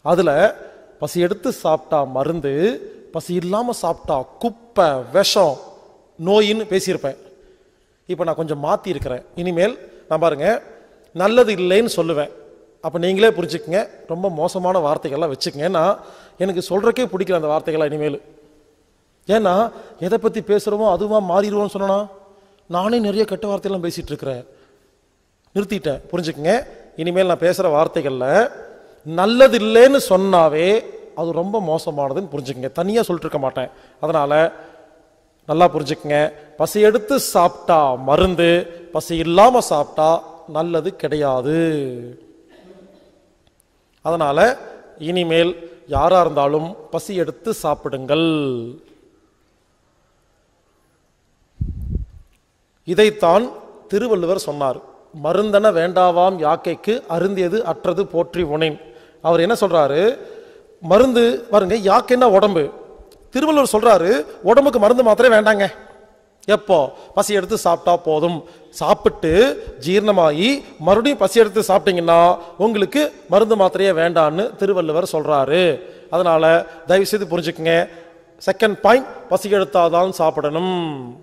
அதில் பசி எடுத்து சாப்பிட்டா மருந்து பசி இல்லாமல் சாப்பிட்டா குப்பை விஷம் நோயின்னு பேசியிருப்பேன் இப்போ நான் கொஞ்சம் மாற்றி இருக்கிறேன் இனிமேல் நான் பாருங்க நல்லது இல்லைன்னு சொல்லுவேன் அப்போ நீங்களே புரிஞ்சுக்கங்க ரொம்ப மோசமான வார்த்தைகள்லாம் வச்சுக்கங்க நான் எனக்கு சொல்கிறக்கே பிடிக்கல அந்த வார்த்தைகள்லாம் இனிமேல் ஏன்னா எதை பற்றி பேசுகிறோமோ அதுவா மாறிடுவோம்னு சொன்னா நானே நிறைய கெட்ட வார்த்தையெல்லாம் பேசிகிட்டு இருக்கிறேன் நிறுத்திட்டேன் புரிஞ்சுக்கங்க இனிமேல் நான் பேசுகிற வார்த்தைகளில் நல்லது இல்லைன்னு சொன்னாவே அது ரொம்ப மோசமானதுன்னு புரிஞ்சுக்கங்க தனியாக சொல்லிட்டு இருக்க மாட்டேன் அதனால் நல்லா புரிஞ்சுக்கங்க பசி எடுத்து சாப்பிட்டா மருந்து பசி இல்லாமல் சாப்பிட்டா நல்லது கிடையாது அதனால இனிமேல் யாரா இருந்தாலும் பசி எடுத்து சாப்பிடுங்கள் இதைத்தான் திருவள்ளுவர் சொன்னார் மருந்தன வேண்டாவாம் யாக்கைக்கு அருந்தியது அற்றது போற்றி உணேன் அவர் என்ன சொல்றாரு மருந்து பாருங்க யாக்கைன்னா உடம்பு திருவள்ளுவர் சொல்றாரு உடம்புக்கு மருந்து மாத்திரை வேண்டாங்க எப்போ பசி எடுத்து சாப்பிட்டா போதும் சாப்பிட்டு ஜீரணமாகி மறுபடியும் பசி எடுத்து சாப்பிட்டீங்கன்னா உங்களுக்கு மருந்து மாத்திரையே வேண்டான்னு திருவள்ளுவர் சொல்றாரு அதனால தயவு செய்து புரிஞ்சுக்குங்க செகண்ட் பாயிண்ட் பசி எடுத்தாதான் சாப்பிடணும்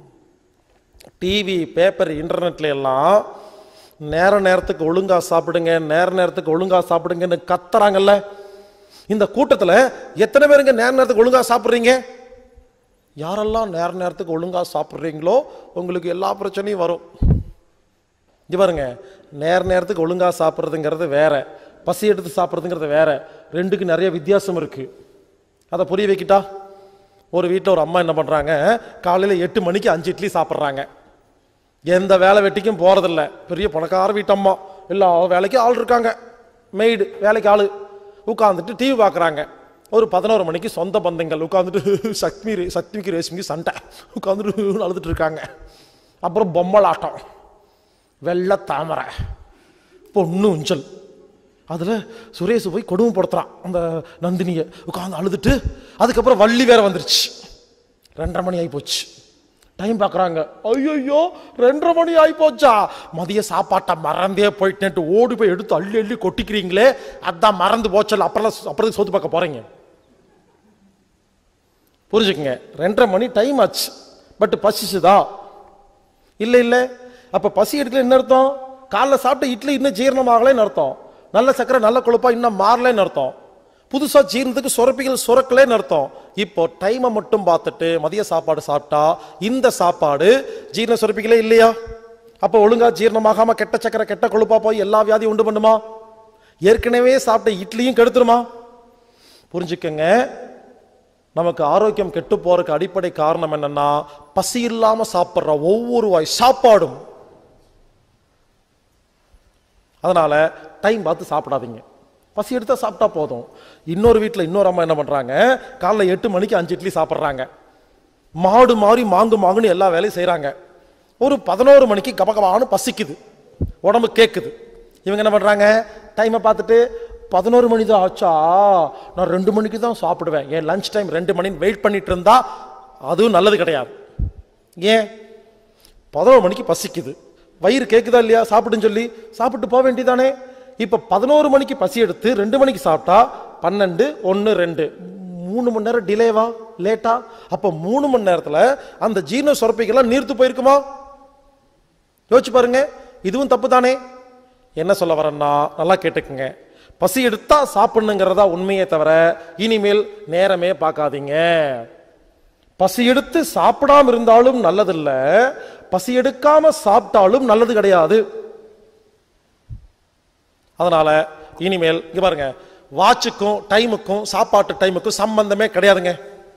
டிவி பேப்பர் இன்டர்நெட்ல எல்லாம் நேர நேரத்துக்கு ஒழுங்கா சாப்பிடுங்க நேர நேரத்துக்கு ஒழுங்கா சாப்பிடுங்கன்னு கத்துறாங்கல்ல இந்த கூட்டத்தில் எத்தனை பேருங்க நேர நேரத்துக்கு ஒழுங்கா சாப்பிட்றீங்க யாரெல்லாம் நேர நேரத்துக்கு ஒழுங்கா சாப்பிட்றீங்களோ உங்களுக்கு எல்லா பிரச்சனையும் வரும் இங்க பாருங்க நேர நேரத்துக்கு ஒழுங்கா சாப்பிட்றதுங்கிறது வேற பசி எடுத்து சாப்பிட்றதுங்கிறது வேற ரெண்டுக்கு நிறைய வித்தியாசம் இருக்கு அதை புரிய வைக்கிட்டா ஒரு வீட்டில் ஒரு அம்மா என்ன பண்ணுறாங்க காலையில் எட்டு மணிக்கு அஞ்சு இட்லி சாப்பிட்றாங்க எந்த வேலை வெட்டிக்கும் போகிறதில்ல பெரிய பணக்கார வீட்டம்மா எல்லா வேலைக்கும் ஆள் இருக்காங்க மெய்டு வேலைக்கு ஆள் உட்காந்துட்டு டிவி பார்க்குறாங்க ஒரு பதினோரு மணிக்கு சொந்த பந்தங்கள் உட்காந்துட்டு சக்மி ரே- சக்திக்கு ரேஷ்மிக்கு சண்டை உட்காந்துட்டு அழுதுட்டு இருக்காங்க அப்புறம் பொம்மலாட்டம் வெள்ளை தாமரை பொண்ணு ஊஞ்சல் அதில் சுரேஷ் போய் கொடுமைப்படுத்துறான் அந்த நந்தினியை உட்காந்து அழுதுட்டு அதுக்கப்புறம் வள்ளி வேற வந்துருச்சு ரெண்டரை மணி ஆகி போச்சு டைம் பார்க்குறாங்க ஐயோ ரெண்டரை மணி ஆகி போச்சா மதிய சாப்பாட்டை மறந்தே போயிட்டேன்ட்டு ஓடி போய் எடுத்து அள்ளி அள்ளி கொட்டிக்கிறீங்களே அதான் மறந்து போச்சல அப்புறம் அப்புறம் சோத்து பார்க்க போறீங்க புரிஞ்சுக்குங்க ரெண்டரை மணி டைம் ஆச்சு பட் பசிச்சுதா இல்லை இல்லை அப்போ பசி எடுக்கல என்ன அர்த்தம் காலைல சாப்பிட்ட இட்லி இன்னும் ஜீரணமாகலைன்னு அர்த்தம் நல்ல சக்கரை நல்ல கொழுப்பா இன்னும் மாறலைன்னு அர்த்தம் புதுசா ஜீரணத்துக்கு சுரப்பிகள் சுரக்கலைன்னு அர்த்தம் இப்போ டைமை மட்டும் பார்த்துட்டு மதிய சாப்பாடு சாப்பிட்டா இந்த சாப்பாடு ஜீரண சுரப்பிகளே இல்லையா அப்போ ஒழுங்கா ஜீரணமாகாம கெட்ட சக்கரை கெட்ட கொழுப்பா போய் எல்லா வியாதியும் உண்டு பண்ணுமா ஏற்கனவே சாப்பிட்ட இட்லியும் கெடுத்துருமா புரிஞ்சுக்கங்க நமக்கு ஆரோக்கியம் கெட்டு போறதுக்கு அடிப்படை காரணம் என்னன்னா பசி இல்லாம சாப்பிடுற ஒவ்வொரு வாய் சாப்பாடும் அதனால டைம் பார்த்து சாப்பிடாதீங்க பசி எடுத்தா சாப்பிட்டா போதும் இன்னொரு வீட்டில் இன்னொரு அம்மா என்ன பண்றாங்க காலைல எட்டு மணிக்கு அஞ்சு இட்லி சாப்பிட்றாங்க மாடு மாறி மாங்கு மாங்குன்னு எல்லா வேலையும் செய்றாங்க ஒரு பதினோரு மணிக்கு கபகபான்னு பசிக்குது உடம்பு கேட்குது இவங்க என்ன பண்றாங்க டைமை பார்த்துட்டு பதினோரு மணி தான் ஆச்சா நான் ரெண்டு மணிக்கு தான் சாப்பிடுவேன் ஏன் லஞ்ச் டைம் ரெண்டு மணின்னு வெயிட் பண்ணிட்டு இருந்தா அதுவும் நல்லது கிடையாது ஏன் பதினோரு மணிக்கு பசிக்குது வயிறு கேட்குதா இல்லையா சாப்பிடுன்னு சொல்லி சாப்பிட்டு போக வேண்டியதானே இப்போ பதினோரு மணிக்கு பசி எடுத்து ரெண்டு மணிக்கு சாப்பிட்டா பன்னெண்டு ஒன்று ரெண்டு மூணு மணி நேரம் டிலேவா லேட்டா அப்போ மூணு மணி நேரத்தில் அந்த ஜீரண சுரப்பிகள்லாம் நீர்த்து போயிருக்குமா யோசிச்சு பாருங்க இதுவும் தப்பு தானே என்ன சொல்ல வரேன்னா நல்லா கேட்டுக்குங்க பசி எடுத்தா சாப்பிடணுங்கிறதா உண்மையே தவிர இனிமேல் நேரமே பார்க்காதீங்க பசி எடுத்து சாப்பிடாம இருந்தாலும் நல்லதில்ல பசி எடுக்காம சாப்பிட்டாலும் நல்லது கிடையாது அதனால இனிமேல் இங்க பாருங்க வாட்சுக்கும் டைமுக்கும் சாப்பாட்டு டைமுக்கும் சம்பந்தமே கிடையாதுங்க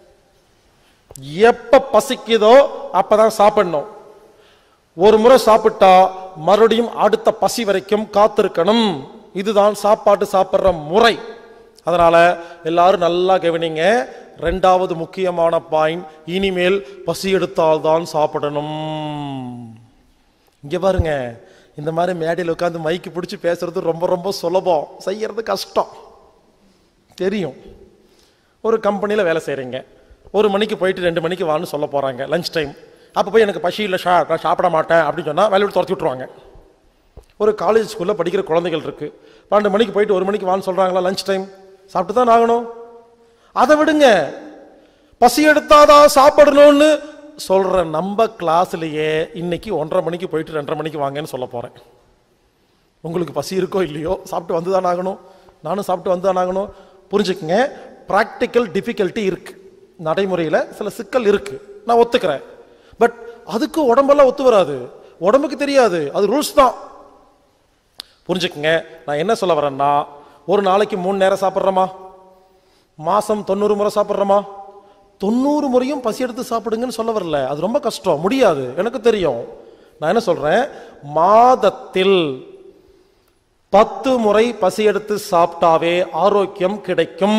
எப்ப பசிக்குதோ அப்பதான் சாப்பிடணும் ஒரு முறை சாப்பிட்டா மறுபடியும் அடுத்த பசி வரைக்கும் காத்திருக்கணும் இதுதான் சாப்பாட்டு சாப்பிடுற முறை அதனால எல்லாரும் நல்லா கவனிங்க ரெண்டாவது முக்கியமான பாயிண்ட் இனிமேல் பசி எடுத்தால்தான் சாப்பிடணும் இங்க பாருங்க இந்த மாதிரி மேடையில் உட்காந்து மைக்கு பிடிச்சி பேசுறது ரொம்ப ரொம்ப சுலபம் செய்யறது கஷ்டம் தெரியும் ஒரு கம்பெனியில் வேலை செய்கிறீங்க ஒரு மணிக்கு போயிட்டு ரெண்டு மணிக்கு வான்னு சொல்ல போகிறாங்க லஞ்ச் டைம் அப்போ போய் எனக்கு பசி இல்லை ஷா நான் சாப்பிட மாட்டேன் அப்படின்னு சொன்னால் வேலையை விட்டு துரத்தி விட்ருவாங்க ஒரு காலேஜ் ஸ்கூலில் படிக்கிற குழந்தைகள் இருக்குது பன்னெண்டு மணிக்கு போயிட்டு ஒரு மணிக்கு வான்னு சொல்கிறாங்களா லஞ்ச் டைம் சாப்பிட்டு தான் ஆகணும் அதை விடுங்க பசி எடுத்தாதான் சாப்பிடணும்னு சொல்ற நம்ம கிளாஸ்லயே இன்னைக்கு ஒன்றரை மணிக்கு போயிட்டு ரெண்டரை மணிக்கு வாங்கன்னு சொல்ல போறேன் உங்களுக்கு பசி இருக்கோ இல்லையோ சாப்பிட்டு வந்து தான் ஆகணும் நானும் சாப்பிட்டு வந்து தான் ஆகணும் புரிஞ்சுக்குங்க ப்ராக்டிக்கல் டிஃபிகல்ட்டி இருக்கு நடைமுறையில் சில சிக்கல் இருக்கு நான் ஒத்துக்கிறேன் பட் அதுக்கு உடம்பெல்லாம் ஒத்து வராது உடம்புக்கு தெரியாது அது ரூல்ஸ் தான் புரிஞ்சுக்குங்க நான் என்ன சொல்ல வரேன்னா ஒரு நாளைக்கு மூணு நேரம் சாப்பிட்றோமா மாசம் தொண்ணூறு முறை சாப்பிட்றோமா தொண்ணூறு முறையும் பசி எடுத்து சாப்பிடுங்கன்னு சொல்ல வரல அது ரொம்ப கஷ்டம் முடியாது எனக்கு தெரியும் நான் என்ன சொல்றேன் மாதத்தில் பத்து முறை பசி எடுத்து சாப்பிட்டாவே ஆரோக்கியம் கிடைக்கும்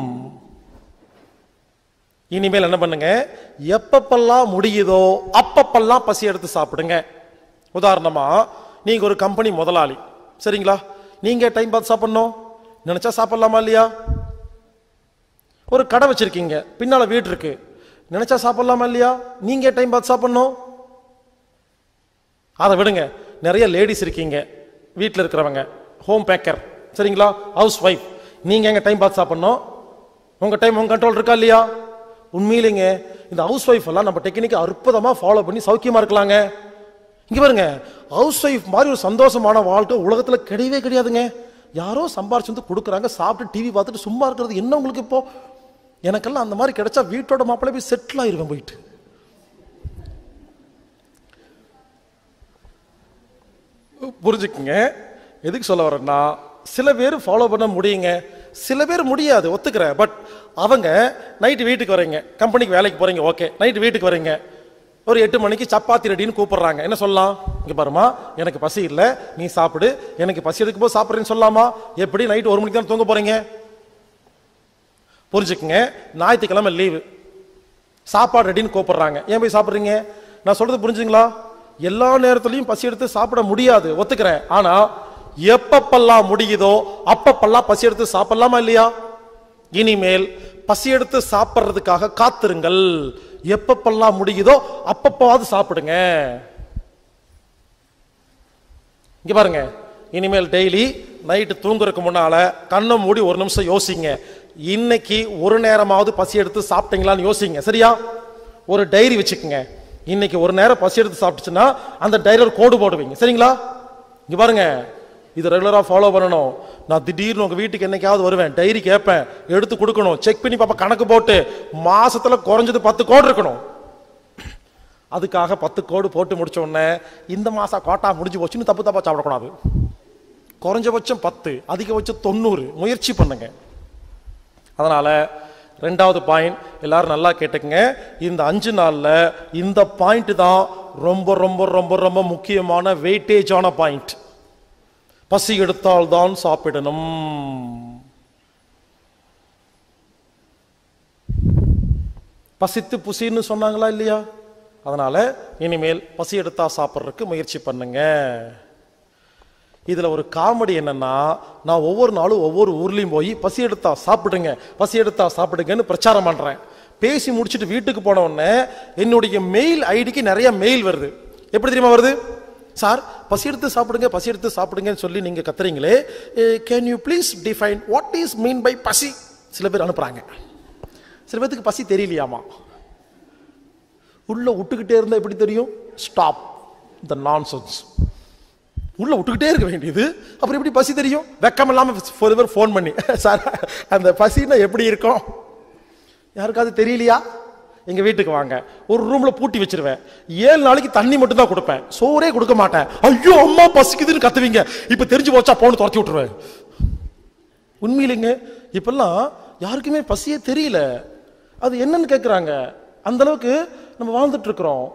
இனிமேல் என்ன பண்ணுங்க எப்பப்பெல்லாம் முடியுதோ அப்பப்பெல்லாம் பசி எடுத்து சாப்பிடுங்க உதாரணமா நீங்க ஒரு கம்பெனி முதலாளி சரிங்களா நீங்க டைம் பார்த்து சாப்பிடணும் நினைச்சா சாப்பிடலாமா இல்லையா ஒரு கடை வச்சிருக்கீங்க பின்னால வீடு இருக்கு நினைச்சா சாப்பிடலாமா இல்லையா நீங்க டைம் பார்த்து சாப்பிடணும் அதை விடுங்க நிறைய லேடிஸ் இருக்கீங்க வீட்டில் இருக்கிறவங்க ஹோம் பேக்கர் சரிங்களா ஹவுஸ் ஒய்ஃப் நீங்க எங்க டைம் பார்த்து சாப்பிடணும் உங்க டைம் உங்க கண்ட்ரோல் இருக்கா இல்லையா உண்மையிலேங்க இந்த ஹவுஸ் ஒய்ஃப் எல்லாம் நம்ம டெக்னிக்கை அற்புதமா ஃபாலோ பண்ணி சௌக்கியமா இருக்கலாங்க இங்க பாருங்க ஹவுஸ் ஒய்ஃப் மாதிரி ஒரு சந்தோஷமான வாழ்க்கை உலகத்துல கிடையவே கிடையாதுங்க யாரோ சம்பாரிச்சு வந்து கொடுக்குறாங்க சாப்பிட்டு டிவி பார்த்துட்டு சும்மா இருக்கிறது என்ன உங்களுக்கு இப்போ எனக்கெல்லாம் அந்த மாதிரி கிடைச்சா வீட்டோட மாப்பிள்ளை போய் செட்டில் ஆயிருவேன் போயிட்டு புரிஞ்சுக்குங்க எதுக்கு சொல்ல வரேன்னா சில பேர் ஃபாலோ பண்ண முடியுங்க சில பேர் முடியாது ஒத்துக்கிறேன் பட் அவங்க நைட்டு வீட்டுக்கு வரீங்க கம்பெனிக்கு வேலைக்கு போறீங்க ஓகே நைட்டு வீட்டுக்கு வரீங்க ஒரு எட்டு மணிக்கு சப்பாத்தி ரெடின்னு கூப்பிடுறாங்க என்ன சொல்லலாம் இங்க பாருமா எனக்கு பசி இல்லை நீ சாப்பிடு எனக்கு பசி எடுக்கும் போது சாப்பிட்றேன்னு சொல்லலாமா எப்படி நைட்டு ஒரு மணிக்கு தான் தூங்க போறீங்க புரிஞ்சுக்குங்க ஞாயிற்றுக்கிழமை லீவு சாப்பாடு ரெடின்னு கூப்பிடுறாங்க ஏன் போய் சாப்பிட்றீங்க நான் சொல்றது புரிஞ்சுங்களா எல்லா நேரத்துலையும் பசி எடுத்து சாப்பிட முடியாது ஒத்துக்கிறேன் ஆனா எப்பப்பெல்லாம் முடியுதோ அப்பப்பெல்லாம் பசி எடுத்து சாப்பிடலாமா இல்லையா இனிமேல் பசி எடுத்து சாப்பிட்றதுக்காக காத்திருங்கள் எப்பப்பெல்லாம் முடியுதோ அப்பப்பாவது சாப்பிடுங்க இங்க பாருங்க இனிமேல் டெய்லி நைட்டு தூங்குறதுக்கு முன்னால கண்ணை மூடி ஒரு நிமிஷம் யோசிங்க இன்னைக்கு ஒரு நேரமாவது பசி எடுத்து சாப்பிட்டீங்களான்னு யோசிங்க சரியா ஒரு டைரி வச்சுக்கோங்க இன்னைக்கு ஒரு நேரம் பசி எடுத்து சாப்பிட்டுச்சுன்னா அந்த டைரியில் கோடு போடுவீங்க சரிங்களா இங்க பாருங்க இது ரெகுலராக ஃபாலோ பண்ணணும் நான் திடீர்னு உங்க வீட்டுக்கு என்னைக்காவது வருவேன் டைரி கேட்பேன் எடுத்து கொடுக்கணும் செக் பண்ணி பாப்பா கணக்கு போட்டு மாசத்துல குறைஞ்சது பத்து கோடு இருக்கணும் அதுக்காக பத்து கோடு போட்டு முடிச்ச உடனே இந்த மாசம் கோட்டா முடிஞ்சு போச்சுன்னு தப்பு தப்பா சாப்பிடக்கூடாது குறைஞ்சபட்சம் பத்து அதிகபட்சம் தொண்ணூறு முயற்சி பண்ணுங்க அதனால ரெண்டாவது பாயிண்ட் எல்லாரும் நல்லா கேட்டுக்கங்க இந்த அஞ்சு நாள்ல இந்த பாயிண்ட் தான் ரொம்ப ரொம்ப ரொம்ப ரொம்ப முக்கியமான வெயிட்டேஜான பாயிண்ட் பசி எடுத்தால் தான் சாப்பிடணும் பசித்து புசின்னு சொன்னாங்களா இல்லையா அதனால இனிமேல் பசி எடுத்தா சாப்பிட்றதுக்கு முயற்சி பண்ணுங்க இதுல ஒரு காமெடி என்னன்னா நான் ஒவ்வொரு நாளும் ஒவ்வொரு ஊர்லயும் போய் பசி எடுத்தா சாப்பிடுங்க பசி எடுத்தா சாப்பிடுங்கன்னு பிரச்சாரம் பண்றேன் பேசி முடிச்சுட்டு வீட்டுக்கு போன உடனே என்னுடைய மெயில் ஐடிக்கு நிறைய மெயில் வருது எப்படி தெரியுமா வருது சார் பசி எடுத்து சாப்பிடுங்க பசி எடுத்து சாப்பிடுங்கன்னு சொல்லி நீங்க கத்துறீங்களே can you please define what is mean by பசி சில பேர் அனுப்புறாங்க சில பேர்த்துக்கு பசி தெரியலையாமா உள்ள விட்டுக்கிட்டே இருந்தா எப்படி தெரியும் ஸ்டாப் த நான்சென்ஸ் உள்ள விட்டுக்கிட்டே இருக்க வேண்டியது அப்புறம் எப்படி பசி தெரியும் வெக்கம் இல்லாம ஒரு பேர் ஃபோன் பண்ணி சார் அந்த பசின்னா எப்படி இருக்கும் யாருக்காவது தெரியலையா எங்க வீட்டுக்கு வாங்க ஒரு ரூம்ல பூட்டி வச்சிருவேன் ஏழு நாளைக்கு தண்ணி மட்டும் தான் கொடுப்பேன் சோறே கொடுக்க மாட்டேன் ஐயோ அம்மா பசிக்குதுன்னு கத்துவீங்க இப்ப தெரிஞ்சு போச்சா போன்னு துரத்தி விட்டுருவேன் உண்மையிலேங்க இப்பெல்லாம் யாருக்குமே பசியே தெரியல அது என்னன்னு கேக்குறாங்க அந்த அளவுக்கு நம்ம வாழ்ந்துட்டு இருக்கிறோம்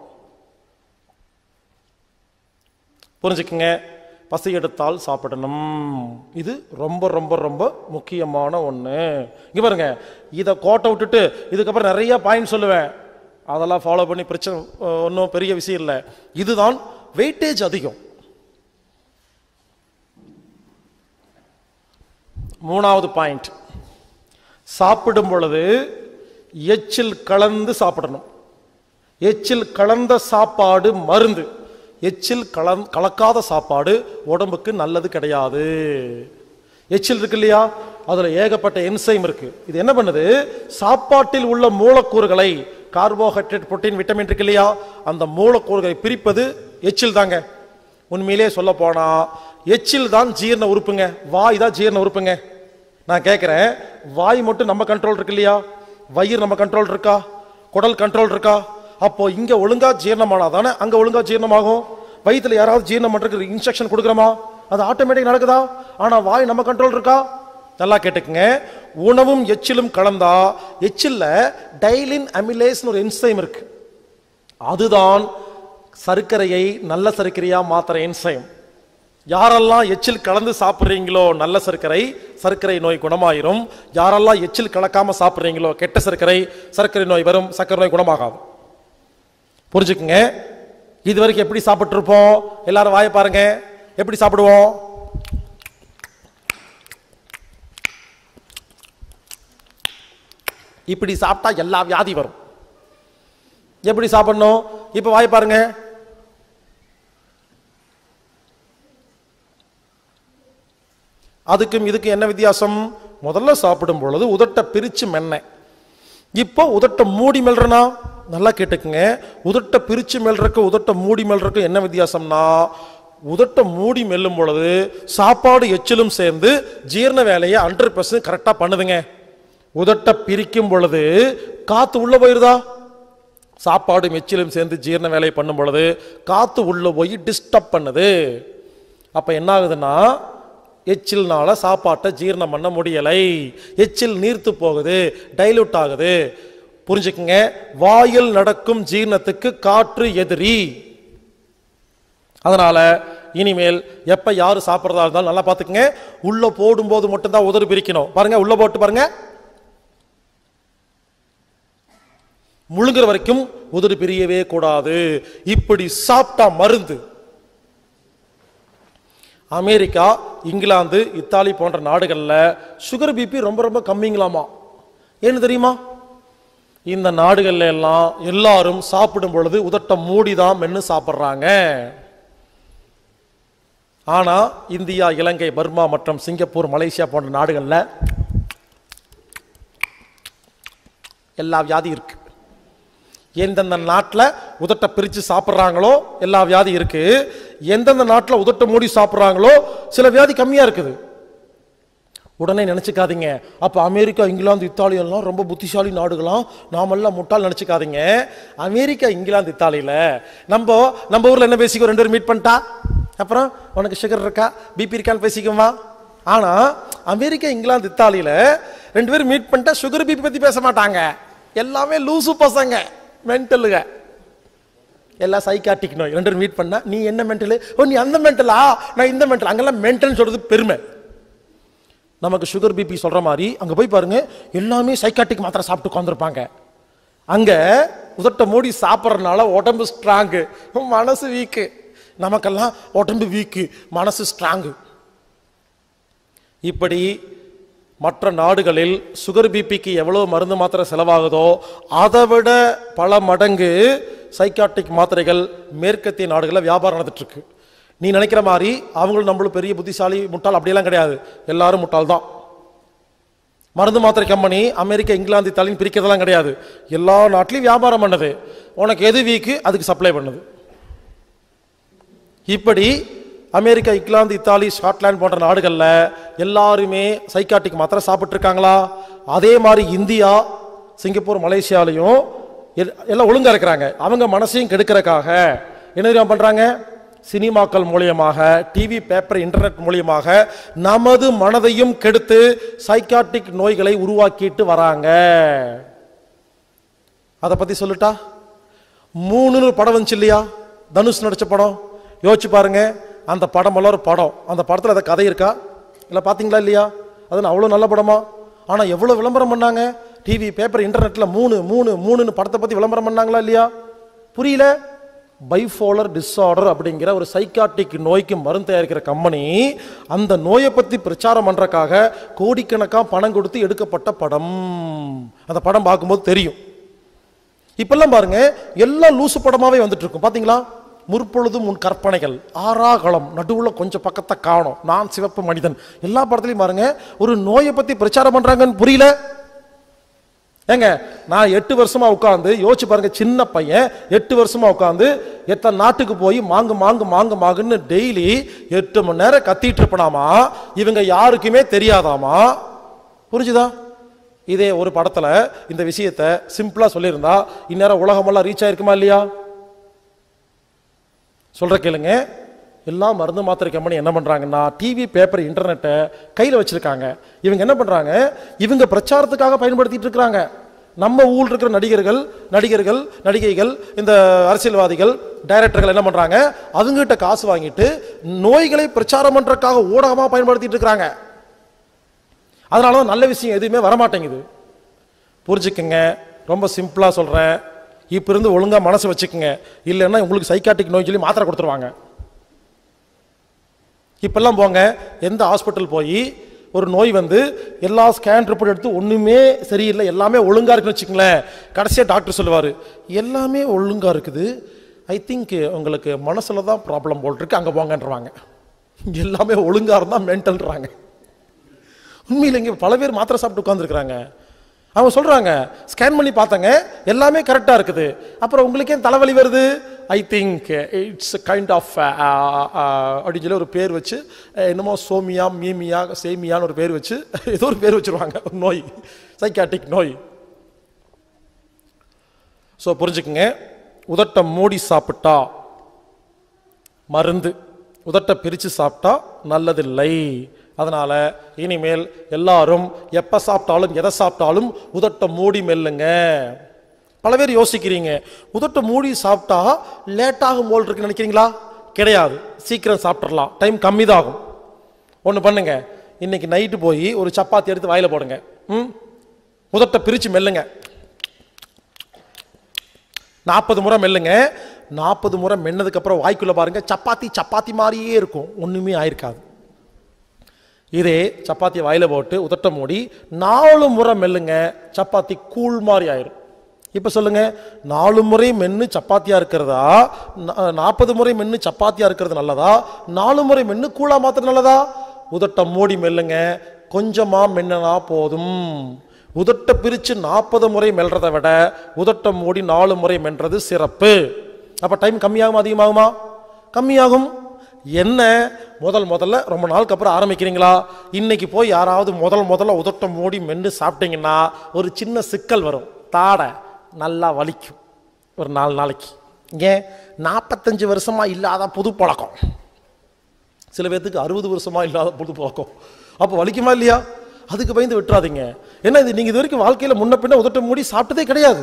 புரிஞ்சுக்குங்க பசி எடுத்தால் சாப்பிடணும் இது ரொம்ப ரொம்ப ரொம்ப முக்கியமான ஒன்று இங்க பாருங்க இதை கோட்டை விட்டுட்டு இதுக்கப்புறம் நிறைய பாயிண்ட் சொல்லுவேன் அதெல்லாம் ஃபாலோ பண்ணி பிரச்சனை ஒன்றும் பெரிய விஷயம் இல்லை இதுதான் வெயிட்டேஜ் அதிகம் மூணாவது பாயிண்ட் சாப்பிடும் பொழுது எச்சில் கலந்து சாப்பிடணும் எச்சில் கலந்த சாப்பாடு மருந்து எச்சில் கலந் கலக்காத சாப்பாடு உடம்புக்கு நல்லது கிடையாது எச்சில் இருக்கு இல்லையா அதுல ஏகப்பட்ட என்சைம் இருக்கு இது என்ன பண்ணுது சாப்பாட்டில் உள்ள மூலக்கூறுகளை கார்போஹைட்ரேட் புரோட்டீன் விட்டமின் இருக்கு இல்லையா அந்த மூலக்கூறுகளை பிரிப்பது எச்சில் தாங்க உண்மையிலேயே சொல்ல போனா எச்சில் தான் ஜீரண உறுப்புங்க வாய் தான் ஜீரண உறுப்புங்க நான் கேட்கிறேன் வாய் மட்டும் நம்ம கண்ட்ரோல் இருக்கு இல்லையா வயிறு நம்ம கண்ட்ரோல் இருக்கா குடல் கண்ட்ரோல் இருக்கா அப்போ இங்க ஒழுங்கா ஜீரணமானா தானே அங்க ஒழுங்கா ஜீரணமாகும் வயித்துல யாராவது ஜீரணம் பண்றதுக்கு இன்ஸ்ட்ரக்ஷன் கொடுக்குறோமா அது ஆட்டோமேட்டிக் நடக்குதா ஆனா வாய் நம்ம கண்ட்ரோல் இருக்கா நல்லா கேட்டுக்குங்க உணவும் எச்சிலும் கலந்தா எச்சில்ல டைலின் அமிலேஸ்னு ஒரு என்சைம் இருக்கு அதுதான் சர்க்கரையை நல்ல சர்க்கரையா மாத்துற என்சைம் யாரெல்லாம் எச்சில் கலந்து சாப்பிட்றீங்களோ நல்ல சர்க்கரை சர்க்கரை நோய் குணமாயிரும் யாரெல்லாம் எச்சில் கலக்காம சாப்பிட்றீங்களோ கெட்ட சர்க்கரை சர்க்கரை நோய் வரும் சர்க்கரை நோய் குணமாகாது புரிஞ்சுக்குங்க இது வரைக்கும் எப்படி சாப்பிட்டுருப்போம் எல்லாரும் வாயை பாருங்க எப்படி சாப்பிடுவோம் இப்படி சாப்பிட்டா எல்லா வியாதி வரும் எப்படி சாப்பிடணும் இப்ப வாய் பாருங்க அதுக்கும் இதுக்கும் என்ன வித்தியாசம் முதல்ல சாப்பிடும் பொழுது உதட்ட பிரிச்சு மென்ன இப்போ உதட்ட மூடி மெல்றனா நல்லா கேட்டுக்குங்க உதட்ட பிரிச்சு மெல்றக்கு உதட்ட மூடி மெல்றக்கு என்ன வித்தியாசம்னா உதட்ட மூடி மெல்லும் பொழுது சாப்பாடு எச்சிலும் சேர்ந்து ஜீரண வேலையை ஹண்ட்ரட் பர்சன்ட் கரெக்டாக பண்ணுதுங்க உதட்ட பிரிக்கும் பொழுது காத்து உள்ள போயிருதா சாப்பாடு எச்சிலும் சேர்ந்து ஜீரண வேலையை பண்ணும் பொழுது காத்து உள்ள போய் டிஸ்டர்ப் பண்ணுது அப்ப என்ன ஆகுதுன்னா எச்சில்னால சாப்பாட்டை ஜீரணம் பண்ண முடியலை எச்சில் நீர்த்து போகுது டைலூட் ஆகுது புரிஞ்சுக்குங்க வாயில் நடக்கும் ஜீரணத்துக்கு காற்று எதிரி அதனால இனிமேல் எப்ப யாரு சாப்பிட்றதா இருந்தாலும் நல்லா பார்த்துக்குங்க உள்ள போடும்போது மட்டும்தான் உதறு பிரிக்கணும் பாருங்க உள்ள போட்டு பாருங்க முழுங்குற வரைக்கும் உதடு பிரியவே கூடாது இப்படி சாப்பிட்டா மருந்து அமெரிக்கா இங்கிலாந்து இத்தாலி போன்ற நாடுகள்ல சுகர் பிபி ரொம்ப ரொம்ப கம்மிங்களாமா ஏன்னு தெரியுமா இந்த நாடுகள்ல எல்லாம் எல்லாரும் சாப்பிடும் பொழுது உதட்ட மூடிதான் மென்னு சாப்பிட்றாங்க ஆனா இந்தியா இலங்கை பர்மா மற்றும் சிங்கப்பூர் மலேசியா போன்ற நாடுகள்ல எல்லா வியாதி இருக்கு எந்தெந்த நாட்டில் உதட்டை பிரித்து சாப்பிட்றாங்களோ எல்லா வியாதி இருக்கு எந்தெந்த நாட்டில் உதட்டை மூடி சாப்பிட்றாங்களோ சில வியாதி கம்மியாக இருக்குது உடனே நினச்சிக்காதீங்க அப்போ அமெரிக்கா இங்கிலாந்து இத்தாலி எல்லாம் ரொம்ப புத்திசாலி நாடுகளாம் நாமெல்லாம் முட்டாள் நினச்சிக்காதீங்க அமெரிக்கா இங்கிலாந்து இத்தாலியில் நம்ம நம்ம ஊரில் என்ன பேசிக்கோ ரெண்டு பேரும் மீட் பண்ணிட்டா அப்புறம் உனக்கு சுகர் இருக்கா பிபி இருக்கான்னு பேசிக்குமா ஆனால் அமெரிக்கா இங்கிலாந்து இத்தாலியில் ரெண்டு பேரும் மீட் பண்ணிட்டா சுகர் பிபி பற்றி பேச மாட்டாங்க எல்லாமே லூசு பசங்க மென்டலுங்க எல்லாம் சைக்காட்டிக் நோய் ரெண்டு பேரும் மீட் பண்ணா நீ என்ன மென்டலு ஓ நீ அந்த மென்டலா நான் இந்த மென்டல் அங்கெல்லாம் மென்டல்னு சொல்றது பெருமை நமக்கு சுகர் பிபி சொல்ற மாதிரி அங்க போய் பாருங்க எல்லாமே சைக்காட்டிக் மாத்திரை சாப்பிட்டு உட்காந்துருப்பாங்க அங்க உதட்ட மூடி சாப்பிட்றதுனால உடம்பு ஸ்ட்ராங்கு மனசு வீக்கு நமக்கெல்லாம் உடம்பு வீக்கு மனசு ஸ்ட்ராங்கு இப்படி மற்ற நாடுகளில் சுகர் பிபிக்கு எவ்வளவு மருந்து மாத்திரை செலவாகுதோ அதை விட பல மடங்கு சைக்காட்டிக் மாத்திரைகள் மேற்கத்திய நாடுகளில் வியாபாரம் நடந்துட்டு இருக்கு நீ நினைக்கிற மாதிரி அவங்களும் நம்மளும் பெரிய புத்திசாலி முட்டாள் அப்படியெல்லாம் கிடையாது எல்லாரும் முட்டாள் தான் மருந்து மாத்திரை கம்பெனி அமெரிக்கா இங்கிலாந்து இத்தாலின்னு பிரிக்கிறதெல்லாம் கிடையாது எல்லா நாட்டிலையும் வியாபாரம் பண்ணுது உனக்கு எது வீக்கு அதுக்கு சப்ளை பண்ணுது இப்படி அமெரிக்கா இங்கிலாந்து இத்தாலி ஸ்காட்லாந்து போன்ற நாடுகளில் எல்லாருமே சைக்காட்டிக் மாத்திரை சாப்பிட்டு இருக்காங்களா அதே மாதிரி இந்தியா சிங்கப்பூர் மலேசியாலையும் எல்- எல்லாம் ஒழுங்கா இருக்கிறாங்க அவங்க மனசையும் கெடுக்கிறதுக்காக என்ன தெரியுமா பண்றாங்க சினிமாக்கள் மூலியமாக டிவி பேப்பர் இன்டர்நெட் மூலியமாக நமது மனதையும் கெடுத்து சைக்காட்டிக் நோய்களை உருவாக்கிட்டு வராங்க அதை பத்தி சொல்லுட்டா மூணுன்னு ஒரு படம் வந்துச்சு இல்லையா தனுஷ் நடிச்ச படம் யோசிச்சு பாருங்க அந்த படம் எல்லாம் ஒரு படம் அந்த படத்தில் அந்த கதை இருக்கா இல்லை பார்த்தீங்களா இல்லையா அது அவ்வளோ நல்ல படமா ஆனால் எவ்வளோ விளம்பரம் பண்ணாங்க டிவி பேப்பர் இன்டர்நெட்ல மூணு மூணு மூணுன்னு படத்தை பற்றி விளம்பரம் பண்ணாங்களா இல்லையா புரியல பைஃபோலர் டிஸார்டர் அப்படிங்கிற ஒரு சைக்காட்டிக் நோய்க்கு மருந்து தயாரிக்கிற கம்பெனி அந்த நோயை பற்றி பிரச்சாரம் பண்ணுறக்காக கோடிக்கணக்காக பணம் கொடுத்து எடுக்கப்பட்ட படம் அந்த படம் பார்க்கும்போது தெரியும் இப்பெல்லாம் பாருங்க எல்லாம் லூசு படமாவே வந்துட்டு இருக்கும் பாத்தீங்களா முற்பொழுதும் உன் கற்பனைகள் ஆறாகளம் நடுவுல கொஞ்சம் பக்கத்தை காணும் நான் சிவப்பு மனிதன் எல்லா படத்துலையும் பாருங்க ஒரு நோயை பத்தி பிரச்சாரம் பண்றாங்கன்னு புரியல ஏங்க நான் எட்டு வருஷமா உட்காந்து யோசிச்சு பாருங்க சின்ன பையன் எட்டு வருஷமா உட்காந்து எத்தனை நாட்டுக்கு போய் மாங்கு மாங்கு மாங்கு மாங்குன்னு டெய்லி எட்டு மணி நேரம் கத்திட்டு இருப்பனாமா இவங்க யாருக்குமே தெரியாதாமா புரிஞ்சுதா இதே ஒரு படத்துல இந்த விஷயத்த சிம்பிளா சொல்லியிருந்தா இந்நேரம் உலகமெல்லாம் ரீச் ஆயிருக்குமா இல்லையா சொல்ற கேளுங்க எல்லா மருந்து மாத்திரை கம்பெனி என்ன பண்றாங்கன்னா டிவி பேப்பர் இன்டர்நெட்டை கையில வச்சிருக்காங்க இவங்க என்ன பண்றாங்க இவங்க பிரச்சாரத்துக்காக பயன்படுத்திட்டு இருக்கிறாங்க நம்ம ஊர்ல இருக்கிற நடிகர்கள் நடிகர்கள் நடிகைகள் இந்த அரசியல்வாதிகள் டைரக்டர்கள் என்ன பண்றாங்க அவங்ககிட்ட காசு வாங்கிட்டு நோய்களை பிரச்சாரம் பண்றதுக்காக ஊடகமா பயன்படுத்திட்டு இருக்கிறாங்க அதனால தான் நல்ல விஷயம் எதுவுமே வரமாட்டேங்குது புரிஞ்சுக்கங்க ரொம்ப சிம்பிளா சொல்றேன் இப்ப இருந்து ஒழுங்கா மனசு வச்சுக்கோங்க இல்லைன்னா உங்களுக்கு சைக்காட்டிக் நோய் சொல்லி மாத்திரை கொடுத்துருவாங்க இப்பெல்லாம் போங்க எந்த ஹாஸ்பிட்டல் போய் ஒரு நோய் வந்து எல்லா ஸ்கேன் ரிப்போர்ட் எடுத்து ஒண்ணுமே சரியில்லை எல்லாமே ஒழுங்கா இருக்குன்னு வச்சுங்களேன் கடைசியா டாக்டர் சொல்லுவாரு எல்லாமே ஒழுங்கா இருக்குது ஐ திங்க் உங்களுக்கு மனசுல தான் ப்ராப்ளம் போல் இருக்கு அங்க போங்கன்றவாங்க எல்லாமே ஒழுங்கா இருந்தா மென்டல்ன்றாங்க உண்மையில் இங்கே பல பேர் மாத்திரை சாப்பிட்டு உட்காந்துருக்குறாங்க அவங்க சொல்றாங்க ஸ்கேன் பண்ணி பார்த்தங்க எல்லாமே கரெக்டாக இருக்குது அப்புறம் உங்களுக்கு ஏன் தலைவலி வருது I think it's kind of அப்படின்னு சொல்லி ஒரு பேர் வச்சு அஹ், என்னமோ சோமியா மீமியா சேமியான்னு ஒரு பேர் வச்சு ஏதோ ஒரு பேர் வச்சிருவாங்க ஒரு நோய் சைக்காட்டிக் நோய் ஸோ புரிஞ்சுக்குங்க உதட்டை மூடி சாப்பிட்டா மருந்து உதட்டை பிரித்து சாப்பிட்டா நல்லதில்லை அதனால இனிமேல் எல்லாரும் எப்ப சாப்பிட்டாலும் எதை சாப்பிட்டாலும் உதட்டை மூடி மெல்லுங்க பல பேர் யோசிக்கிறீங்க உதட்டை மூடி சாப்பிட்டா லேட்டாகும் போல் இருக்குன்னு நினைக்கிறீங்களா கிடையாது சீக்கிரம் சாப்பிட்றலாம் டைம் கம்மி தான் ஆகும் ஒன்று பண்ணுங்க இன்னைக்கு நைட்டு போய் ஒரு சப்பாத்தி எடுத்து வாயில போடுங்க ம் உதட்டை பிரித்து மெல்லுங்க நாற்பது முறை மெல்லுங்க நாற்பது முறை மென்னதுக்கு அப்புறம் வாய்க்குள்ள பாருங்க சப்பாத்தி சப்பாத்தி மாதிரியே இருக்கும் ஒண்ணுமே ஆயிருக்காது இதே சப்பாத்தி வாயில போட்டு உதட்ட மூடி நாலு முறை மெல்லுங்க சப்பாத்தி கூழ் மாதிரி ஆயிரும் இப்ப சொல்லுங்க நாலு முறை மென்னு சப்பாத்தியா இருக்கிறதா நாற்பது முறை மென்னு சப்பாத்தியா இருக்கிறது நல்லதா நாலு முறை மென்னு கூழா மாத்திரம் நல்லதா உதட்ட மூடி மெல்லுங்க கொஞ்சமா மென்னனா போதும் உதட்ட பிரிச்சு நாற்பது முறை மெல்றதை விட உதட்ட மூடி நாலு முறை மென்றது சிறப்பு அப்ப டைம் கம்மியாகும் அதிகமாகுமா கம்மியாகும் என்ன முதல் முதல்ல ரொம்ப நாளுக்கு அப்புறம் ஆரம்பிக்கிறீங்களா இன்னைக்கு போய் யாராவது முதல் முதல்ல உதட்ட மூடி மென்று சாப்பிட்டீங்கன்னா ஒரு சின்ன சிக்கல் வரும் தாடை நல்லா வலிக்கும் ஒரு நாலு நாளைக்கு ஏன் நாற்பத்தஞ்சு வருஷமா இல்லாத புது பழக்கம் சில பேர்த்துக்கு அறுபது வருஷமா இல்லாத புது பழக்கம் அப்போ வலிக்குமா இல்லையா அதுக்கு பயந்து விட்டுறாதீங்க என்ன இது நீங்க இது வரைக்கும் வாழ்க்கையில முன்ன பின்ன உதட்ட மூடி சாப்பிட்டதே கிடையாது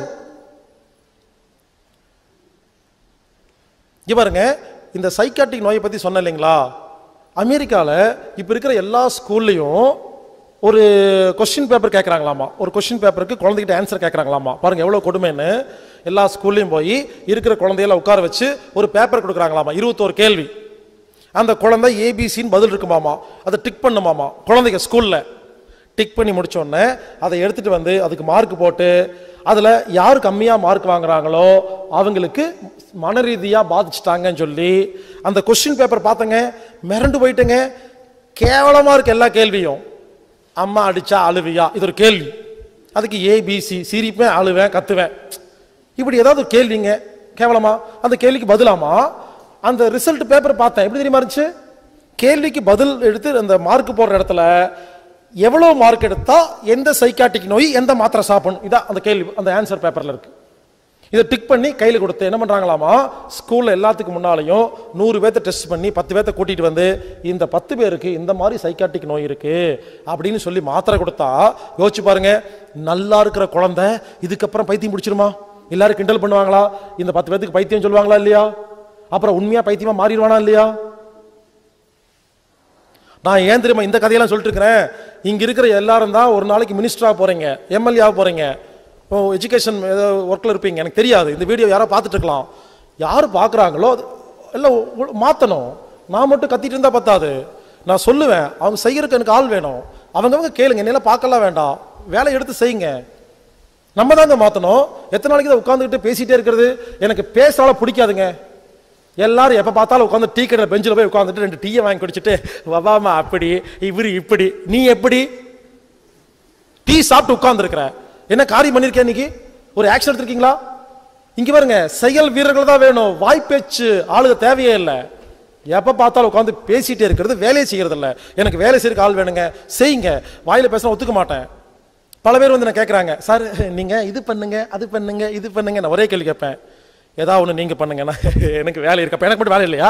இங்க பாருங்க இந்த சைக்காட்டிக் நோயை பத்தி சொன்னேன் இல்லைங்களா அமெரிக்கால இப்ப இருக்கிற எல்லா ஸ்கூல்லையும் ஒரு கொஸ்டின் பேப்பர் கேட்குறாங்களாமா ஒரு கொஸ்டின் பேப்பருக்கு குழந்தைகிட்ட ஆன்சர் கேட்குறாங்களாமா பாருங்க எவ்வளோ கொடுமைன்னு எல்லா ஸ்கூல்லையும் போய் இருக்கிற குழந்தைகளை உட்கார வச்சு ஒரு பேப்பர் கொடுக்குறாங்களாமா இருபத்தோரு கேள்வி அந்த குழந்தை ஏபிசின்னு பதில் இருக்குமாமா அதை டிக் பண்ணுமாமா குழந்தைங்க ஸ்கூல்ல டிக் பண்ணி முடிச்ச உடனே அதை எடுத்துட்டு வந்து அதுக்கு மார்க் போட்டு அதுல யார் கம்மியா மார்க் வாங்குறாங்களோ அவங்களுக்கு மன ரீதியா பாதிச்சிட்டாங்கன்னு சொல்லி அந்த கொஸ்டின் பேப்பர் பார்த்தங்க மிரண்டு போயிட்டுங்க கேவலமா இருக்கு எல்லா கேள்வியும் அம்மா அடிச்சா அழுவியா இது ஒரு கேள்வி அதுக்கு ஏபிசி சிரிப்பேன் அழுவேன் கத்துவேன் இப்படி ஏதாவது ஒரு கேள்விங்க கேவலமா அந்த கேள்விக்கு பதிலாமா அந்த ரிசல்ட் பேப்பர் பார்த்தேன் எப்படி தெரியுமா இருந்துச்சு கேள்விக்கு பதில் எடுத்து அந்த மார்க் போடுற இடத்துல எவ்வளவு மார்க் எடுத்தா எந்த சைக்காட்டிக் நோய் எந்த மாத்திரை சாப்பிடணும் இதான் அந்த கேள்வி அந்த ஆன்சர் பேப்பர்ல இருக்கு இதை டிக் பண்ணி கையில் கொடுத்து என்ன பண்றாங்களாமா ஸ்கூல்ல எல்லாத்துக்கு முன்னாலையும் நூறு பேர்த்த டெஸ்ட் பண்ணி பத்து பேர்த்த கூட்டிட்டு வந்து இந்த பத்து பேருக்கு இந்த மாதிரி சைக்காட்டிக் நோய் இருக்கு அப்படின்னு சொல்லி மாத்திரை கொடுத்தா யோசிச்சு பாருங்க நல்லா இருக்கிற குழந்தை இதுக்கப்புறம் பைத்தியம் பிடிச்சிருமா எல்லாரும் கிண்டல் பண்ணுவாங்களா இந்த பத்து பேர்த்துக்கு பைத்தியம் சொல்லுவாங்களா இல்லையா அப்புறம் உண்மையா பைத்தியமா மாறிடுவானா இல்லையா நான் ஏன் தெரியுமா இந்த கதையெல்லாம் சொல்லிட்டு இருக்கிறேன் இங்க இருக்கிற எல்லாரும் தான் ஒரு நாளைக்கு மினிஸ்டரா போறீங்க எம்எல்ஏ ஆக போறீங்க எஜுகேஷன் ஏதோ ஒர்க்கில் இருப்பீங்க எனக்கு தெரியாது இந்த வீடியோ யாரோ பார்த்துட்டு இருக்கலாம் யார் பார்க்குறாங்களோ அது எல்லாம் ஒ- மாத்தணும் நான் மட்டும் கத்திட்டு இருந்தா பத்தாது நான் சொல்லுவேன் அவங்க செய்யறதுக்கு எனக்கு ஆள் வேணும் அவங்கவங்க கேளுங்க என்னெல்லாம் பார்க்கலாம் வேண்டாம் வேலையை எடுத்து செய்யுங்க நம்ம தாங்க மாத்தணும் எத்தனை நாளைக்கு தான் உட்காந்துக்கிட்டு பேசிட்டே இருக்கிறது எனக்கு பேசுறால பிடிக்காதுங்க எல்லாரும் எப்ப பார்த்தாலும் உட்காந்து டீ கடை பெஞ்சில் போய் உட்காந்துட்டு ரெண்டு டீயை வாங்கி குடிச்சிட்டு வவாமா அப்படி இவரு இப்படி நீ எப்படி டீ சாப்பிட்டு உட்கார்ந்துருக்கிற என்ன காரியம் பண்ணிருக்க இன்னைக்கு ஒரு ஆக்ஷன் எடுத்திருக்கீங்களா இங்க பாருங்க செயல் வீரர்கள் தான் வேணும் வாய்ப்பேச்சு ஆளுக தேவையே இல்லை எப்ப பார்த்தாலும் உட்காந்து பேசிட்டே இருக்கிறது வேலையை செய்யறது இல்ல எனக்கு வேலை செய்யறதுக்கு ஆள் வேணுங்க செய்யுங்க வாயில பேச ஒத்துக்க மாட்டேன் பல பேர் வந்து என்ன கேட்குறாங்க சார் நீங்க இது பண்ணுங்க அது பண்ணுங்க இது பண்ணுங்க நான் ஒரே கேள்வி கேட்பேன் ஏதாவது ஒன்று நீங்க பண்ணுங்க நான் எனக்கு வேலை இருக்கப்ப எனக்கு மட்டும் வேலை இல்லையா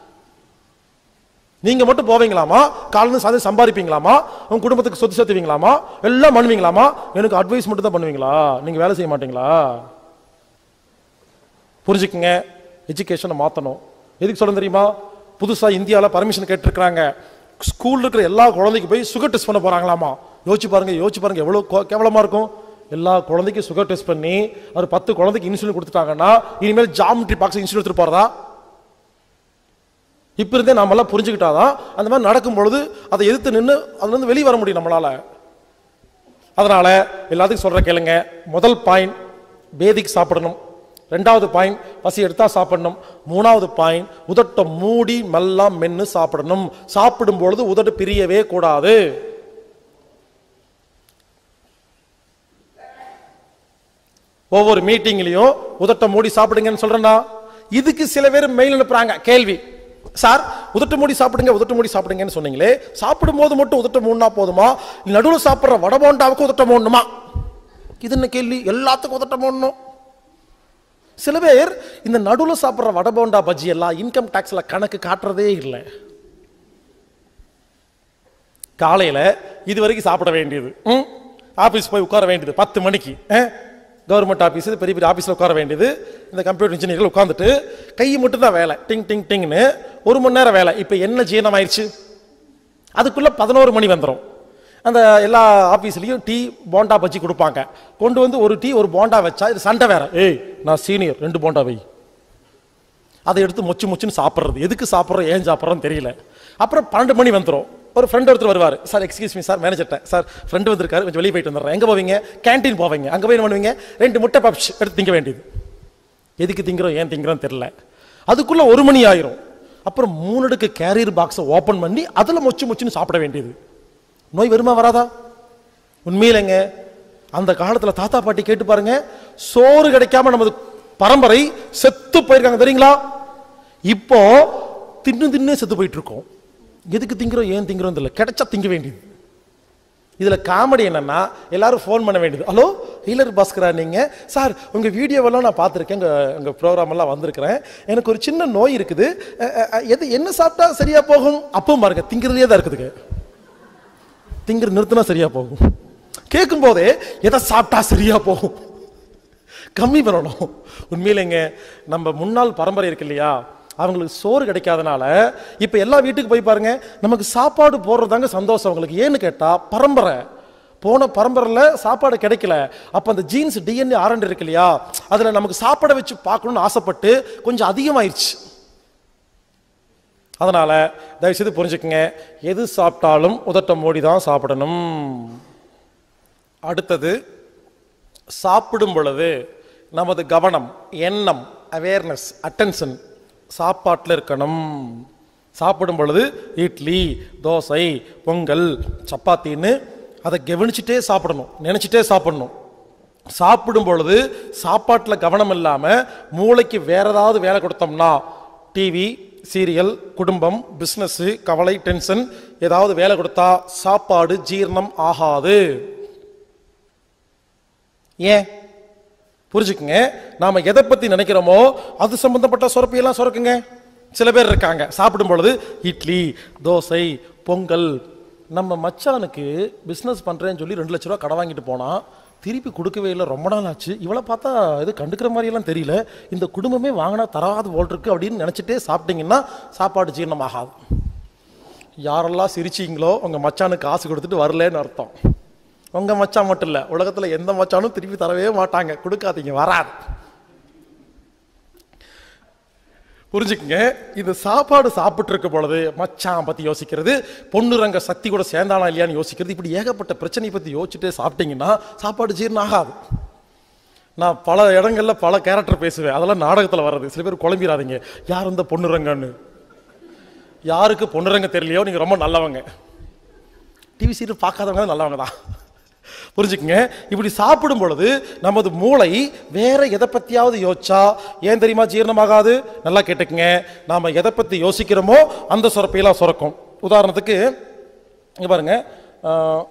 நீங்க மட்டும் போவீங்களாமா காலையில் சாயந்தரம் சம்பாதிப்பீங்களாமா உங்க குடும்பத்துக்கு சொத்து சேர்த்துவீங்களாமா எல்லாம் பண்ணுவீங்களாமா எனக்கு அட்வைஸ் மட்டும் தான் பண்ணுவீங்களா நீங்க வேலை செய்ய மாட்டீங்களா புரிஞ்சுக்குங்க எஜுகேஷனை மாற்றணும் எதுக்கு சொல்ல தெரியுமா புதுசாக இந்தியாவில் பர்மிஷன் கேட்டிருக்கிறாங்க ஸ்கூல்ல இருக்கிற எல்லா குழந்தைக்கு போய் சுகர் டெஸ்ட் பண்ண போறாங்களாமா யோசிச்சு பாருங்க யோசிச்சு பாருங்க எவ்வளோ கோ- கேவலமா இருக்கும் எல்லா குழந்தைக்கும் சுகர் டெஸ்ட் பண்ணி ஒரு பத்து குழந்தைக்கு இன்சுலின் கொடுத்துட்டாங்கன்னா இனிமேல் ஜாமெட்ரி பாக்ஸ் இன்சுலின் எடுத்துட்டு போறதா இப்ப இருந்தே நாமெல்லாம் புரிஞ்சுக்கிட்டாதான் அந்த மாதிரி நடக்கும் பொழுது அதை எதிர்த்து நின்று அதுல இருந்து வெளியே வர முடியும் நம்மளால அதனால எல்லாத்துக்கும் சொல்ற கேளுங்க முதல் பாயிண்ட் பேதிக்கு சாப்பிடணும் ரெண்டாவது பாயிண்ட் பசி எடுத்தா சாப்பிடணும் மூணாவது பாயிண்ட் உதட்டை மூடி மெல்லாம் மென்னு சாப்பிடணும் சாப்பிடும் பொழுது உதடு பிரியவே கூடாது ஒவ்வொரு மீட்டிங்லயும் உதட்டை மூடி சாப்பிடுங்கன்னு சொல்றேன்னா இதுக்கு சில பேர் மெயில் அனுப்புறாங்க கேள்வி சார் உதட்ட மூடி சாப்பிடுங்க உதட்ட மூடி சாப்பிடுங்கன்னு சொன்னீங்களே சாப்பிடும் போது மட்டும் உதட்ட மூடினா போதுமா நடுவில் சாப்பிடுற வடபோண்டாவுக்கு உதட்ட மூடணுமா இது என்ன கேள்வி எல்லாத்துக்கும் உதட்ட மூடணும் சில பேர் இந்த நடுவில் சாப்பிடுற வடபோண்டா பஜ்ஜி எல்லாம் இன்கம் டாக்ஸ்ல கணக்கு காட்டுறதே இல்லை காலையில இது வரைக்கும் சாப்பிட வேண்டியது ம்? ஆபீஸ் போய் உட்கார வேண்டியது பத்து மணிக்கு கவர்மெண்ட் ஆபீஸ் பெரிய பெரிய ஆபீஸ்ல உட்கார வேண்டியது இந்த கம்ப்யூட்டர் இன்ஜினியர்கள் உட்காந்துட்டு கை மட்டும் தான் வேலை டிங் டிங் டிங்னு ஒரு மணி நேரம் வேலை இப்போ என்ன ஜீரணம் ஆயிடுச்சு அதுக்குள்ள பதினோரு மணி வந்துடும் அந்த எல்லா ஆபீஸ்லயும் டீ போண்டா பஜ்ஜி கொடுப்பாங்க கொண்டு வந்து ஒரு டீ ஒரு போண்டா வச்சா இது சண்டை வேற ஏய் நான் சீனியர் ரெண்டு போண்டா வை அதை எடுத்து மொச்சு மொச்சுன்னு சாப்பிட்றது எதுக்கு சாப்பிட்றோம் ஏன் சாப்பிட்றோம் தெரியல அப்புறம் பன்னெண்டு மணி வந்துடும் ஒரு ஃப்ரெண்ட் ஒருத்தர் வருவார் சார் எக்ஸ்கியூஸ் மீ சார் மேனேஜர்ட்ட சார் ஃப்ரெண்டு வந்திருக்காரு கொஞ்சம் வெளியே போயிட்டு வந்துடுறேன் எங்கே போவீங்க கேண்டீன் போவீங்க அங்கே போய் என்ன பண்ணுவீங்க ரெண்டு முட்டை பப்ஸ் எடுத்து திங்க வேண்டியது எதுக்கு திங்கிறோம் ஏன் திங்கிறோம் தெரியல அதுக்குள்ள ஒரு மணி ஆயிரும் அப்புறம் மூணு அடுக்கு கேரியர் பாக்ஸை ஓப்பன் பண்ணி அதில் மொச்சு மொச்சுன்னு சாப்பிட வேண்டியது நோய் வருமா வராதா உண்மையிலங்க அந்த காலத்துல தாத்தா பாட்டி கேட்டு பாருங்க சோறு கிடைக்காம நமது பரம்பரை செத்து போயிருக்காங்க தெரியுங்களா இப்போ தின்னு தின்னே செத்து போயிட்டு இருக்கோம் எதுக்கு திங்கிறோம் ஏன் திங்கிறோம் தெரியல கிடைச்சா திங்க வேண்டியது இதுல காமெடி என்னன்னா எல்லாரும் ஃபோன் பண்ண வேண்டியது ஹலோ ஹீலர் பாஸ்கரா நீங்க சார் உங்க வீடியோவெல்லாம் நான் பார்த்துருக்கேன் உங்க உங்க ப்ரோக்ராம் எல்லாம் வந்திருக்கிறேன் எனக்கு ஒரு சின்ன நோய் இருக்குது அஹ், அஹ், எது என்ன சாப்பிட்டா சரியா போகும் அப்பவும் பாருங்க திங்கிறதே தான் இருக்குதுங்க திங்கிற நிறுத்தினா சரியா போகும் கேட்கும் போதே எதை சாப்பிட்டா சரியா போகும் கம்மி பண்ணணும் உண்மையிலேங்க நம்ம முன்னாள் பரம்பரை இருக்கு இல்லையா அவங்களுக்கு சோறு கிடைக்காதனால இப்ப எல்லா வீட்டுக்கு போய் பாருங்க நமக்கு சாப்பாடு போடுறதாங்க சந்தோஷம் அவங்களுக்கு ஏன்னு கேட்டா பரம்பரை போன பரம்பரையில் சாப்பாடு கிடைக்கல அப்ப அந்த ஜீன்ஸ் டிஎன்ஏ ஆரண்டு இருக்கு இல்லையா அதுல நமக்கு சாப்பாடை வச்சு பார்க்கணும்னு ஆசைப்பட்டு கொஞ்சம் அதிகமாயிருச்சு அதனால தயவுசெய்து புரிஞ்சுக்குங்க எது சாப்பிட்டாலும் உதட்ட மூடி தான் சாப்பிடணும் அடுத்தது சாப்பிடும் பொழுது நமது கவனம் எண்ணம் அவேர்னஸ் அட்டென்ஷன் சாப்பாட்டில் இருக்கணும் சாப்பிடும் பொழுது இட்லி தோசை பொங்கல் சப்பாத்தின்னு அதை கவனிச்சுட்டே சாப்பிடணும் நினைச்சிட்டே சாப்பிடணும் சாப்பிடும் பொழுது சாப்பாட்டில் கவனம் இல்லாமல் மூளைக்கு வேற ஏதாவது வேலை கொடுத்தோம்னா டிவி சீரியல் குடும்பம் பிஸ்னஸ் கவலை டென்ஷன் ஏதாவது வேலை கொடுத்தா சாப்பாடு ஜீரணம் ஆகாது ஏன் புரிஞ்சுக்குங்க நாம எதை பத்தி நினைக்கிறோமோ அது சம்பந்தப்பட்ட சுரப்பியெல்லாம் சுரக்குங்க சில பேர் இருக்காங்க சாப்பிடும் பொழுது இட்லி தோசை பொங்கல் நம்ம மச்சானுக்கு பிஸ்னஸ் பண்றேன்னு சொல்லி ரெண்டு லட்ச ரூபா கடை வாங்கிட்டு போனா திருப்பி கொடுக்கவே இல்லை ரொம்ப நாள் ஆச்சு இவளை பார்த்தா இது கண்டுக்கிற மாதிரியெல்லாம் தெரியல இந்த குடும்பமே வாங்கினா தராது போல் இருக்கு அப்படின்னு நினைச்சிட்டே சாப்பிட்டீங்கன்னா சாப்பாடு ஜீரணம் ஆகாது யாரெல்லாம் சிரிச்சீங்களோ உங்க மச்சானுக்கு காசு கொடுத்துட்டு வரலன்னு அர்த்தம் உங்க மச்சான் மட்டும் இல்ல உலகத்துல எந்த மச்சானும் திருப்பி தரவே மாட்டாங்க கொடுக்காதீங்க வராது புரிஞ்சுக்குங்க இந்த சாப்பாடு சாப்பிட்டு இருக்க பொழுது மச்சான் பத்தி யோசிக்கிறது பொண்ணு ரங்க சக்தி கூட சேர்ந்தானா இல்லையான்னு யோசிக்கிறது இப்படி ஏகப்பட்ட பிரச்சனையை பத்தி யோசிச்சுட்டே சாப்பிட்டீங்கன்னா சாப்பாடு ஜீரணம் ஆகாது நான் பல இடங்கள்ல பல கேரக்டர் பேசுவேன் அதெல்லாம் நாடகத்துல வர்றது சில பேர் குழம்பிடாதீங்க யார் இந்த பொண்ணுரங்கன்னு யாருக்கு பொண்ணுரங்க தெரியலையோ நீங்க ரொம்ப நல்லவங்க டிவி சீரியல் பார்க்காதவங்க தான் நல்லவங்க தான் புரிஞ்சுக்குங்க இப்படி சாப்பிடும் பொழுது நமது மூளை வேற எதை பத்தியாவது யோசிச்சா ஏன் தெரியுமா ஜீரணமாகாது நல்லா கேட்டுக்குங்க நாம எதை பத்தி யோசிக்கிறோமோ அந்த சுரப்பையெல்லாம் சுரக்கும் உதாரணத்துக்கு இங்க பாருங்க ஆஹ்,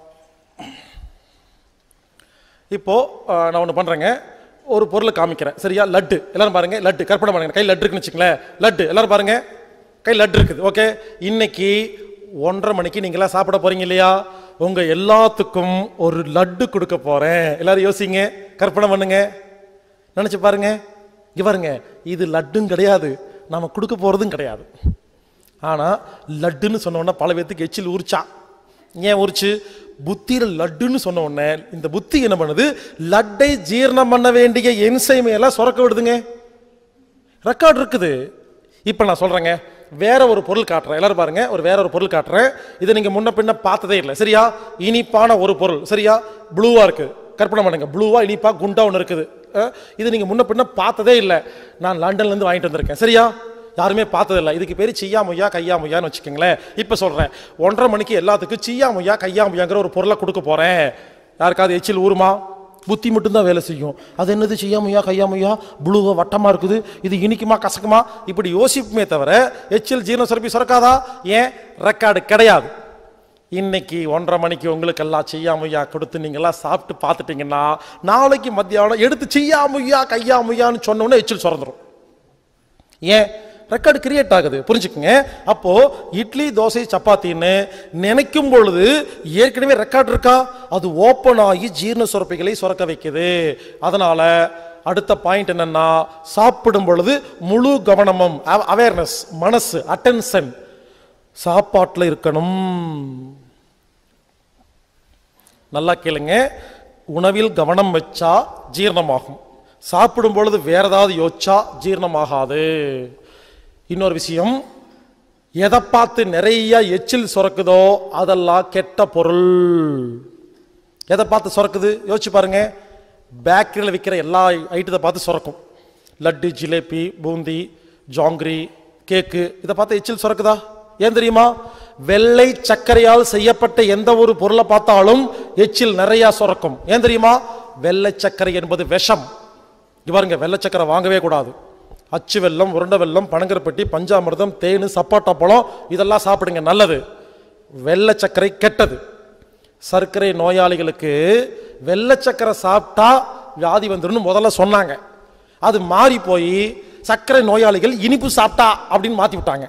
இப்போ ஆஹ், நான் ஒன்று பண்றேங்க ஒரு பொருளை காமிக்கிறேன் சரியா லட்டு எல்லாரும் பாருங்க லட்டு கற்பனை பண்ணுங்க கை லட்டு இருக்குன்னு வச்சுங்களேன் லட்டு எல்லாரும் பாருங்க கை லட்டு இருக்குது ஓகே இன்னைக்கு ஒன்றரை மணிக்கு நீங்களாம் சாப்பிட போறீங்க இல்லையா உங்க எல்லாத்துக்கும் ஒரு லட்டு கொடுக்க போறேன் எல்லாரும் யோசிங்க கற்பனை பண்ணுங்க நினைச்சு பாருங்க இங்க பாருங்க இது லட்டும் கிடையாது நாம கொடுக்க போறதும் கிடையாது ஆனா லட்டுன்னு சொன்ன உடனே பல பேர்த்துக்கு எச்சில் ஊறிச்சா ஏன் ஊறிச்சு புத்தியில லட்டுன்னு சொன்ன உடனே இந்த புத்தி என்ன பண்ணுது லட்டை ஜீரணம் பண்ண வேண்டிய என்சைமை எல்லாம் சுரக்க விடுதுங்க ரெக்கார்ட் இருக்குது இப்போ நான் சொல்றேங்க வேற ஒரு பொருள் காட்டுறேன் எல்லாரும் பாருங்க ஒரு வேற ஒரு பொருள் காட்டுறேன் இதை நீங்க முன்ன பின்ன பார்த்ததே இல்லை சரியா இனிப்பான ஒரு பொருள் சரியா ப்ளூவா இருக்கு கற்பனை பண்ணுங்க ப்ளூவா இனிப்பா குண்டா ஒன்று இருக்குது அஹ், இது நீங்க முன்ன பின்ன பார்த்ததே இல்லை நான் லண்டன்ல இருந்து வாங்கிட்டு வந்திருக்கேன் சரியா யாருமே பார்த்ததில்ல இதுக்கு பேர் சியா முய்யா கையா முய்யான்னு வச்சுக்கோங்களேன் இப்போ சொல்றேன் ஒன்றரை மணிக்கு எல்லாத்துக்கும் சியா முய்யா கையா முய்யாங்கிற ஒரு பொருளை கொடுக்க போறேன் யாருக்காவது எச்சில் ஊறுமா புத்தி மட்டும்தான் வேலை செய்யும் அது என்னது செய்யாமையா கையாமையா புளுவா வட்டமா இருக்குது இது இனிக்குமா கசக்குமா இப்படி யோசிப்புமே தவிர எச்சில் ஜீரண சுரப்பி சுரக்காதா ஏன் ரெக்கார்டு கிடையாது இன்னைக்கு ஒன்றரை மணிக்கு உங்களுக்கு எல்லாம் செய்யாமையா கொடுத்து நீங்கெல்லாம் சாப்பிட்டு பார்த்துட்டீங்கன்னா நாளைக்கு மத்தியானம் எடுத்து செய்யாமையா கையாமையான்னு சொன்ன உடனே எச்சில் சுரந்துரும் ஏன் ரெக்கார்டு கிரியேட் ஆகுது புரிஞ்சுக்குங்க அப்போ இட்லி தோசை சப்பாத்தின்னு நினைக்கும் பொழுது ஏற்கனவே ரெக்கார்ட் இருக்கா அது ஓப்பன் ஆகி ஜீரண சுரப்பிகளை சுரக்க வைக்குது அதனால அடுத்த பாயிண்ட் என்னன்னா சாப்பிடும் பொழுது முழு கவனமும் அவேர்னஸ் மனசு அட்டென்ஷன் சாப்பாட்டில் இருக்கணும் நல்லா கேளுங்க உணவில் கவனம் வச்சா ஜீரணமாகும் சாப்பிடும் பொழுது வேற ஏதாவது யோசிச்சா ஜீரணமாகாது இன்னொரு விஷயம் எதை பார்த்து நிறைய எச்சில் சுரக்குதோ அதெல்லாம் கெட்ட பொருள் எதை பார்த்து சுரக்குது யோசிச்சு பாருங்க பேக்கரியில் விற்கிற எல்லா ஐட்டத்தை பார்த்து சுரக்கும் லட்டு ஜிலேபி பூந்தி ஜாங்கிரி கேக்கு இதை பார்த்து எச்சில் சுரக்குதா ஏன் தெரியுமா வெள்ளை சர்க்கரையால் செய்யப்பட்ட எந்த ஒரு பொருளை பார்த்தாலும் எச்சில் நிறைய சுரக்கும் ஏன் தெரியுமா வெள்ளை சர்க்கரை என்பது விஷம் இங்க பாருங்க வெள்ளை சர்க்கரை வாங்கவே கூடாது அச்சு வெல்லம் உருண்டை வெல்லம் பனங்கருப்பட்டி பஞ்சாமிர்தம் தேனு சப்பாட்டா பழம் இதெல்லாம் சாப்பிடுங்க நல்லது வெள்ளை சர்க்கரை கெட்டது சர்க்கரை நோயாளிகளுக்கு வெள்ளை சர்க்கரை சாப்பிட்டா வியாதி வந்துருன்னு முதல்ல சொன்னாங்க அது மாறி போய் சர்க்கரை நோயாளிகள் இனிப்பு சாப்பிட்டா அப்படின்னு மாத்தி விட்டாங்க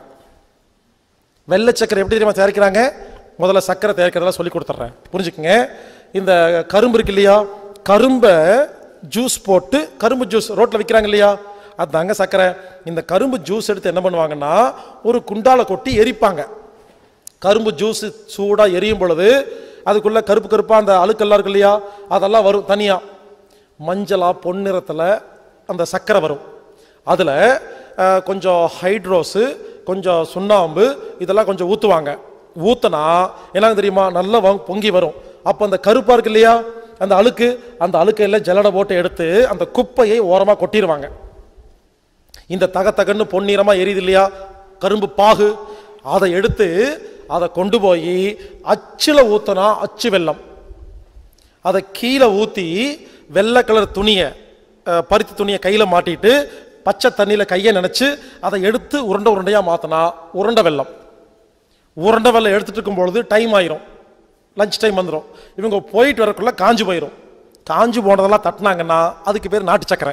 வெள்ளை சர்க்கரை எப்படி தெரியுமா தயாரிக்கிறாங்க முதல்ல சர்க்கரை தயாரிக்கிறதெல்லாம் சொல்லி கொடுத்துட்றேன் புரிஞ்சுக்கங்க இந்த கரும்பு இருக்கு இல்லையா கரும்பை ஜூஸ் போட்டு கரும்பு ஜூஸ் ரோட்டில் விற்கிறாங்க இல்லையா அதாங்க சர்க்கரை இந்த கரும்பு ஜூஸ் எடுத்து என்ன பண்ணுவாங்கன்னா ஒரு குண்டால கொட்டி எரிப்பாங்க கரும்பு ஜூஸ் சூடா எரியும் பொழுது அதுக்குள்ள கருப்பு கருப்பா அந்த அழுக்கெல்லாம் இருக்கு இல்லையா அதெல்லாம் வரும் தனியா மஞ்சளா பொன்னிறத்துல அந்த சர்க்கரை வரும் அதுல அஹ், கொஞ்சம் ஹைட்ரோஸு கொஞ்சம் சுண்ணாம்பு இதெல்லாம் கொஞ்சம் ஊத்துவாங்க ஊத்துனா என்ன தெரியுமா நல்லா வ- பொங்கி வரும் அப்போ அந்த கருப்பா இருக்கு இல்லையா அந்த அழுக்கு அந்த அழுக்கையில ஜல்லடை போட்டு எடுத்து அந்த குப்பையை ஓரமா கொட்டிடுவாங்க இந்த தக தகன்னு பொன்னிறமா எரியுது இல்லையா கரும்பு பாகு அதை எடுத்து அதை கொண்டு போய் அச்சுல ஊத்தனா அச்சு வெல்லம் அதை கீழே ஊத்தி வெள்ளை கலர் துணியை அஹ், பருத்தி துணியை கையில மாட்டிட்டு பச்சை தண்ணியில கையை நினைச்சு அதை எடுத்து உருண்டை உருண்டையா மாத்தினா உருண்டை வெல்லம் உருண்டை வெல்லம் எடுத்துட்டு இருக்கும் பொழுது டைம் ஆயிரும் லஞ்ச் டைம் வந்துடும் இவங்க போயிட்டு வரக்குள்ள காஞ்சு போயிடும் காஞ்சு போனதெல்லாம் தட்டினாங்கன்னா அதுக்கு பேர் நாட்டு சக்கரை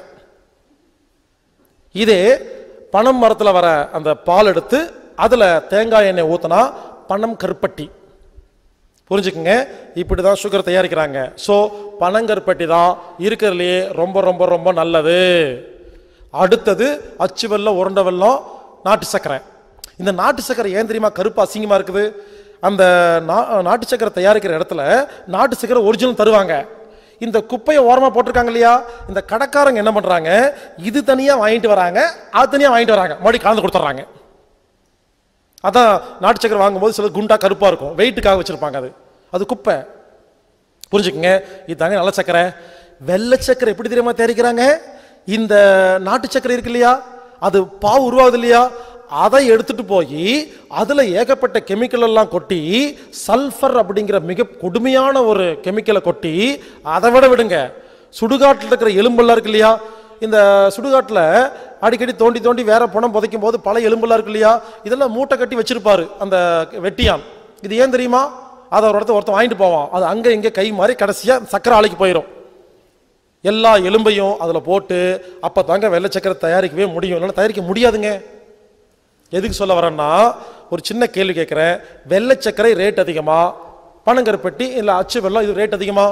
இதே பனம் மரத்துல வர அந்த பால் எடுத்து அதுல தேங்காய் எண்ணெய் ஊத்தினா பனம் கருப்பட்டி புரிஞ்சுக்குங்க இப்படி தான் சுகர் தயாரிக்கிறாங்க ஸோ பனங்கருப்பட்டி தான் இருக்கிறதுலையே ரொம்ப ரொம்ப ரொம்ப நல்லது அடுத்தது அச்சு வெல்லம் உருண்டை வெல்லம் நாட்டு சர்க்கரை இந்த நாட்டு சர்க்கரை ஏன் தெரியுமா கருப்பு அசிங்கமா இருக்குது அந்த நா- நாட்டு சர்க்கரை தயாரிக்கிற இடத்துல நாட்டு சர்க்கரை ஒரிஜினல் தருவாங்க இந்த குப்பையை ஓரமா போட்டிருக்காங்க இல்லையா இந்த கடைக்காரங்க என்ன பண்றாங்க இது தனியா வாங்கிட்டு வராங்க அது தனியா வாங்கிட்டு வராங்க மறுபடியும் கலந்து கொடுத்துட்றாங்க அதான் நாட்டு சக்கரை வாங்கும்போது சில குண்டா கருப்பா இருக்கும் வெயிட்டுக்காக வச்சிருப்பாங்க அது அது குப்பை புரிஞ்சுக்கங்க இதுதாங்க நல்ல சக்கரை வெள்ளை சக்கரை எப்படி தெரியுமா தயாரிக்கிறாங்க இந்த நாட்டு சக்கரை இருக்கு இல்லையா அது பாவு உருவாகுது இல்லையா அதை எடுத்துட்டு போய் அதுல ஏகப்பட்ட கெமிக்கல் எல்லாம் கொட்டி சல்ஃபர் அப்படிங்கிற மிக கொடுமையான ஒரு கெமிக்கலை கொட்டி அதை விட விடுங்க சுடுகாட்டில் இருக்கிற எலும்பெல்லாம் இருக்கு இல்லையா இந்த சுடுகாட்டில் அடிக்கடி தோண்டி தோண்டி வேற பணம் புதைக்கும் போது பல எலும்பெல்லாம் இருக்கு இல்லையா இதெல்லாம் மூட்டை கட்டி வச்சிருப்பாரு அந்த வெட்டியான் இது ஏன் தெரியுமா அதை ஒரு இடத்த ஒருத்தன் வாங்கிட்டு போவான் அது அங்க இங்க கை மாறி கடைசியா சக்கரை ஆலைக்கு போயிடும் எல்லா எலும்பையும் அதுல போட்டு அப்ப தாங்க வெள்ளை சக்கரை தயாரிக்கவே முடியும் இல்லைன்னா தயாரிக்க முடியாதுங்க எதுக்கு சொல்ல வரேன்னா ஒரு சின்ன கேள்வி கேட்குறேன் வெள்ளை சர்க்கரை ரேட் அதிகமா பனங்கருப்பட்டி இல்லை அச்சு வெல்லம் இது ரேட் அதிகமா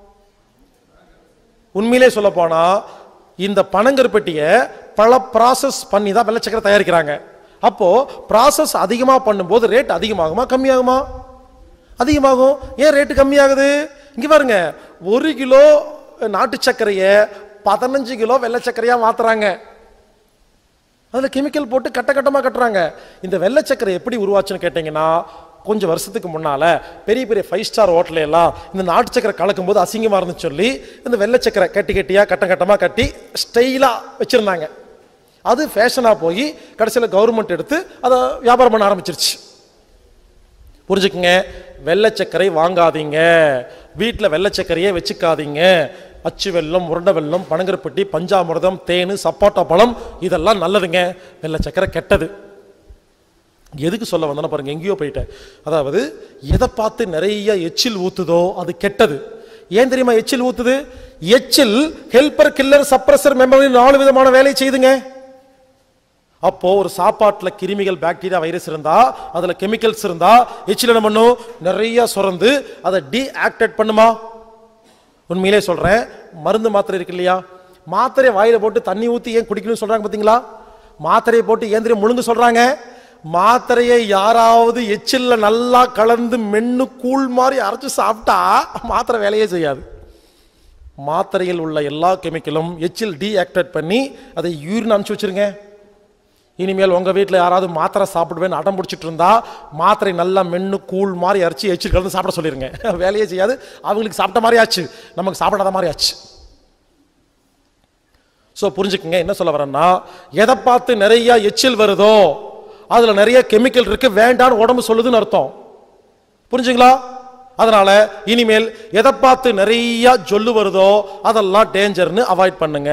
உண்மையிலே சொல்ல போனா இந்த பனங்கருப்பட்டியை பல ப்ராசஸ் பண்ணி தான் வெள்ளை சக்கரை தயாரிக்கிறாங்க அப்போ ப்ராசஸ் அதிகமாக பண்ணும்போது ரேட் அதிகமாகுமா கம்மியாகுமா அதிகமாகும் ஏன் ரேட்டு கம்மியாகுது இங்க பாருங்க ஒரு கிலோ நாட்டு சர்க்கரையை பதினஞ்சு கிலோ வெள்ளை சர்க்கரையா மாத்துறாங்க அதில் கெமிக்கல் போட்டு கட்ட கட்டமாக கட்டுறாங்க இந்த வெள்ளை சக்கரை எப்படி உருவாச்சுன்னு கேட்டிங்கன்னா கொஞ்சம் வருஷத்துக்கு முன்னால பெரிய பெரிய ஃபைவ் ஸ்டார் ஹோட்டல எல்லாம் இந்த நாட்டு சக்கரை கலக்கும் போது அசிங்கமாக இருந்துச்சு சொல்லி இந்த வெள்ளை சக்கரை கட்டி கட்டியாக கட்டம் கட்டமாக கட்டி ஸ்டைலாக வச்சுருந்தாங்க அது ஃபேஷனாக போய் கடைசியில் கவர்மெண்ட் எடுத்து அதை வியாபாரம் பண்ண ஆரம்பிச்சிருச்சு புரிஞ்சுக்குங்க வெள்ளை சர்க்கரை வாங்காதீங்க வீட்டில் வெள்ளை சர்க்கரையே வச்சுக்காதீங்க அச்சு வெல்லம் உருண்டை வெல்லம் பனங்கருப்பட்டி பஞ்சாமிர்தம் தேன் சப்பாட்டா பழம் இதெல்லாம் நல்லதுங்க வெள்ளை சர்க்கரை கெட்டது எதுக்கு சொல்ல வந்தேன்னா பாருங்க எங்கேயோ போயிட்டேன் அதாவது எதை பார்த்து நிறைய எச்சில் ஊத்துதோ அது கெட்டது ஏன் தெரியுமா எச்சில் ஊத்துது எச்சில் ஹெல்பர் கில்லர் சப்ரஸர் மெமரி நாலு விதமான வேலையை செய்துங்க அப்போ ஒரு சாப்பாட்டுல கிருமிகள் பாக்டீரியா வைரஸ் இருந்தா அதுல கெமிக்கல்ஸ் இருந்தா எச்சில் என்ன பண்ணும் நிறைய சுரந்து அதை டீஆக்டேட் பண்ணுமா உண்மையிலே சொல்றேன் மருந்து மாத்திரை இருக்கு இல்லையா மாத்திரையை வாயில போட்டு தண்ணி ஊத்தி ஏன் குடிக்கணும்னு சொல்றாங்க பாத்தீங்களா மாத்திரையை போட்டு ஏன் தெரியும் முழுங்க சொல்றாங்க மாத்திரையை யாராவது எச்சில்ல நல்லா கலந்து மென்னு கூழ் மாதிரி அரைச்சு சாப்பிட்டா மாத்திரை வேலையே செய்யாது மாத்திரையில் உள்ள எல்லா கெமிக்கலும் எச்சில் டீஆக்டேட் பண்ணி அதை யூரின் அனுப்பிச்சு வச்சிருங்க இனிமேல் உங்க வீட்டில் யாராவது மாத்திரை சாப்பிடுவேன்னு அடம் பிடிச்சிட்டு இருந்தா மாத்திரை நல்லா மென்னு கூழ் மாதிரி அரைச்சி எச்சில் கலந்து சாப்பிட சொல்லிருங்க வேலையே செய்யாது அவங்களுக்கு சாப்பிட்ட மாதிரி ஆச்சு நமக்கு சாப்பிடாத மாதிரி ஆச்சு ஸோ புரிஞ்சுக்குங்க என்ன சொல்ல வரேன்னா எதை பார்த்து நிறைய எச்சில் வருதோ அதுல நிறைய கெமிக்கல் இருக்கு வேண்டான்னு உடம்பு சொல்லுதுன்னு அர்த்தம் புரிஞ்சுங்களா அதனால இனிமேல் எதை பார்த்து நிறைய ஜொல்லு வருதோ அதெல்லாம் டேஞ்சர்னு அவாய்ட் பண்ணுங்க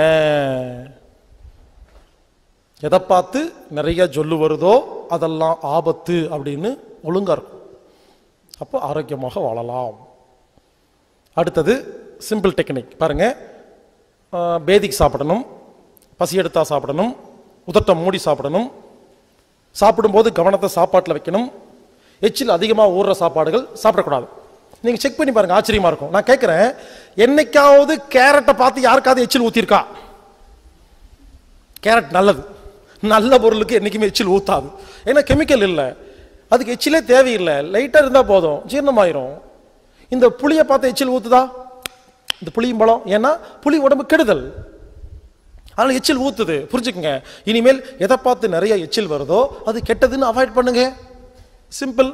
எதை பார்த்து நிறைய ஜொல்லு வருதோ அதெல்லாம் ஆபத்து அப்படின்னு ஒழுங்கா இருக்கும் அப்போ ஆரோக்கியமாக வாழலாம் அடுத்தது சிம்பிள் டெக்னிக் பாருங்க ஆஹ், பேதிக்கு சாப்பிடணும் பசி எடுத்தா சாப்பிடணும் உதட்டை மூடி சாப்பிடணும் சாப்பிடும்போது கவனத்தை சாப்பாட்டில் வைக்கணும் எச்சில் அதிகமாக ஊறுற சாப்பாடுகள் சாப்பிடக்கூடாது நீங்கள் செக் பண்ணி பாருங்க ஆச்சரியமா இருக்கும் நான் கேட்குறேன் என்னைக்காவது கேரட்டை பார்த்து யாருக்காவது எச்சில் ஊற்றிருக்கா கேரட் நல்லது நல்ல பொருளுக்கு என்றைக்குமே எச்சில் ஊத்தாது ஏன்னா கெமிக்கல் இல்லை அதுக்கு எச்சிலே தேவையில்லை லைட்டாக இருந்தால் போதும் ஜீரணமாயிரும் இந்த புளியை பார்த்து எச்சில் ஊத்துதா இந்த புளியும் பழம் ஏன்னா புளி உடம்பு கெடுதல் அதனால எச்சில் ஊத்துது புரிஞ்சுக்குங்க இனிமேல் எதை பார்த்து நிறைய எச்சில் வருதோ அது கெட்டதுன்னு அவாய்ட் பண்ணுங்க சிம்பிள்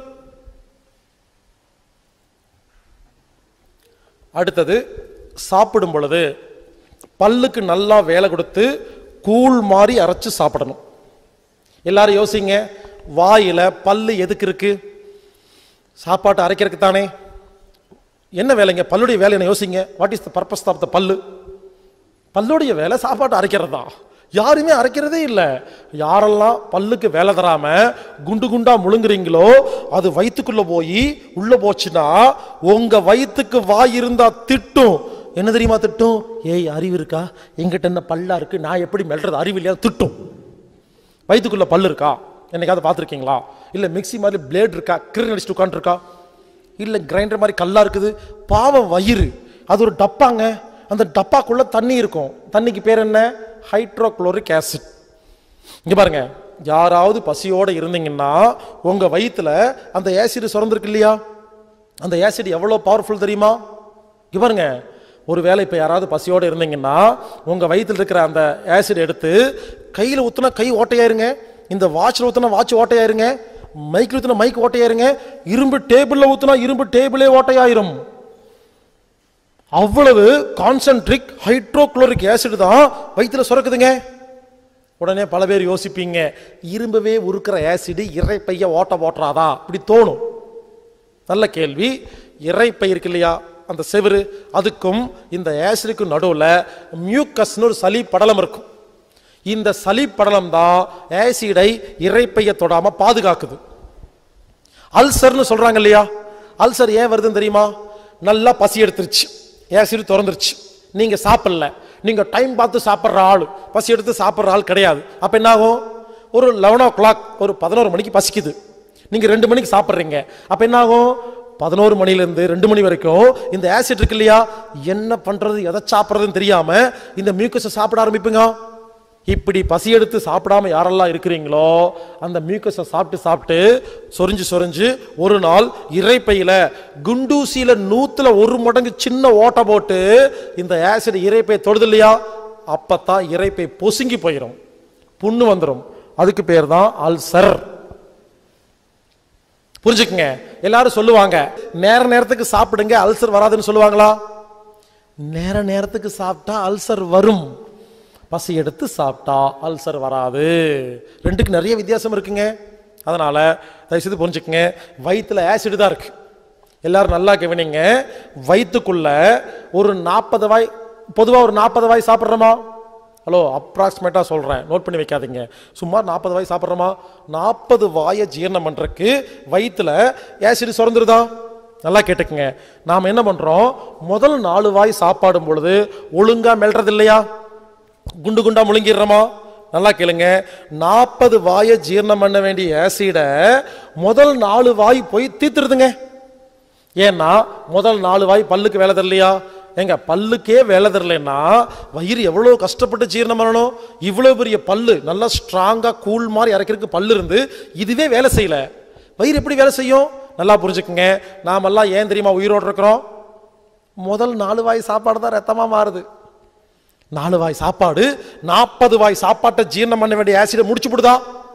அடுத்தது சாப்பிடும் பொழுது பல்லுக்கு நல்லா வேலை கொடுத்து கூழ் மாதிரி அரைச்சு சாப்பிடணும் எல்லாரும் யோசிங்க வாயில பல்லு எதுக்கு இருக்கு சாப்பாட்டை அரைக்கிறதுக்கு தானே என்ன வேலைங்க பல்லுடைய வேலை என்ன யோசிங்க what is the purpose of the பல்லு பல்லுடைய வேலை சாப்பாட்டை அரைக்கிறது தான் யாருமே அரைக்கிறதே இல்லை யாரெல்லாம் பல்லுக்கு வேலை தராம குண்டு குண்டா முழுங்குறீங்களோ அது வயித்துக்குள்ள போய் உள்ள போச்சுன்னா உங்க வயித்துக்கு வாய் இருந்தா திட்டும் என்ன தெரியுமா திட்டும் ஏய் அறிவு இருக்கா எங்கிட்ட என்ன பல்லா இருக்கு நான் எப்படி மெல்றது அறிவு இல்லையா திட்டும் வயித்துக்குள்ள பல்லு இருக்கா என்னைக்காவது பார்த்துருக்கீங்களா இல்லை மிக்ஸி மாதிரி பிளேட் இருக்கா கிரின் அடிச்சுட்டு உட்காந்துருக்கா இல்லை கிரைண்டர் மாதிரி கல்லா இருக்குது பாவம் வயிறு அது ஒரு டப்பாங்க அந்த டப்பாக்குள்ள தண்ணி இருக்கும் தண்ணிக்கு பேர் என்ன ஹைட்ரோகுளோரிக் ஆசிட் இங்க பாருங்க யாராவது பசியோட இருந்தீங்கன்னா உங்க வயித்துல அந்த ஆசிட் சுரந்திருக்கு இல்லையா அந்த ஆசிட் எவ்வளோ பவர்ஃபுல் தெரியுமா இங்க பாருங்க ஒருவேளை இப்போ யாராவது பசியோட இருந்தீங்கன்னா உங்க வயித்துல இருக்கிற அந்த ஆசிட் எடுத்து கையில் ஊத்துனா கை ஓட்டையாயிருங்க இந்த வாட்சில் ஊத்துனா வாட்ச் ஓட்டையாயிருங்க மைக்கில் ஊத்துனா மைக் ஓட்டையாயிருங்க இரும்பு டேபிளில் ஊத்துனா இரும்பு டேபிளே ஓட்டையாயிரும் அவ்வளவு கான்சென்ட்ரிக் ஹைட்ரோகுளோரிக் ஆசிட் தான் வயிற்றுல சுரக்குதுங்க உடனே பல பேர் யோசிப்பீங்க இரும்பவே உருக்கிற ஆசிட் இறைப்பைய ஓட்ட ஓட்டுறாதா இப்படி தோணும் நல்ல கேள்வி இறைப்பை இருக்கு இல்லையா அந்த செவுரு அதுக்கும் இந்த ஆசிடுக்கும் நடுவில் மியூக்கஸ்னு ஒரு சளி படலம் இருக்கும் இந்த சளி படலம் தான் ஆசிடை இறைப்பைய தொடாம பாதுகாக்குது அல்சர்னு சொல்றாங்க இல்லையா அல்சர் ஏன் வருதுன்னு தெரியுமா நல்லா பசி எடுத்துருச்சு ஆசிட் திறந்துருச்சு நீங்க சாப்பிடல நீங்க டைம் பார்த்து சாப்பிட்ற ஆள் பசி எடுத்து சாப்பிட்ற ஆள் கிடையாது அப்ப என்ன ஆகும் ஒரு லெவன் ஓ கிளாக் ஒரு பதினோரு மணிக்கு பசிக்குது நீங்க ரெண்டு மணிக்கு சாப்பிட்றீங்க அப்ப என்ன ஆகும் பதினோரு மணிலேருந்து ரெண்டு மணி வரைக்கும் இந்த ஆசிட் இருக்கு இல்லையா என்ன பண்றது எதை சாப்பிட்றதுன்னு தெரியாம இந்த மியூக்கஸை சாப்பிட ஆரம்பிப்பீங்க இப்படி பசி எடுத்து சாப்பிடாம யாரெல்லாம் இருக்கிறீங்களோ அந்த மியூக்கஸை சாப்பிட்டு சாப்பிட்டு சொரிஞ்சு சொரிஞ்சு ஒரு நாள் இறைப்பையில குண்டூசியில நூத்துல ஒரு மடங்கு சின்ன ஓட்டை போட்டு இந்த ஆசிட் இறைப்பை தொடுது இல்லையா அப்பத்தான் இறைப்பை பொசுங்கி போயிடும் புண்ணு வந்துடும் அதுக்கு பேர் தான் அல்சர் புரிஞ்சுக்குங்க எல்லாரும் சொல்லுவாங்க நேர நேரத்துக்கு சாப்பிடுங்க அல்சர் வராதுன்னு சொல்லுவாங்களா நேர நேரத்துக்கு சாப்பிட்டா அல்சர் வரும் பசி எடுத்து சாப்பிட்டா அல்சர் வராது ரெண்டுக்கு நிறைய வித்தியாசம் இருக்குங்க அதனால தயவுசெய்து புரிஞ்சுக்குங்க வயிற்றுல ஆசிட் தான் இருக்கு எல்லாரும் நல்லா கவனிங்க வயிற்றுக்குள்ள ஒரு நாற்பது வாய் பொதுவாக ஒரு நாற்பது வாய் சாப்பிட்றோமா ஹலோ அப்ராக்சிமேட்டாக சொல்கிறேன் நோட் பண்ணி வைக்காதீங்க சுமார் நாற்பது வாய் சாப்பிட்றோமா நாற்பது வாயை ஜீரணம் பண்ணுறதுக்கு வயிற்றுல ஆசிட் சுரந்துருதா நல்லா கேட்டுக்குங்க நாம் என்ன பண்ணுறோம் முதல் நாலு வாய் சாப்பாடும் பொழுது ஒழுங்காக மெல்றது இல்லையா குண்டு குண்டா முழுங்கிடுறோமா நல்லா கேளுங்க நாற்பது வாயை ஜீரணம் பண்ண வேண்டிய ஆசிடை முதல் நாலு வாய் போய் தீத்துருதுங்க ஏன்னா முதல் நாலு வாய் பல்லுக்கு வேலை தரலையா ஏங்க பல்லுக்கே வேலை தரலைன்னா வயிறு எவ்வளோ கஷ்டப்பட்டு ஜீரணம் பண்ணணும் இவ்வளோ பெரிய பல்லு நல்லா ஸ்ட்ராங்காக கூழ் மாதிரி இறக்கிறதுக்கு பல்லு இருந்து இதுவே வேலை செய்யல வயிறு எப்படி வேலை செய்யும் நல்லா புரிஞ்சுக்குங்க நாமெல்லாம் ஏன் தெரியுமா உயிரோடு இருக்கிறோம் முதல் நாலு வாய் சாப்பாடு தான் ரத்தமாக மாறுது நாலு வாய் சாப்பாடு நாற்பது வாய் சாப்பாட்டை ஜீரணம் பண்ண வேண்டிய ஆசிடை முடிச்சு விடுதா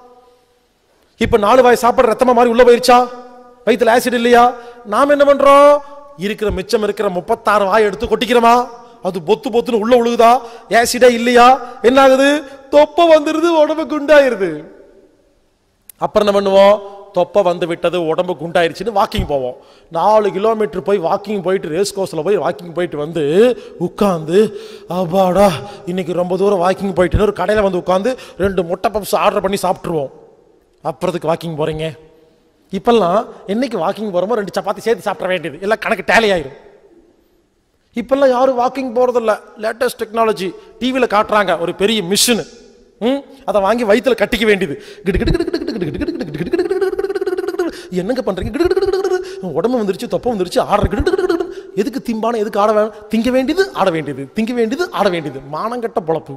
இப்ப நாலு வாய் சாப்பாடு ரத்தமா மாதிரி உள்ள போயிருச்சா வயித்துல ஆசிட் இல்லையா நாம் என்ன பண்றோம் இருக்கிற மிச்சம் இருக்கிற முப்பத்தாறு வாய் எடுத்து கொட்டிக்கிறோமா அது பொத்து பொத்துன்னு உள்ள உழுகுதா ஆசிடே இல்லையா என்ன ஆகுது தொப்பை வந்துருது உடம்பு குண்டாயிருது அப்புறம் என்ன பண்ணுவோம் தொப்பை வந்து விட்டது உடம்பு குண்டாயிருச்சுன்னு வாக்கிங் போவோம் நாலு கிலோமீட்டர் போய் வாக்கிங் போயிட்டு ரேஸ் கோர்ஸில் போய் வாக்கிங் போயிட்டு வந்து உட்காந்து அப்பாடா இன்னைக்கு ரொம்ப தூரம் வாக்கிங் போயிட்டுன்னு ஒரு கடையில் வந்து உட்காந்து ரெண்டு முட்டை பப்ஸ் ஆர்டர் பண்ணி சாப்பிட்ருவோம் அப்புறத்துக்கு வாக்கிங் போகிறீங்க இப்பெல்லாம் என்னைக்கு வாக்கிங் போகிறோமோ ரெண்டு சப்பாத்தி சேர்த்து சாப்பிட வேண்டியது எல்லாம் கணக்கு டேலி ஆயிரும் இப்பெல்லாம் யாரும் வாக்கிங் போகிறதில்ல லேட்டஸ்ட் டெக்னாலஜி டிவியில் காட்டுறாங்க ஒரு பெரிய மிஷின் ம் அதை வாங்கி வயித்துல கட்டிக்க வேண்டியது கிடு கிடு கிடு கிடு கிடு கிடு கிடு கிடு கிடு கிடு கிடு கிடு கிடு கிடு கிடு கிடு கிடு கிடு. என்னங்க பண்றீங்க கிடு கிடு கிடு கிடு கிடு கிடு. உடம்பு வந்துருச்சு தொப்பை வந்துருச்சு ஆடுற கிடு கிடு கிடு கிடு கிடு. எதுக்கு திம்பான எதுக்கு ஆட வேணும் திங்க வேண்டியது ஆட வேண்டியது திங்க வேண்டியது ஆட வேண்டியது மானங்கட்ட பொழப்பு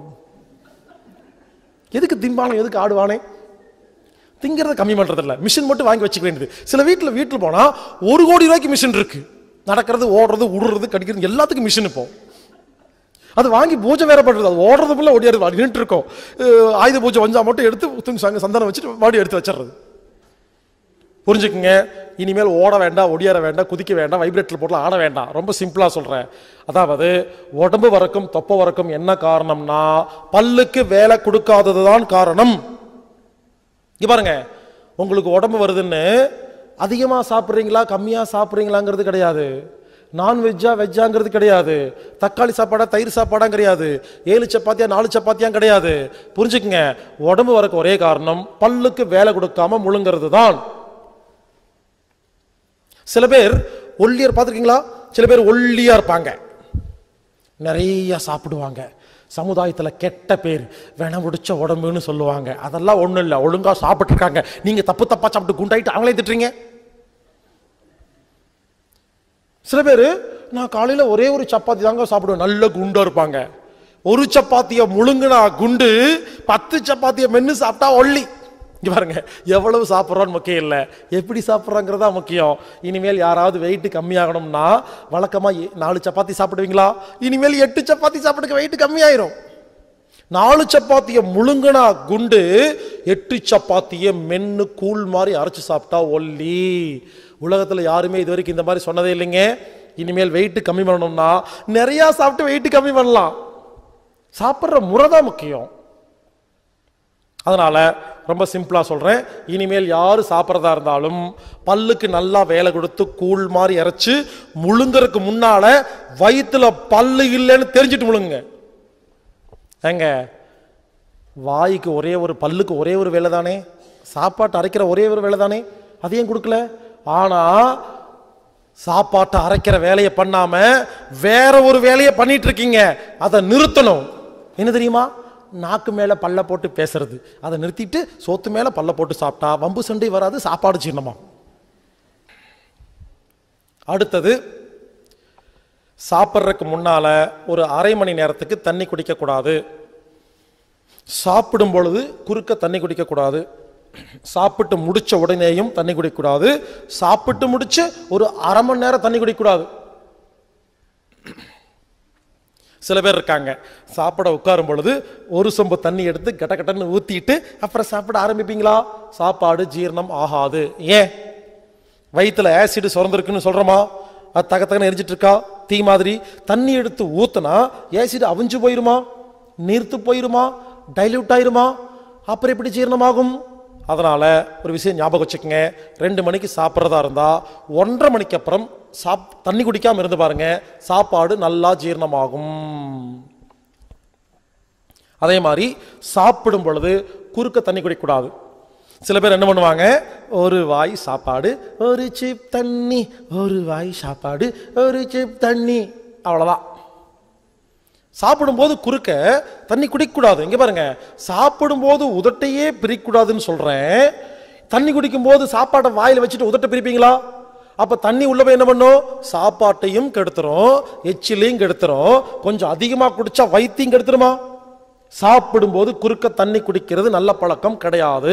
எதுக்கு திம்பானம் எதுக்கு ஆடுவானே திங்கிறத கம்மி பண்றது இல்ல மிஷின் மட்டும் வாங்கி வச்சுக்க வேண்டியது சில வீட்டில் வீட்டில் போனா ஒரு கோடி ரூபாய்க்கு மிஷின் இருக்கு நடக்கிறது ஓடுறது உடுறது கடிக்கிறது எல்லாத்துக்கும் மிஷின் இப்போ அது வாங்கி பூஜை வேற பண்றது அது ஓடுறதுக்குள்ள ஓடியாரு நின்றுட்டு இருக்கோம் அஹ் ஆயுத பூஜை வஞ்சா மட்டும் எடுத்து தூங்கி சங்க சந்தனம் வச்சுட்டு மாடி எடுத்து வச்சிடுறது புரிஞ்சுக்குங்க இனிமேல் ஓட வேண்டாம் ஒடியார வேண்டாம் குதிக்க வேண்டாம் வைப்ரேட்டர் போட்டு ஆட வேண்டாம் ரொம்ப சிம்பிளா சொல்றேன் அதாவது உடம்பு வரக்கும் தொப்பை வரக்கும் என்ன காரணம்னா பல்லுக்கு வேலை கொடுக்காதது தான் காரணம் இங்க பாருங்க உங்களுக்கு உடம்பு வருதுன்னு அதிகமாக சாப்பிட்றீங்களா கம்மியாக சாப்பிட்றீங்களாங்கிறது கிடையாது நான்வெஜ்ஜா வெஜ்ஜாங்கிறது கிடையாது தக்காளி சாப்பாடா தயிர் சாப்பாடா கிடையாது ஏழு சப்பாத்தியா நாலு சப்பாத்தியா கிடையாது புரிஞ்சுக்குங்க உடம்பு வரக்கு ஒரே காரணம் பல்லுக்கு வேலை கொடுக்காம முழுங்கிறது தான் சில பேர் ஒல்லியர் பார்த்துருக்கீங்களா சில பேர் ஒல்லியா இருப்பாங்க நிறைய சாப்பிடுவாங்க சமுதாயத்தில் கெட்ட பேர் வேணாம் முடிச்ச உடம்புன்னு சொல்லுவாங்க அதெல்லாம் ஒன்றும் இல்லை ஒழுங்கா சாப்பிட்ருக்காங்க நீங்க தப்பு தப்பா சாப்பிட்டு குண்டாயிட்டு அவங்களே திட்டுறீங்க சில பேர் நான் காலையில் ஒரே ஒரு சப்பாத்தி தாங்க சாப்பிடுவேன் நல்ல குண்டா இருப்பாங்க ஒரு சப்பாத்தியை முழுங்குனா குண்டு பத்து சப்பாத்தியை மென்று சாப்பிட்டா ஒல்லி இங்க பாருங்க எவ்வளவு சாப்பிட்றோன்னு முக்கியம் இல்லை எப்படி சாப்பிட்றோங்கிறதா முக்கியம் இனிமேல் யாராவது வெயிட் கம்மியாகணும்னா வழக்கமா எ- நாலு சப்பாத்தி சாப்பிடுவீங்களா இனிமேல் எட்டு சப்பாத்தி சாப்பிடுங்க வெயிட் கம்மியாயிரும் நாலு சப்பாத்தியை முழுங்குனா குண்டு எட்டு சப்பாத்தியை மென்னு கூழ் மாதிரி அரைச்சு சாப்பிட்டா ஒல்லி உலகத்துல யாருமே இது வரைக்கும் இந்த மாதிரி சொன்னதே இல்லைங்க இனிமேல் வெயிட் கம்மி பண்ணணும்னா நிறைய சாப்பிட்டு வெயிட் கம்மி பண்ணலாம் சாப்பிட்ற முறை தான் முக்கியம் அதனால ரொம்ப சிம்பிளா சொல்றேன் இனிமேல் யாரு சாப்பிட்றதா இருந்தாலும் பல்லுக்கு நல்லா வேலை கொடுத்து கூழ் மாதிரி இறைச்சு முழுங்கறதுக்கு முன்னால வயித்துல பல்லு இல்லைன்னு தெரிஞ்சுட்டு முழுங்குங்க ஏங்க வாய்க்கு ஒரே ஒரு பல்லுக்கு ஒரே ஒரு வேலை தானே சாப்பாட்டை அரைக்கிற ஒரே ஒரு வேலை தானே அதையும் கொடுக்கல ஆனா சாப்பாட்டை அரைக்கிற வேலையை பண்ணாம வேற ஒரு வேலையை பண்ணிட்டு இருக்கீங்க அதை நிறுத்தணும் என்ன தெரியுமா நாக்கு மேல பல்ல போட்டு பேசுறது அதை நிறுத்திட்டு சோத்து மேல பல்ல போட்டு சாப்பிட்டா வம்பு சண்டை வராது சாப்பாடு ஜீரணமா அடுத்தது சாப்பிட்றதுக்கு முன்னால ஒரு அரை மணி நேரத்துக்கு தண்ணி குடிக்க கூடாது சாப்பிடும் பொழுது குறுக்க தண்ணி குடிக்க கூடாது சாப்பிட்டு முடிச்ச உடனேயும் தண்ணி குடிக்கக்கூடாது சாப்பிட்டு முடிச்சு ஒரு அரை மணி நேரம் தண்ணி குடிக்கக்கூடாது சில பேர் இருக்காங்க சாப்பிட உட்காரும் பொழுது ஒரு சொம்பு தண்ணி எடுத்து கட்ட கட்டன்னு ஊத்திட்டு அப்புறம் சாப்பிட ஆரம்பிப்பீங்களா சாப்பாடு ஜீரணம் ஆகாது ஏன் வயித்துல ஆசிட் சுரந்திருக்குன்னு சொல்றோமா அது தக தகன்னு எரிஞ்சிட்டு இருக்கா தீ மாதிரி தண்ணி எடுத்து ஊத்துனா ஆசிட் அவிஞ்சு போயிருமா நீர்த்து போயிருமா டைல்யூட் ஆயிருமா அப்புறம் எப்படி ஜீரணமாகும் அதனால ஒரு விஷயம் ஞாபகம் வச்சுக்கோங்க ரெண்டு மணிக்கு சாப்பிட்றதா இருந்தா ஒன்றரை மணிக்கு அப்புறம் சாப் தண்ணி குடிக்காம இருந்து பாருங்க சாப்பாடு நல்லா ஜீரணமாகும் அதே மாதிரி சாப்பிடும் பொழுது குறுக்க தண்ணி குடிக்கக்கூடாது சில பேர் என்ன பண்ணுவாங்க ஒரு வாய் சாப்பாடு ஒரு சிப் தண்ணி ஒரு வாய் சாப்பாடு ஒரு சிப் தண்ணி அவ்வளவுதான் சாப்பிடும்போது குறுக்க தண்ணி குடிக்கக்கூடாது இங்க பாருங்க சாப்பிடும்போது உதட்டையே பிரிக்கக்கூடாதுன்னு சொல்றேன் தண்ணி குடிக்கும்போது சாப்பாட்டை வாயில வச்சுட்டு உதட்ட பிரிப்பீங்களா அப்ப தண்ணி உள்ள போய் என்ன பண்ணும் சாப்பாட்டையும் கெடுத்துரும் எச்சிலையும் கெடுத்துரும் கொஞ்சம் அதிகமா குடிச்சா வைத்தியம் கெடுத்துருமா சாப்பிடும்போது குறுக்க தண்ணி குடிக்கிறது நல்ல பழக்கம் கிடையாது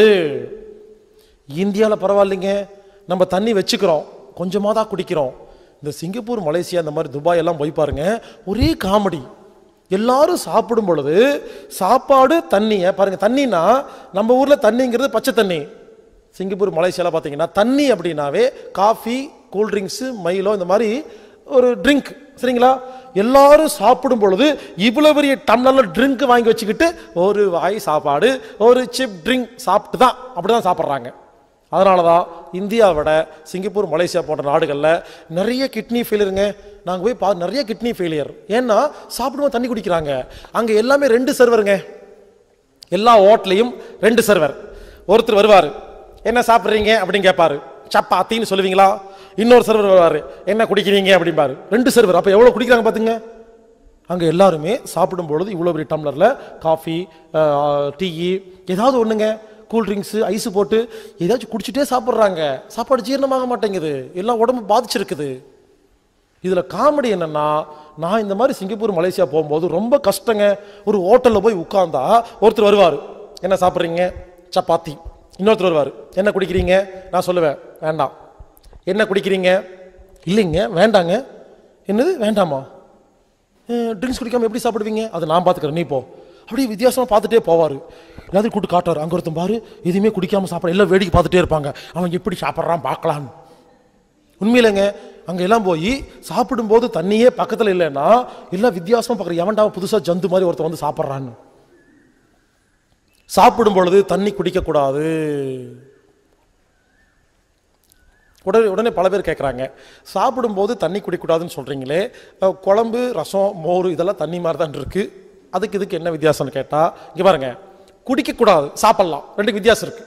இந்தியாவில் பரவாயில்லைங்க நம்ம தண்ணி வச்சுக்கிறோம் கொஞ்சமாக தான் குடிக்கிறோம் இந்த சிங்கப்பூர் மலேசியா இந்த மாதிரி துபாய் எல்லாம் போய் பாருங்க ஒரே காமெடி எல்லாரும் சாப்பிடும் பொழுது சாப்பாடு தண்ணியை பாருங்க தண்ணினா நம்ம ஊர்ல தண்ணிங்கிறது பச்சை தண்ணி சிங்கப்பூர் மலேசியால பார்த்தீங்கன்னா தண்ணி அப்படின்னாவே காஃபி கூல்ட்ரிங்க்ஸு மைலோ இந்த மாதிரி ஒரு ட்ரிங்க் சரிங்களா எல்லாரும் சாப்பிடும் பொழுது இவ்வளவு பெரிய டம்ளர்ல ட்ரிங்க் வாங்கி வச்சுக்கிட்டு ஒரு வாய் சாப்பாடு ஒரு சிப் ட்ரிங்க் சாப்பிட்டு தான் அப்படிதான் சாப்பிட்றாங்க அதனால தான் இந்தியாவை விட சிங்கப்பூர் மலேசியா போன்ற நாடுகளில் நிறைய கிட்னி ஃபெயிலியருங்க நாங்கள் போய் பா நிறைய கிட்னி ஃபெயிலியர் ஏன்னா சாப்பிடுவோம் தண்ணி குடிக்கிறாங்க அங்கே எல்லாமே ரெண்டு சர்வருங்க எல்லா ஹோட்டலையும் ரெண்டு சர்வர் ஒருத்தர் வருவார் என்ன சாப்பிட்றீங்க அப்படின்னு கேட்பாரு சப்பாத்தின்னு சொல்லுவீங்களா இன்னொரு சர்வர் வருவார் என்ன குடிக்கிறீங்க அப்படிம்பாரு ரெண்டு சர்வர் அப்போ எவ்வளோ குடிக்கிறாங்க பார்த்துங்க அங்கே எல்லாருமே சாப்பிடும் பொழுது இவ்வளோ பெரிய டம்ளரில் காஃபி டீ ஏதாவது ஒன்றுங்க கூல்ட்ரிங்க்ஸு ஐஸ் போட்டு ஏதாச்சும் குடிச்சிட்டே சாப்பிட்றாங்க சாப்பாடு ஜீரணமாக மாட்டேங்குது எல்லாம் உடம்பு பாதிச்சிருக்குது இதில் காமெடி என்னன்னா நான் இந்த மாதிரி சிங்கப்பூர் மலேசியா போகும்போது ரொம்ப கஷ்டங்க ஒரு ஹோட்டலில் போய் உட்கார்ந்தா ஒருத்தர் வருவார் என்ன சாப்பிட்றீங்க சப்பாத்தி இன்னொருத்தர் வருவார் என்ன குடிக்கிறீங்க நான் சொல்லுவேன் வேண்டாம் என்ன குடிக்கிறீங்க இல்லைங்க வேண்டாங்க என்னது வேண்டாமா ட்ரிங்க்ஸ் குடிக்காம எப்படி சாப்பிடுவீங்க அதை நான் பார்த்துக்கிறேன் நீ போ அப்படியே வித்தியாசமா பார்த்துட்டே போவார் எல்லாத்தையும் கூட்டு காட்டுறாரு அங்க ஒருத்தன் பாரு எதுவுமே குடிக்காம சாப்பிட எல்லாம் வேடிக்கை பார்த்துட்டே இருப்பாங்க அவன் எப்படி சாப்பிட்றான் பார்க்கலான்னு உண்மையிலங்க அங்க எல்லாம் போய் சாப்பிடும்போது தண்ணியே பக்கத்துல இல்லைன்னா எல்லாம் வித்தியாசமா பார்க்குற எவன்டா புதுசா ஜந்து மாதிரி ஒருத்தன் வந்து சாப்பிட்றான்னு சாப்பிடும் பொழுது தண்ணி குடிக்க கூடாது உடனே உடனே பல பேர் கேட்குறாங்க சாப்பிடும்போது தண்ணி குடிக்கக்கூடாதுன்னு சொல்கிறீங்களே அஹ், குழம்பு ரசம் மோர் இதெல்லாம் தண்ணி மாதிரி தான் இருக்குது அதுக்கு இதுக்கு என்ன வித்தியாசம்னு கேட்டால் இங்கே பாருங்க குடிக்கக்கூடாது சாப்பிட்லாம் ரெண்டு வித்தியாசம் இருக்குது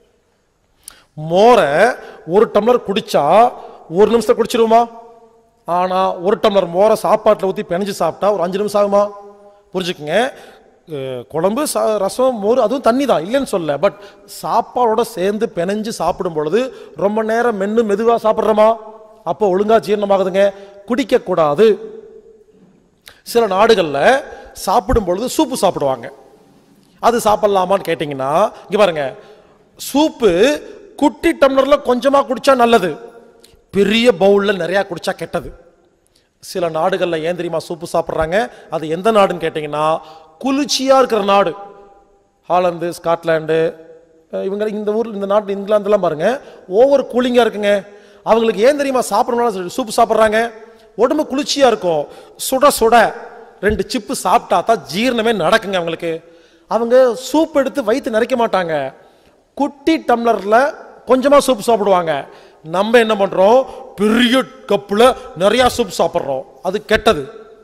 மோரை ஒரு டம்ளர் குடிச்சா ஒரு நிமிஷம் குடிச்சிருவோமா ஆனால் ஒரு டம்ளர் மோரை சாப்பாட்டில் ஊற்றி பிணைஞ்சு சாப்பிட்டா ஒரு அஞ்சு நிமிஷம் ஆகுமா புரிஞ்சுக்குங்க அஹ், குழம்பு சா ரசம் மோர் அதுவும் தண்ணி தான் இல்லைன்னு சொல்ல பட் சாப்பாடோட சேர்ந்து பிணைஞ்சு சாப்பிடும் பொழுது ரொம்ப நேரம் மென்று மெதுவாக சாப்பிட்றோமா அப்போ ஒழுங்கா ஜீரணமாகுதுங்க குடிக்கக்கூடாது சில நாடுகளில் சாப்பிடும் பொழுது சூப்பு சாப்பிடுவாங்க அது சாப்பிடலாமான்னு கேட்டிங்கன்னா இங்க பாருங்க சூப்பு குட்டி டம்ளர்ல கொஞ்சமா குடிச்சா நல்லது பெரிய பவுல்ல நிறைய குடிச்சா கெட்டது சில நாடுகளில் ஏன் தெரியுமா சூப்பு சாப்பிட்றாங்க அது எந்த நாடுன்னு கேட்டிங்கன்னா குளிர்ச்சியா இருக்கிற நாடு ஹாலந்து ஸ்காட்லாண்டு அஹ் இவங்க இந்த ஊர்ல இந்த நாட்டு இங்கிலாந்துலாம் பாருங்க ஓவர் கூலிங்கா இருக்குங்க அவங்களுக்கு ஏன் தெரியுமா சாப்பிடணும்னா சூப்பு சாப்பிட்றாங்க உடம்பு குளிர்ச்சியா இருக்கும் சுட சுட ரெண்டு சிப்பு சாப்பிட்டா தான் ஜீரணமே நடக்குங்க அவங்களுக்கு அவங்க சூப் எடுத்து வயிற்று நிறைக்க மாட்டாங்க குட்டி டம்ளர்ல கொஞ்சமா சூப் சாப்பிடுவாங்க நம்ம என்ன பண்றோம் பெரிய கப்புல நிறைய சூப் சாப்பிட்றோம் அது கெட்டது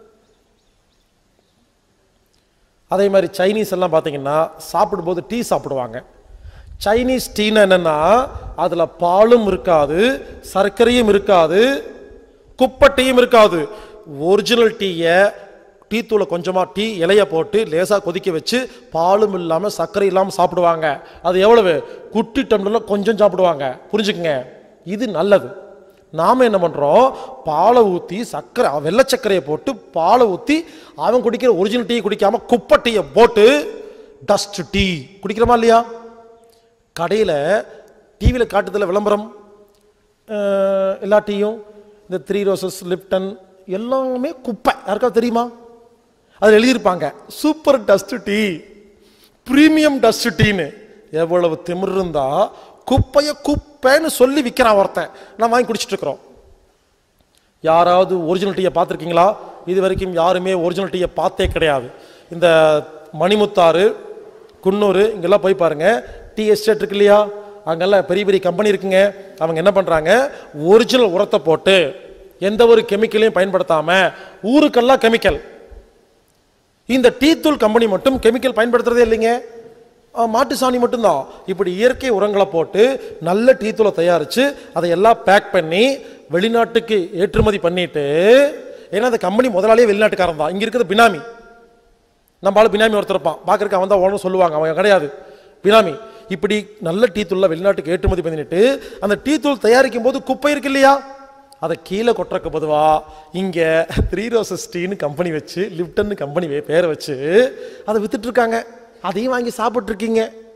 அதே மாதிரி சைனீஸ் எல்லாம் பார்த்தீங்கன்னா சாப்பிடும்போது டீ சாப்பிடுவாங்க சைனீஸ் டீனா என்னன்னா அதுல பாலும் இருக்காது சர்க்கரையும் இருக்காது குப்பட்டையும் இருக்காது ஒரிஜினல் டீயை டீ தூளை கொஞ்சமாக டீ இலைய போட்டு லேசாக கொதிக்க வச்சு பாலும் இல்லாமல் சர்க்கரை இல்லாமல் சாப்பிடுவாங்க அது எவ்வளவு குட்டி டம்ளரில் கொஞ்சம் சாப்பிடுவாங்க புரிஞ்சுக்குங்க இது நல்லது நாம் என்ன பண்ணுறோம் பாலை ஊற்றி சர்க்கரை வெள்ளை சர்க்கரையை போட்டு பாலை ஊற்றி அவன் குடிக்கிற ஒரிஜினல் டீ குடிக்காம குப்பை டீயை போட்டு டஸ்ட் டீ குடிக்கிறோமா இல்லையா கடையில் டிவியில் காட்டுதில் விளம்பரம் அஹ், எல்லா டீயும் இந்த த்ரீ ரோசஸ் லிப்டன் எல்லாமே குப்பை யாருக்காவது தெரியுமா அதில் எழுதியிருப்பாங்க super dust tea premium dust டீன்னு எவ்வளவு திமிர் இருந்தா குப்பையை குப்பைன்னு சொல்லி விற்கிறான் ஒருத்தன் நான் வாங்கி குடிச்சிட்டு இருக்கிறோம் யாராவது ஒரிஜினல் டீயை பார்த்துருக்கீங்களா இது வரைக்கும் யாருமே ஒரிஜினல் டீயை பார்த்தே கிடையாது இந்த மணிமுத்தாறு குன்னூர் இங்கெல்லாம் போய் பாருங்க டீ எஸ்டேட் இருக்கு இல்லையா அங்கெல்லாம் பெரிய பெரிய கம்பெனி இருக்குங்க அவங்க என்ன பண்றாங்க ஒரிஜினல் உரத்தை போட்டு எந்த ஒரு கெமிக்கலையும் பயன்படுத்தாம ஊருக்கெல்லாம் கெமிக்கல் இந்த டீ தூள் கம்பெனி மட்டும் கெமிக்கல் பயன்படுத்துறதே இல்லைங்க ஆ, மாட்டு சாணி மட்டும்தான் இப்படி இயற்கை உரங்களை போட்டு நல்ல டீ தூளை தயாரித்து அதை எல்லாம் பேக் பண்ணி வெளிநாட்டுக்கு ஏற்றுமதி பண்ணிட்டு ஏன்னா அந்த கம்பெனி முதலாளியே வெளிநாட்டுக்காரன் தான் இங்கே இருக்கிறது பினாமி நம்ம ஆளு பினாமி ஒருத்தர் இருப்பான் பார்க்கறக்கு அவன் தான் ஓனர் சொல்லுவாங்க அவன் கிடையாது பினாமி இப்படி நல்ல டீ தூள்ல வெளிநாட்டுக்கு ஏற்றுமதி பண்ணிட்டு அந்த டீ தூள் தயாரிக்கும் போது குப்பை இருக்கு இல்லையா அதை கீழே கொட்டுறக்கு பொதுவா இங்க த்ரீ ரோசஸ் டீன்னு கம்பெனி வச்சு லிப்டன் கம்பெனி பேரை வச்சு அதை வித்துட்டு இருக்காங்க அதையும் வாங்கி சாப்பிட்டு இருக்கீங்க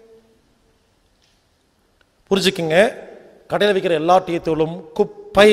புரிஞ்சுக்குங்க கடையில் விற்கிற எல்லா டீ தூளும் குப்பை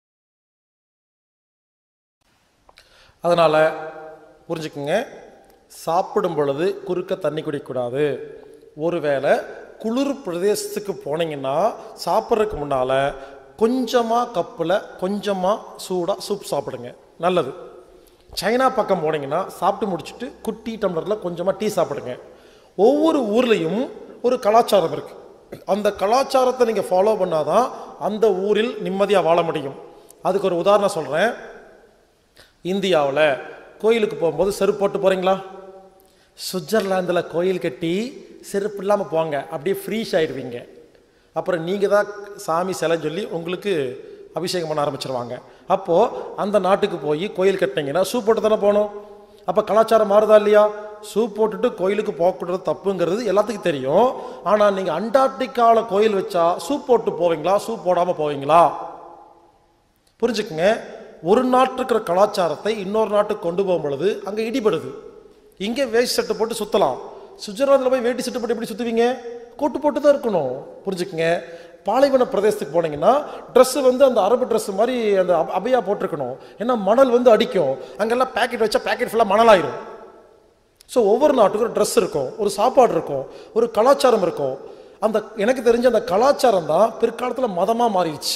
அதனால் புரிஞ்சுக்குங்க சாப்பிடும் பொழுது குறுக்க தண்ணி குடிக்கக்கூடாது ஒருவேளை குளிர் பிரதேசத்துக்கு போனீங்கன்னா சாப்பிட்றதுக்கு முன்னால் கொஞ்சமாக கப்பில் கொஞ்சமாக சூடாக சூப் சாப்பிடுங்க நல்லது சைனா பக்கம் போனீங்கன்னா சாப்பிட்டு முடிச்சுட்டு குட்டி டம்ளரில் கொஞ்சமாக டீ சாப்பிடுங்க ஒவ்வொரு ஊர்லேயும் ஒரு கலாச்சாரம் இருக்குது அந்த கலாச்சாரத்தை நீங்கள் ஃபாலோ பண்ணாதான் அந்த ஊரில் நிம்மதியாக வாழ முடியும் அதுக்கு ஒரு உதாரணம் சொல்கிறேன் இந்தியாவில் கோயிலுக்கு போகும்போது செருப்பு போட்டு போகிறீங்களா சுவிட்சர்லாந்தில் கோயில் கட்டி செருப்பு இல்லாமல் போங்க அப்படியே ஃப்ரீஸ் ஆயிடுவீங்க அப்புறம் நீங்கள் தான் சாமி சிலைன்னு சொல்லி உங்களுக்கு அபிஷேகம் பண்ண ஆரம்பிச்சிருவாங்க அப்போது அந்த நாட்டுக்கு போய் கோயில் கட்டினீங்கன்னா ஷூ போட்டு தானே போகணும் அப்போ கலாச்சாரம் மாறுதா இல்லையா ஷூ போட்டுட்டு கோயிலுக்கு போகக்கூடாது தப்புங்கிறது எல்லாத்துக்கும் தெரியும் ஆனால் நீங்கள் அண்டார்டிகாவில் கோயில் வச்சா ஷூ போட்டு போவீங்களா ஷூ போடாமல் போவீங்களா புரிஞ்சுக்குங்க ஒரு நாட்டுக்கு இருக்கிற கலாச்சாரத்தை இன்னொரு நாட்டுக்கு கொண்டு போகும் பொழுது அங்கே இடிபடுது இங்கே வேஷ்டி சட்டை போட்டு சுற்றலாம் சுவிட்சர்லாந்தில் போய் வேட்டி சட்டை போட்டு எப்படி சுற்றுவீங்க கோட்டு போட்டு தான் இருக்கணும் புரிஞ்சுக்குங்க பாலைவன பிரதேசத்துக்கு போனீங்கன்னா ட்ரெஸ்ஸு வந்து அந்த அரபு ட்ரெஸ் மாதிரி அந்த அப- அபையா போட்டிருக்கணும் ஏன்னா மணல் வந்து அடிக்கும் அங்கெல்லாம் பேக்கெட் வச்சா பேக்கெட் ஃபுல்லாக மணலாயிரும் ஸோ ஒவ்வொரு நாட்டுக்கும் ஒரு ட்ரெஸ் இருக்கும் ஒரு சாப்பாடு இருக்கும் ஒரு கலாச்சாரம் இருக்கும் அந்த எனக்கு தெரிஞ்ச அந்த கலாச்சாரம் தான் பிற்காலத்தில் மதமாக மாறிடுச்சு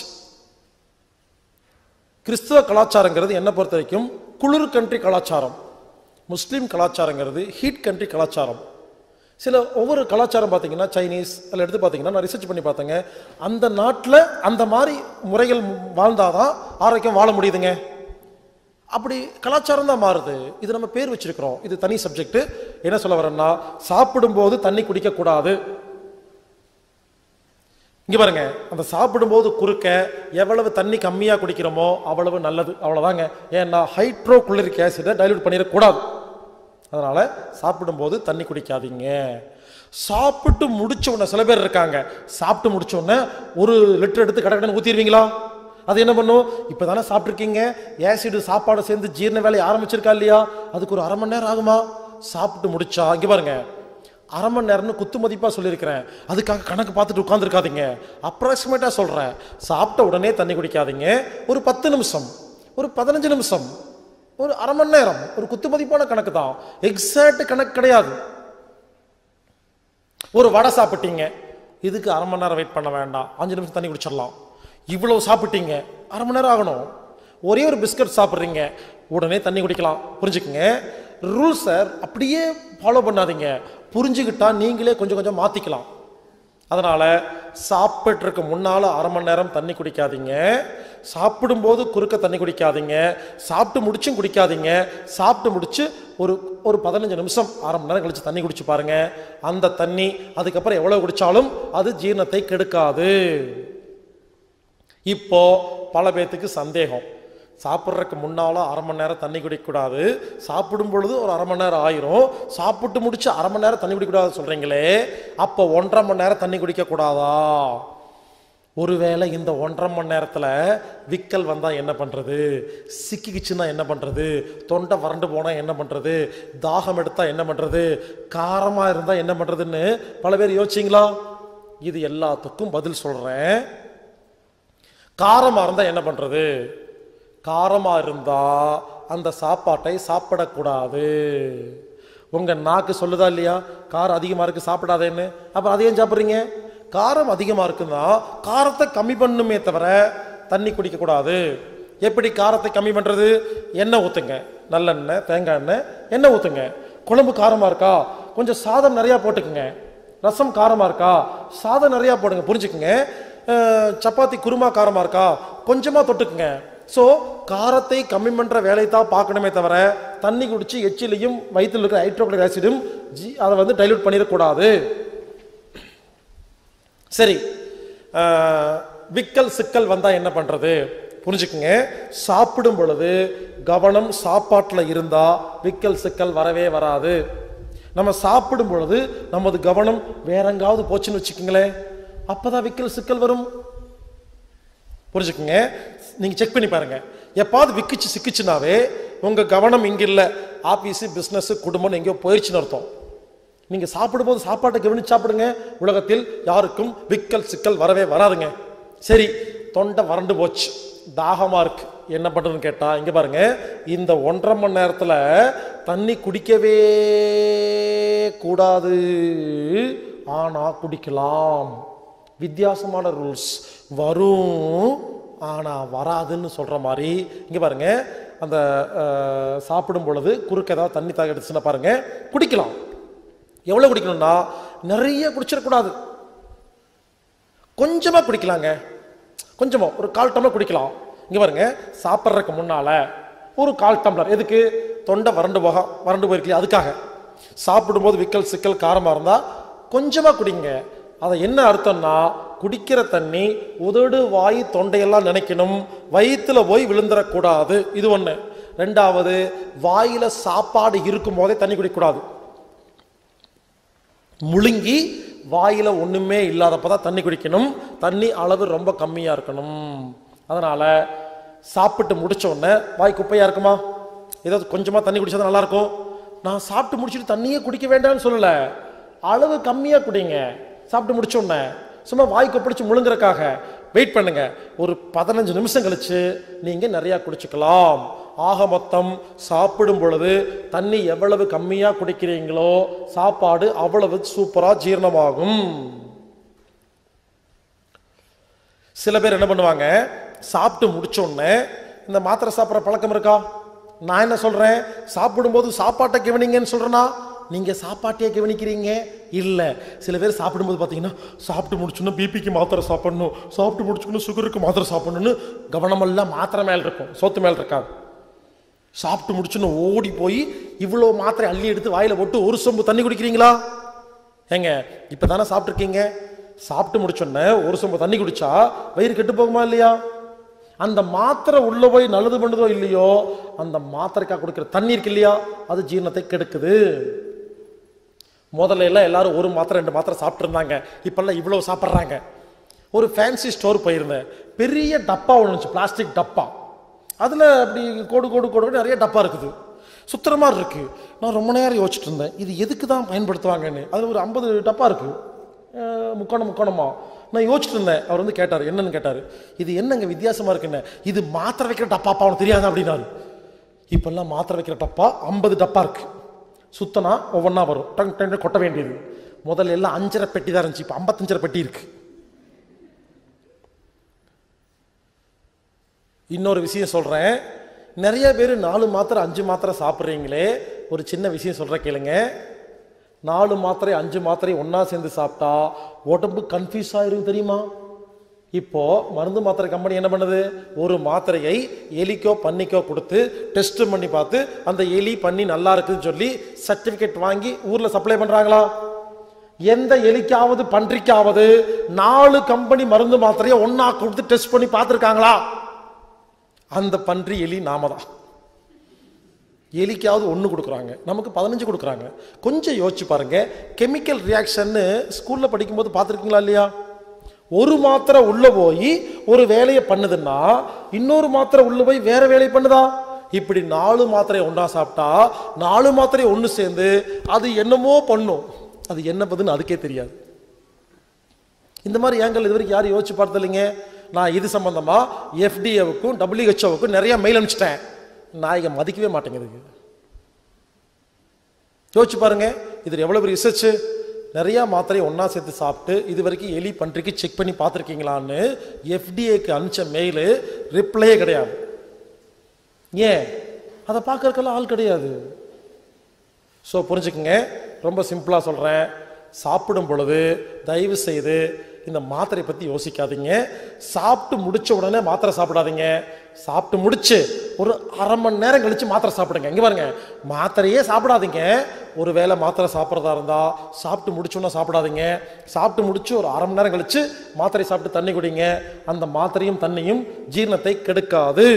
கிறிஸ்துவ கலாச்சாரங்கிறது என்னை பொறுத்த வரைக்கும் குளிர் கண்ட்ரி கலாச்சாரம் முஸ்லீம் கலாச்சாரங்கிறது ஹீட் கண்ட்ரி கலாச்சாரம் சில ஒவ்வொரு கலாச்சாரம் பார்த்தீங்கன்னா சைனீஸ் அதில் எடுத்து பார்த்தீங்கன்னா நான் ரிசர்ச் பண்ணி பார்த்தேங்க அந்த நாட்டில் அந்த மாதிரி முறைகள் வாழ்ந்தாதான் ஆரோக்கியம் வாழ முடியுதுங்க அப்படி கலாச்சாரம் தான் மாறுது இது நம்ம பேர் வச்சிருக்கிறோம் இது தனி சப்ஜெக்ட் என்ன சொல்ல வரேன்னா சாப்பிடும்போது தண்ணி குடிக்கக்கூடாது இங்க பாருங்க அந்த சாப்பிடும்போது குறுக்க எவ்வளவு தண்ணி கம்மியா குடிக்கிறோமோ அவ்வளவு நல்லது அவ்வளவுதாங்க ஏன்னா ஹைட்ரோ குளிரிக் ஆசிடை டைல்யூட் பண்ணிடக்கூடாது அதனால சாப்பிடும்போது தண்ணி குடிக்காதீங்க சாப்பிட்டு முடிச்ச உடனே சில பேர் இருக்காங்க சாப்பிட்டு முடிச்ச உடனே ஒரு லிட்டர் எடுத்து கடற்கடன் ஊத்திடுவீங்களா அது என்ன பண்ணும் இப்போ தானே சாப்பிட்ருக்கீங்க ஆசிடு சாப்பாடு சேர்ந்து ஜீரண வேலையை ஆரம்பிச்சிருக்கா இல்லையா அதுக்கு ஒரு அரை மணி நேரம் ஆகுமா சாப்பிட்டு முடிச்சா இங்க பாருங்க அரை மணி நேரம்னு குத்து மதிப்பாக சொல்லியிருக்கிறேன் அதுக்காக கணக்கு பார்த்துட்டு உட்காந்துருக்காதீங்க அப்ராக்சிமேட்டாக சொல்கிறேன் சாப்பிட்ட உடனே தண்ணி குடிக்காதீங்க ஒரு பத்து நிமிஷம் ஒரு பதினஞ்சு நிமிஷம் ஒரு அரை மணி நேரம் ஒரு குத்து மதிப்பான கணக்கு தான் எக்ஸாக்ட் கணக்கு கிடையாது ஒரு வடை சாப்பிட்டீங்க இதுக்கு அரை மணி நேரம் வெயிட் பண்ண வேண்டாம் அஞ்சு நிமிஷம் தண்ணி குடிச்சிடலாம் இவ்வளவு சாப்பிட்டீங்க அரை மணி நேரம் ஆகணும் ஒரே ஒரு பிஸ்கட் சாப்பிட்றீங்க உடனே தண்ணி குடிக்கலாம் புரிஞ்சுக்குங்க ரூல்ஸை அப்படியே ஃபாலோ பண்ணாதீங்க புரிஞ்சுக்கிட்டா நீங்களே கொஞ்சம் கொஞ்சம் மாற்றிக்கலாம் அதனால் சாப்பிட்றதுக்கு முன்னால் அரை மணி நேரம் தண்ணி குடிக்காதீங்க சாப்பிடும்போது குறுக்க தண்ணி குடிக்காதீங்க சாப்பிட்டு முடிச்சும் குடிக்காதீங்க சாப்பிட்டு முடிச்சு ஒரு ஒரு பதினஞ்சு நிமிஷம் அரை மணி நேரம் கழிச்சு தண்ணி குடிச்சு பாருங்க அந்த தண்ணி அதுக்கப்புறம் எவ்வளோ குடித்தாலும் அது ஜீரணத்தை கெடுக்காது இப்போ பல பேர்த்துக்கு சந்தேகம் சாப்பிட்றதுக்கு முன்னால அரை மணி நேரம் தண்ணி குடிக்கக்கூடாது சாப்பிடும் பொழுது ஒரு அரை மணி நேரம் ஆயிரும் சாப்பிட்டு முடிச்சு அரை மணி நேரம் தண்ணி குடிக்கக்கூடாது சொல்றீங்களே அப்போ ஒன்றரை மணி நேரம் தண்ணி குடிக்கக்கூடாதா ஒருவேளை இந்த ஒன்றரை மணி நேரத்தில் விக்கல் வந்தால் என்ன பண்ணுறது சிக்கிக்கிச்சுன்னா என்ன பண்ணுறது தொண்டை வறண்டு போனால் என்ன பண்ணுறது தாகம் எடுத்தால் என்ன பண்ணுறது காரமாக இருந்தால் என்ன பண்ணுறதுன்னு பல பேர் யோசிச்சிங்களா இது எல்லாத்துக்கும் பதில் சொல்கிறேன் காரமாக இருந்தால் என்ன பண்ணுறது காரமாக இருந்தால் அந்த சாப்பாட்டை சாப்பிடக்கூடாது உங்கள் நாக்கு சொல்லுதா இல்லையா காரம் அதிகமாக இருக்குது சாப்பிடாதேன்னு அப்புறம் அதை ஏன் சாப்பிட்றீங்க காரம் அதிகமாக இருக்குன்னா காரத்தை கம்மி பண்ணுமே தவிர தண்ணி குடிக்கக்கூடாது எப்படி காரத்தை கம்மி பண்ணுறது எண்ணெய் ஊற்றுங்க நல்லெண்ணெய் தேங்காய் எண்ணெய் எண்ணெய் ஊற்றுங்க குழம்பு காரமாக இருக்கா கொஞ்சம் சாதம் நிறையா போட்டுக்குங்க ரசம் காரமாக இருக்கா சாதம் நிறையா போடுங்க புரிஞ்சுக்குங்க அஹ், சப்பாத்தி குருமா காரமாக இருக்கா கொஞ்சமாக தொட்டுக்குங்க ஸோ காரத்தை கம்மி பண்ணுற வேலையை தான் பார்க்கணுமே தவிர தண்ணி குடிச்சு எச்சிலையும் வயிற்றில் இருக்கிற ஹைட்ரோக்ளிக் ஆசிடும் ஜி அதை வந்து டைல்யூட் பண்ணிடக்கூடாது சரி அஹ், விக்கல் சிக்கல் வந்தால் என்ன பண்ணுறது புரிஞ்சுக்குங்க சாப்பிடும் பொழுது கவனம் சாப்பாட்டில் இருந்தால் விக்கல் சிக்கல் வரவே வராது நம்ம சாப்பிடும் பொழுது நமது கவனம் வேற எங்காவது போச்சுன்னு வச்சுக்கோங்களேன் அப்பதான் விக்கல் சிக்கல் வரும் புரிஞ்சுக்குங்க நீங்க செக் பண்ணி பாருங்க எப்பாவது விக்கிச்சு சிக்கிச்சுனாவே உங்க கவனம் இங்க இல்ல ஆபீஸ் பிசினஸ் குடும்பம் எங்கேயோ போயிடுச்சுன்னு அர்த்தம் நீங்க சாப்பிடும்போது சாப்பாட்டை கவனிச்சு சாப்பிடுங்க உலகத்தில் யாருக்கும் விக்கல் சிக்கல் வரவே வராதுங்க சரி தொண்டை வறண்டு போச்சு தாகமா இருக்கு என்ன பண்றதுன்னு கேட்டா இங்க பாருங்க இந்த ஒன்றரை மணி நேரத்துல தண்ணி குடிக்கவே கூடாது ஆனா குடிக்கலாம் வித்தியாசமான ரூல்ஸ் வரும் ஆனா வராதுன்னு சொல்ற மாதிரி இங்க பாருங்க அந்த அஹ், சாப்பிடும் பொழுது குறுக்க ஏதாவது தண்ணி தாக எடுத்துச்சுன்னா பாருங்க குடிக்கலாம் எவ்வளவு குடிக்கணும்னா நிறைய குடிச்சிடக்கூடாது கொஞ்சமா குடிக்கலாங்க கொஞ்சமா ஒரு கால் டம்ளர் குடிக்கலாம் இங்க பாருங்க சாப்பிட்றதுக்கு முன்னால ஒரு கால் டம்ளர் எதுக்கு தொண்டை வறண்டு போக வறண்டு போயிருக்கலையா அதுக்காக சாப்பிடும்போது விக்கல் சிக்கல் காரமா இருந்தா கொஞ்சமா குடிங்க அதை என்ன அர்த்தம்னா குடிக்கிற தண்ணி உதடு வாய் தொண்டையெல்லாம் நினைக்கணும் வயிற்றுல போய் விழுந்துடக்கூடாது இது ஒண்ணு ரெண்டாவது வாயில சாப்பாடு இருக்கும் போதே தண்ணி குடிக்கக்கூடாது முழுங்கி வாயில ஒண்ணுமே இல்லாதப்ப தான் தண்ணி குடிக்கணும் தண்ணி அளவு ரொம்ப கம்மியா இருக்கணும் அதனால சாப்பிட்டு முடிச்ச உடனே வாய் குப்பையா இருக்குமா ஏதாவது கொஞ்சமா தண்ணி குடிச்சா நல்லா இருக்கும் நான் சாப்பிட்டு முடிச்சிட்டு தண்ணியே குடிக்க வேண்டாம்னு சொல்லல அளவு கம்மியா குடிங்க சாப்பிட்டு முடிச்ச உடனே சும்மா வாய் கொப்பளிச்சு முழுங்குறக்காக வெயிட் பண்ணுங்க ஒரு பதினஞ்சு நிமிஷம் கழிச்சு நீங்க நிறைய குடிச்சுக்கலாம் ஆக மொத்தம் சாப்பிடும் பொழுது தண்ணி எவ்வளவு கம்மியா குடிக்கிறீங்களோ சாப்பாடு அவ்வளவு சூப்பரா ஜீரணமாகும் சில பேர் என்ன பண்ணுவாங்க சாப்பிட்டு முடிச்ச உடனே இந்த மாத்திரை சாப்பிட்ற பழக்கம் இருக்கா நான் என்ன சொல்றேன் சாப்பிடும்போது சாப்பாட்டை கவனிங்கன்னு சொல்றேனா நீங்க சாப்பாட்டையே கவனிக்கிறீங்க இல்ல சில பேர் சாப்பிடும்போது பாத்தீங்கன்னா சாப்பிட்டு முடிச்சோன்னா பிபிக்கு மாத்திரை சாப்பிடணும் சாப்பிட்டு முடிச்சுக்கணும் சுகருக்கு மாத்திரை சாப்பிடணும்னு கவனமெல்லாம் மாத்திரை மேல இருக்கும் சோத்து மேல இருக்காது சாப்பிட்டு முடிச்சுன்னு ஓடி போய் இவ்வளோ மாத்திரை அள்ளி எடுத்து வாயில போட்டு ஒரு சொம்பு தண்ணி குடிக்கிறீங்களா ஏங்க இப்பதானே சாப்பிட்ருக்கீங்க சாப்பிட்டு முடிச்சோன்னே ஒரு சொம்பு தண்ணி குடிச்சா வயிறு கெட்டு போகுமா இல்லையா அந்த மாத்திரை உள்ள போய் நல்லது பண்ணுதோ இல்லையோ அந்த மாத்திரைக்காக கொடுக்கிற தண்ணி இருக்கு இல்லையா அது ஜீரணத்தை கெடுக்குது முதல்ல எல்லாம் எல்லாரும் ஒரு மாத்திரை ரெண்டு மாத்திரை சாப்பிட்டு இருந்தாங்க இப்பெல்லாம் இவ்வளவு சாப்பிட்றாங்க ஒரு ஃபேன்சி ஸ்டோர் போயிருந்தேன் பெரிய டப்பா ஒன்று இருந்துச்சு பிளாஸ்டிக் டப்பா அதில் அப்படி கோடு கோடு கோடு நிறைய டப்பா இருக்குது சுத்துற மாதிரி இருக்கு நான் ரொம்ப நேரம் யோசிச்சுட்டு இருந்தேன் இது எதுக்கு தான் பயன்படுத்துவாங்கன்னு அதில் ஒரு ஐம்பது டப்பா இருக்கு அஹ் முக்கோணம் முக்கோணமா நான் யோசிச்சுட்டு இருந்தேன் அவர் வந்து கேட்டார் என்னன்னு கேட்டார் இது என்னங்க வித்தியாசமா இருக்குன்னு இது மாத்திரை வைக்கிற டப்பாப்பா அவனுக்கு தெரியாது அப்படின்னாரு இப்பெல்லாம் மாத்திரை வைக்கிற டப்பா ஐம்பது டப்பா இருக்கு சுத்தனா ஒவ்வொன்றா வரும் டங் டங் கொட்ட வேண்டியது முதல்ல எல்லாம் அஞ்சரை பெட்டி தான் இருந்துச்சு இப்போ ஐம்பத்தஞ்சரை பெட்டி இருக்கு இன்னொரு விஷயம் சொல்றேன் நிறைய பேர் நாலு மாத்திரை அஞ்சு மாத்திரை சாப்பிட்றீங்களே ஒரு சின்ன விஷயம் சொல்ற கேளுங்க நாலு மாத்திரை அஞ்சு மாத்திரை ஒண்ணா சேர்ந்து சாப்பிட்டா உடம்பு கன்ஃபியூஸ் ஆயிரும் தெரியுமா இப்போ மருந்து மாத்திரை கம்பெனி என்ன பண்ணுது ஒரு மாத்திரையை எலிக்கோ பன்னிக்கோ கொடுத்து டெஸ்ட் பண்ணி பார்த்து அந்த எலி பண்ணி நல்லா இருக்குன்னு சொல்லி சர்டிபிகேட் வாங்கி ஊர்ல சப்ளை பண்றாங்களா எந்த எலிக்காவது பன்றிக்காவது நாலு கம்பெனி மருந்து மாத்திரையை ஒண்ணா கொடுத்து டெஸ்ட் பண்ணி பார்த்துருக்காங்களா அந்த பன்றி எலி நாம தான் எலிக்காவது ஒன்று கொடுக்குறாங்க நமக்கு பதினஞ்சு கொடுக்குறாங்க கொஞ்சம் யோசிச்சு பாருங்க கெமிக்கல் ரியாக்ஷன்னு ஸ்கூலில் படிக்கும்போது பார்த்துருக்கீங்களா இல்லையா ஒரு மாத்திரை உள்ள போய் ஒரு வேலையை பண்ணுதுன்னா இன்னொரு மாத்திரை உள்ள போய் வேற வேலையை பண்ணுதா இப்படி நாலு மாத்திரையை ஒன்றா சாப்பிட்டா நாலு மாத்திரையை ஒன்று சேர்ந்து அது என்னமோ பண்ணும் அது என்ன பண்ணுன்னு அதுக்கே தெரியாது இந்த மாதிரி ஏங்கல் இது வரைக்கும் யாரும் யோசிச்சு பார்த்தது இல்லைங்க நான் இது சம்பந்தமா எஃப்டிஏவுக்கும் டபிள்யூஹெச்ஓவுக்கும் நிறைய மெயில் அனுப்பிச்சிட்டேன் நான் இங்க மதிக்கவே மாட்டேங்குது யோசிச்சு பாருங்க இது எவ்வளவு பெரிய ரிசர்ச் நிறைய மாத்திரையை ஒண்ணா சேர்த்து சாப்பிட்டு இது வரைக்கும் எலி பன்றிக்கு செக் பண்ணி பார்த்துருக்கீங்களான்னு எஃப்டிஏக்கு அனுப்பிச்ச மெயிலு ரிப்ளையே கிடையாது ஏன் அதை பார்க்கறதுக்கெல்லாம் ஆள் கிடையாது ஸோ புரிஞ்சுக்குங்க ரொம்ப சிம்பிளாக சொல்கிறேன் சாப்பிடும் பொழுது தயவு செய்து இந்த மாத்திரை பற்றி யோசிக்காதீங்க சாப்பிட்டு முடிச்ச உடனே மாத்திரை சாப்பிடாதீங்க சாப்பிட்டு முடிச்சு ஒரு அரை மணி நேரம் கழிச்சு மாத்திரை சாப்பிடுங்க இங்கே பாருங்க மாத்திரையே சாப்பிடாதீங்க ஒரு வேளை மாத்திரை சாப்பிட்றதா இருந்தால் சாப்பிட்டு முடிச்சோன்னா சாப்பிடாதீங்க சாப்பிட்டு முடிச்சு ஒரு அரை மணி நேரம் கழிச்சு மாத்திரை சாப்பிட்டு தண்ணி குடிங்க அந்த மாத்திரையும் தண்ணியும் ஜீரணத்தை கெடுக்காது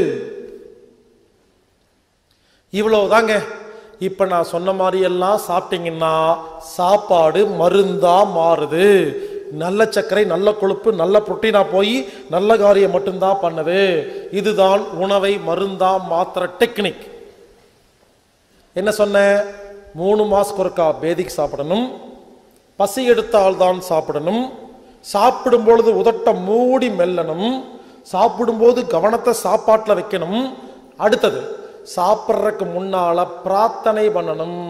இவ்வளவுதாங்க இப்ப நான் சொன்ன மாதிரி எல்லாம் சாப்பிட்டீங்கன்னா சாப்பாடு மருந்தா மாறுது நல்ல சர்க்கரை நல்ல கொழுப்பு நல்ல புரோட்டீனா போய் நல்ல காரியம் மட்டும்தான் பண்ணுது இதுதான் உணவை மருந்தா மாத்திர டெக்னிக் என்ன சொன்னேன் மூணு மாசத்துக்கு ஒருக்கா பேதிக்கு சாப்பிடணும் பசி எடுத்தால் தான் சாப்பிடணும் சாப்பிடும் பொழுது உதட்ட மூடி மெல்லணும் சாப்பிடும்போது கவனத்தை சாப்பாட்டில் வைக்கணும் அடுத்தது சாப்பிட்றதுக்கு முன்னால பிரார்த்தனை பண்ணணும்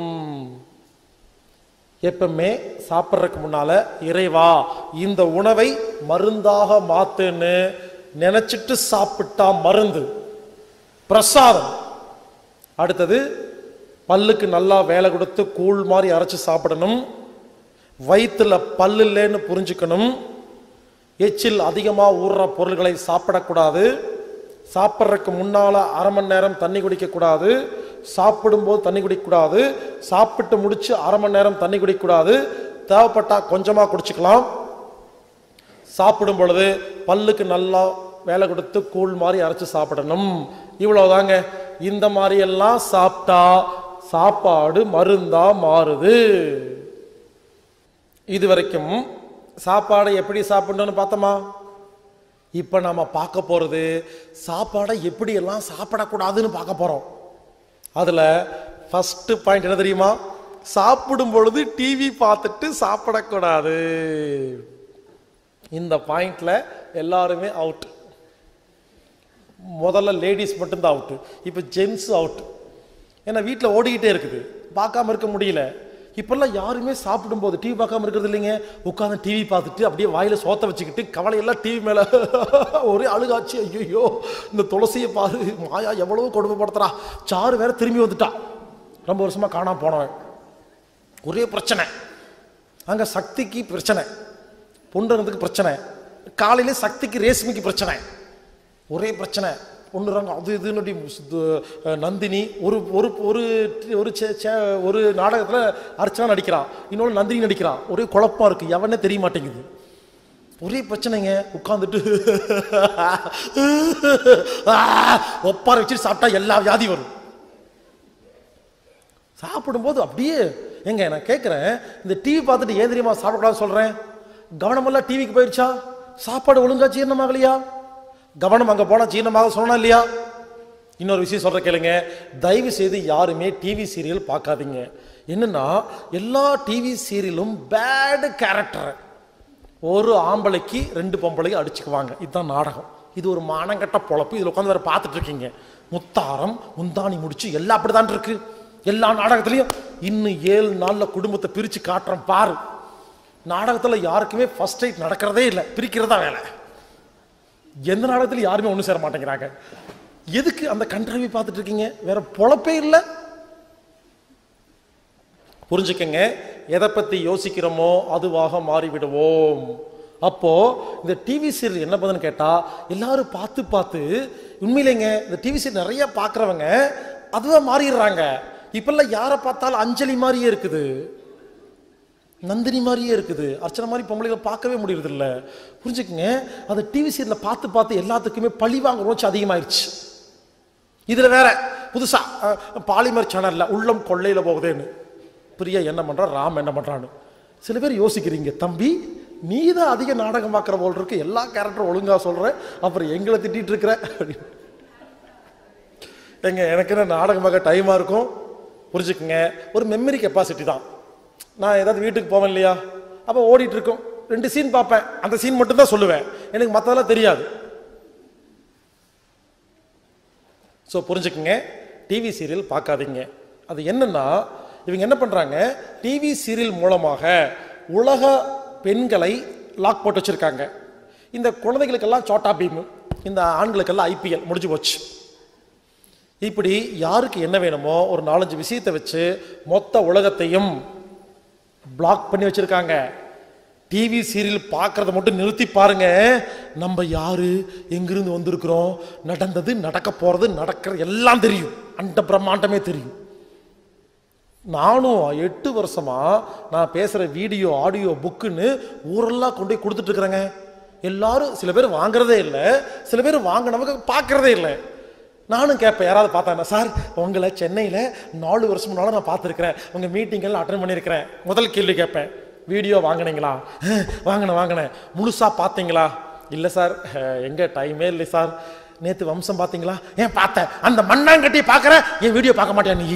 எப்பவுமே சாப்பிட்றதுக்கு முன்னால இறைவா இந்த உணவை மருந்தாக மாத்துன்னு நினைச்சிட்டு சாப்பிட்டா மருந்து பிரசாதம் அடுத்தது பல்லுக்கு நல்லா வேலை கொடுத்து கூழ் மாதிரி அரைச்சு சாப்பிடணும் வயிற்றுல பல்லு இல்லைன்னு புரிஞ்சுக்கணும் எச்சில் அதிகமாக ஊறுற பொருள்களை சாப்பிடக்கூடாது சாப்பிட்றதுக்கு முன்னால் அரை மணி நேரம் தண்ணி குடிக்கக்கூடாது சாப்பிடும்போது தண்ணி குடிக்கக்கூடாது சாப்பிட்டு முடிச்சு அரை மணி நேரம் தண்ணி குடிக்கக்கூடாது தேவைப்பட்டா கொஞ்சமாக குடிச்சுக்கலாம் சாப்பிடும் பொழுது பல்லுக்கு நல்லா வேலை கொடுத்து கூழ் மாதிரி அரைச்சு சாப்பிடணும் இவ்வளவுதாங்க இந்த மாதிரி எல்லாம் சாப்பிட்டா சாப்பாடு மருந்தா மாறுது இது வரைக்கும் சாப்பாடை எப்படி சாப்பிடணும்னு பார்த்தோமா இப்போ நாம பார்க்க போறது சாப்பாடை எப்படி எல்லாம் சாப்பிடக்கூடாதுன்னு பார்க்க போறோம் அதுல ஃபர்ஸ்ட் பாயிண்ட் என்ன தெரியுமா சாப்பிடும் பொழுது டிவி பார்த்துட்டு சாப்பிடக்கூடாது இந்த பாயிண்ட்ல எல்லாருமே அவுட் முதல்ல லேடிஸ் மட்டும்தான் அவுட்டு இப்போ ஜென்ஸ் அவுட் ஏன்னா வீட்டில் ஓடிக்கிட்டே இருக்குது பார்க்காம இருக்க முடியல இப்பெல்லாம் யாருமே சாப்பிடும்போது டிவி பார்க்காம இருக்கிறது இல்லைங்க உட்காந்து டிவி பார்த்துட்டு அப்படியே வாயில சோத்த வச்சுக்கிட்டு கவலையெல்லாம் டிவி மேல ஒரே அழுகாச்சு ஐயோ இந்த துளசியை பாரு மாயா எவ்வளவோ கொடுமைப்படுத்துறா சாரு வேற திரும்பி வந்துட்டா ரொம்ப வருஷமா காணாம போனவன் ஒரே பிரச்சனை அங்க சக்திக்கு பிரச்சனை பொண்ணுறதுக்கு பிரச்சனை காலையில சக்திக்கு ரேஷ்மிக்கு பிரச்சனை ஒரே பிரச்சனை பொண்ணுறாங்க அது இதுன்னு அப்படி சுத்து- நந்தினி ஒரு ஒரு ஒரு ஒரு சே- சே- ஒரு நாடகத்தில் அர்ச்சனா நடிக்கிறான் இன்னொன்று நந்தினி நடிக்கிறான் ஒரே குழப்பம் இருக்கு எவனே தெரிய மாட்டேங்குது ஒரே பிரச்சனைங்க உட்காந்துட்டு ஒப்பார வச்சுட்டு சாப்பிட்டா எல்லா வியாதி வரும் சாப்பிடும்போது அப்படியே எங்க நான் கேட்குறேன் இந்த டிவி பார்த்துட்டு ஏன் தெரியுமா சாப்பிடக்கூடாதுன்னு சொல்றேன் கவனமெல்லாம் டிவிக்கு போயிடுச்சா சாப்பாடு ஒழுங்கா ஜீரணமாகலையா கவனம் அங்க போனா ஜீரணமாக சொன்னா இல்லையா இன்னொரு விஷயம் சொல்ற கேளுங்க தயவு செய்து யாருமே டிவி சீரியல் பார்க்காதீங்க என்னன்னா எல்லா டிவி சீரியலும் பேடு கேரக்டர் ஒரு ஆம்பளைக்கு ரெண்டு பொம்பளைக்கு அடிச்சுக்குவாங்க இதுதான் நாடகம் இது ஒரு மானங்கட்ட பொழப்பு இதுல உட்காந்து வேற பார்த்துட்டு இருக்கீங்க முத்தாரம் முந்தாணி முடிச்சு எல்லாம் அப்படிதான் இருக்கு எல்லா நாடகத்திலையும் இன்னும் ஏழு நாள்ல குடும்பத்தை பிரிச்சு காட்டுறேன் பாரு நாடகத்துல யாருக்குமே ஃபர்ஸ்ட் ரைட் நடக்கிறதே இல்லை பிரிக்கிறதா வேலை எந்த நாடகத்திலும் யாருமே ஒன்றும் சேர மாட்டேங்கிறாங்க எதுக்கு அந்த கன்றாவி பார்த்துட்டு இருக்கீங்க வேற பொழப்பே இல்லை புரிஞ்சுக்கங்க எதை பத்தி யோசிக்கிறோமோ அதுவாக மாறிவிடுவோம் அப்போ இந்த டிவி சீரியல் என்ன பண்ணுன்னு கேட்டா எல்லாரும் பார்த்து பார்த்து உண்மையிலேங்க இந்த டிவி சீரியல் நிறைய பார்க்குறவங்க அதுவா மாறிடுறாங்க இப்பெல்லாம் யாரை பார்த்தாலும் அஞ்சலி மாதிரியே இருக்குது நந்தினி மாதிரியே இருக்குது அர்ச்சனை மாதிரி பொம்பளைகளை பார்க்கவே முடியறது இல்ல புரிஞ்சுக்கங்க அந்த டிவி சீரியல்ல பார்த்து பார்த்து எல்லாத்துக்குமே பழி வாங்க ரோச்சு அதிகமாயிருச்சு இதுல வேற புதுசா அஹ், பாலிமர் சேனல்ல உள்ளம் கொள்ளையில போகுதேன்னு பிரியா என்ன பண்றா ராம் என்ன பண்றான்னு சில பேர் யோசிக்கிறீங்க தம்பி நீ தான் அதிக நாடகம் பார்க்குற போல் இருக்கு எல்லா கேரக்டரும் ஒழுங்கா சொல்ற அப்புறம் எங்களை திட்டிட்டு இருக்கிற அப்படின்னு. ஏங்க எனக்கு என்ன நாடகம் பார்க்க டைமா இருக்கும் புரிஞ்சுக்குங்க ஒரு மெமரி கெப்பாசிட்டி தான் நான் ஏதாவது வீட்டுக்கு போவேன் இல்லையா அப்போ ஓடிட்டு இருக்கும் ரெண்டு சீன் பார்ப்பேன் அந்த சீன் மட்டும் தான் சொல்லுவேன் எனக்கு மற்றதெல்லாம் தெரியாது ஸோ புரிஞ்சுக்குங்க டிவி சீரியல் பார்க்காதீங்க அது என்னன்னா இவங்க என்ன பண்றாங்க டிவி சீரியல் மூலமாக உலக பெண்களை லாக் போட்டு வச்சிருக்காங்க இந்த குழந்தைகளுக்கெல்லாம் சோட்டா பீம் இந்த ஆண்களுக்கெல்லாம் ஐபிஎல் முடிஞ்சு போச்சு இப்படி யாருக்கு என்ன வேணுமோ ஒரு நாலஞ்சு விஷயத்தை வச்சு மொத்த உலகத்தையும் பிளாக் பண்ணி வச்சிருக்காங்க டிவி சீரியல் பார்க்கறத மட்டும் நிறுத்தி பாருங்க நம்ம யாரு எங்கிருந்து வந்திருக்கிறோம் நடந்தது நடக்க போறது நடக்கிறது எல்லாம் தெரியும் அண்ட பிரம்மாண்டமே தெரியும் நானும் எட்டு வருஷமா நான் பேசுற வீடியோ ஆடியோ புக்குன்னு ஊரெல்லாம் கொண்டு போய் கொடுத்துட்டு இருக்கிறேங்க எல்லாரும் சில பேர் வாங்குறதே இல்லை சில பேர் வாங்கினவங்க பார்க்கறதே இல்லை நானும் கேட்பேன் யாராவது பார்த்தாங்க சார் உங்களை சென்னையில் நாலு வருஷம் முன்னால நான் பார்த்துருக்கிறேன் உங்கள் மீட்டிங்கெல்லாம் அட்டன் பண்ணியிருக்கிறேன் முதல் கேள்வி கேட்பேன் வீடியோ வாங்கினீங்களா "அஹ், வாங்கினேன் வாங்கினேன் முழுசாக பார்த்தீங்களா இல்லை சார் அஹ், எங்க டைமே இல்லை சார் நேற்று வம்சம் பார்த்தீங்களா ஏன் பார்த்தேன் அந்த மண்ணாங்கட்டி பார்க்குற என் வீடியோ பார்க்க மாட்டியா நீ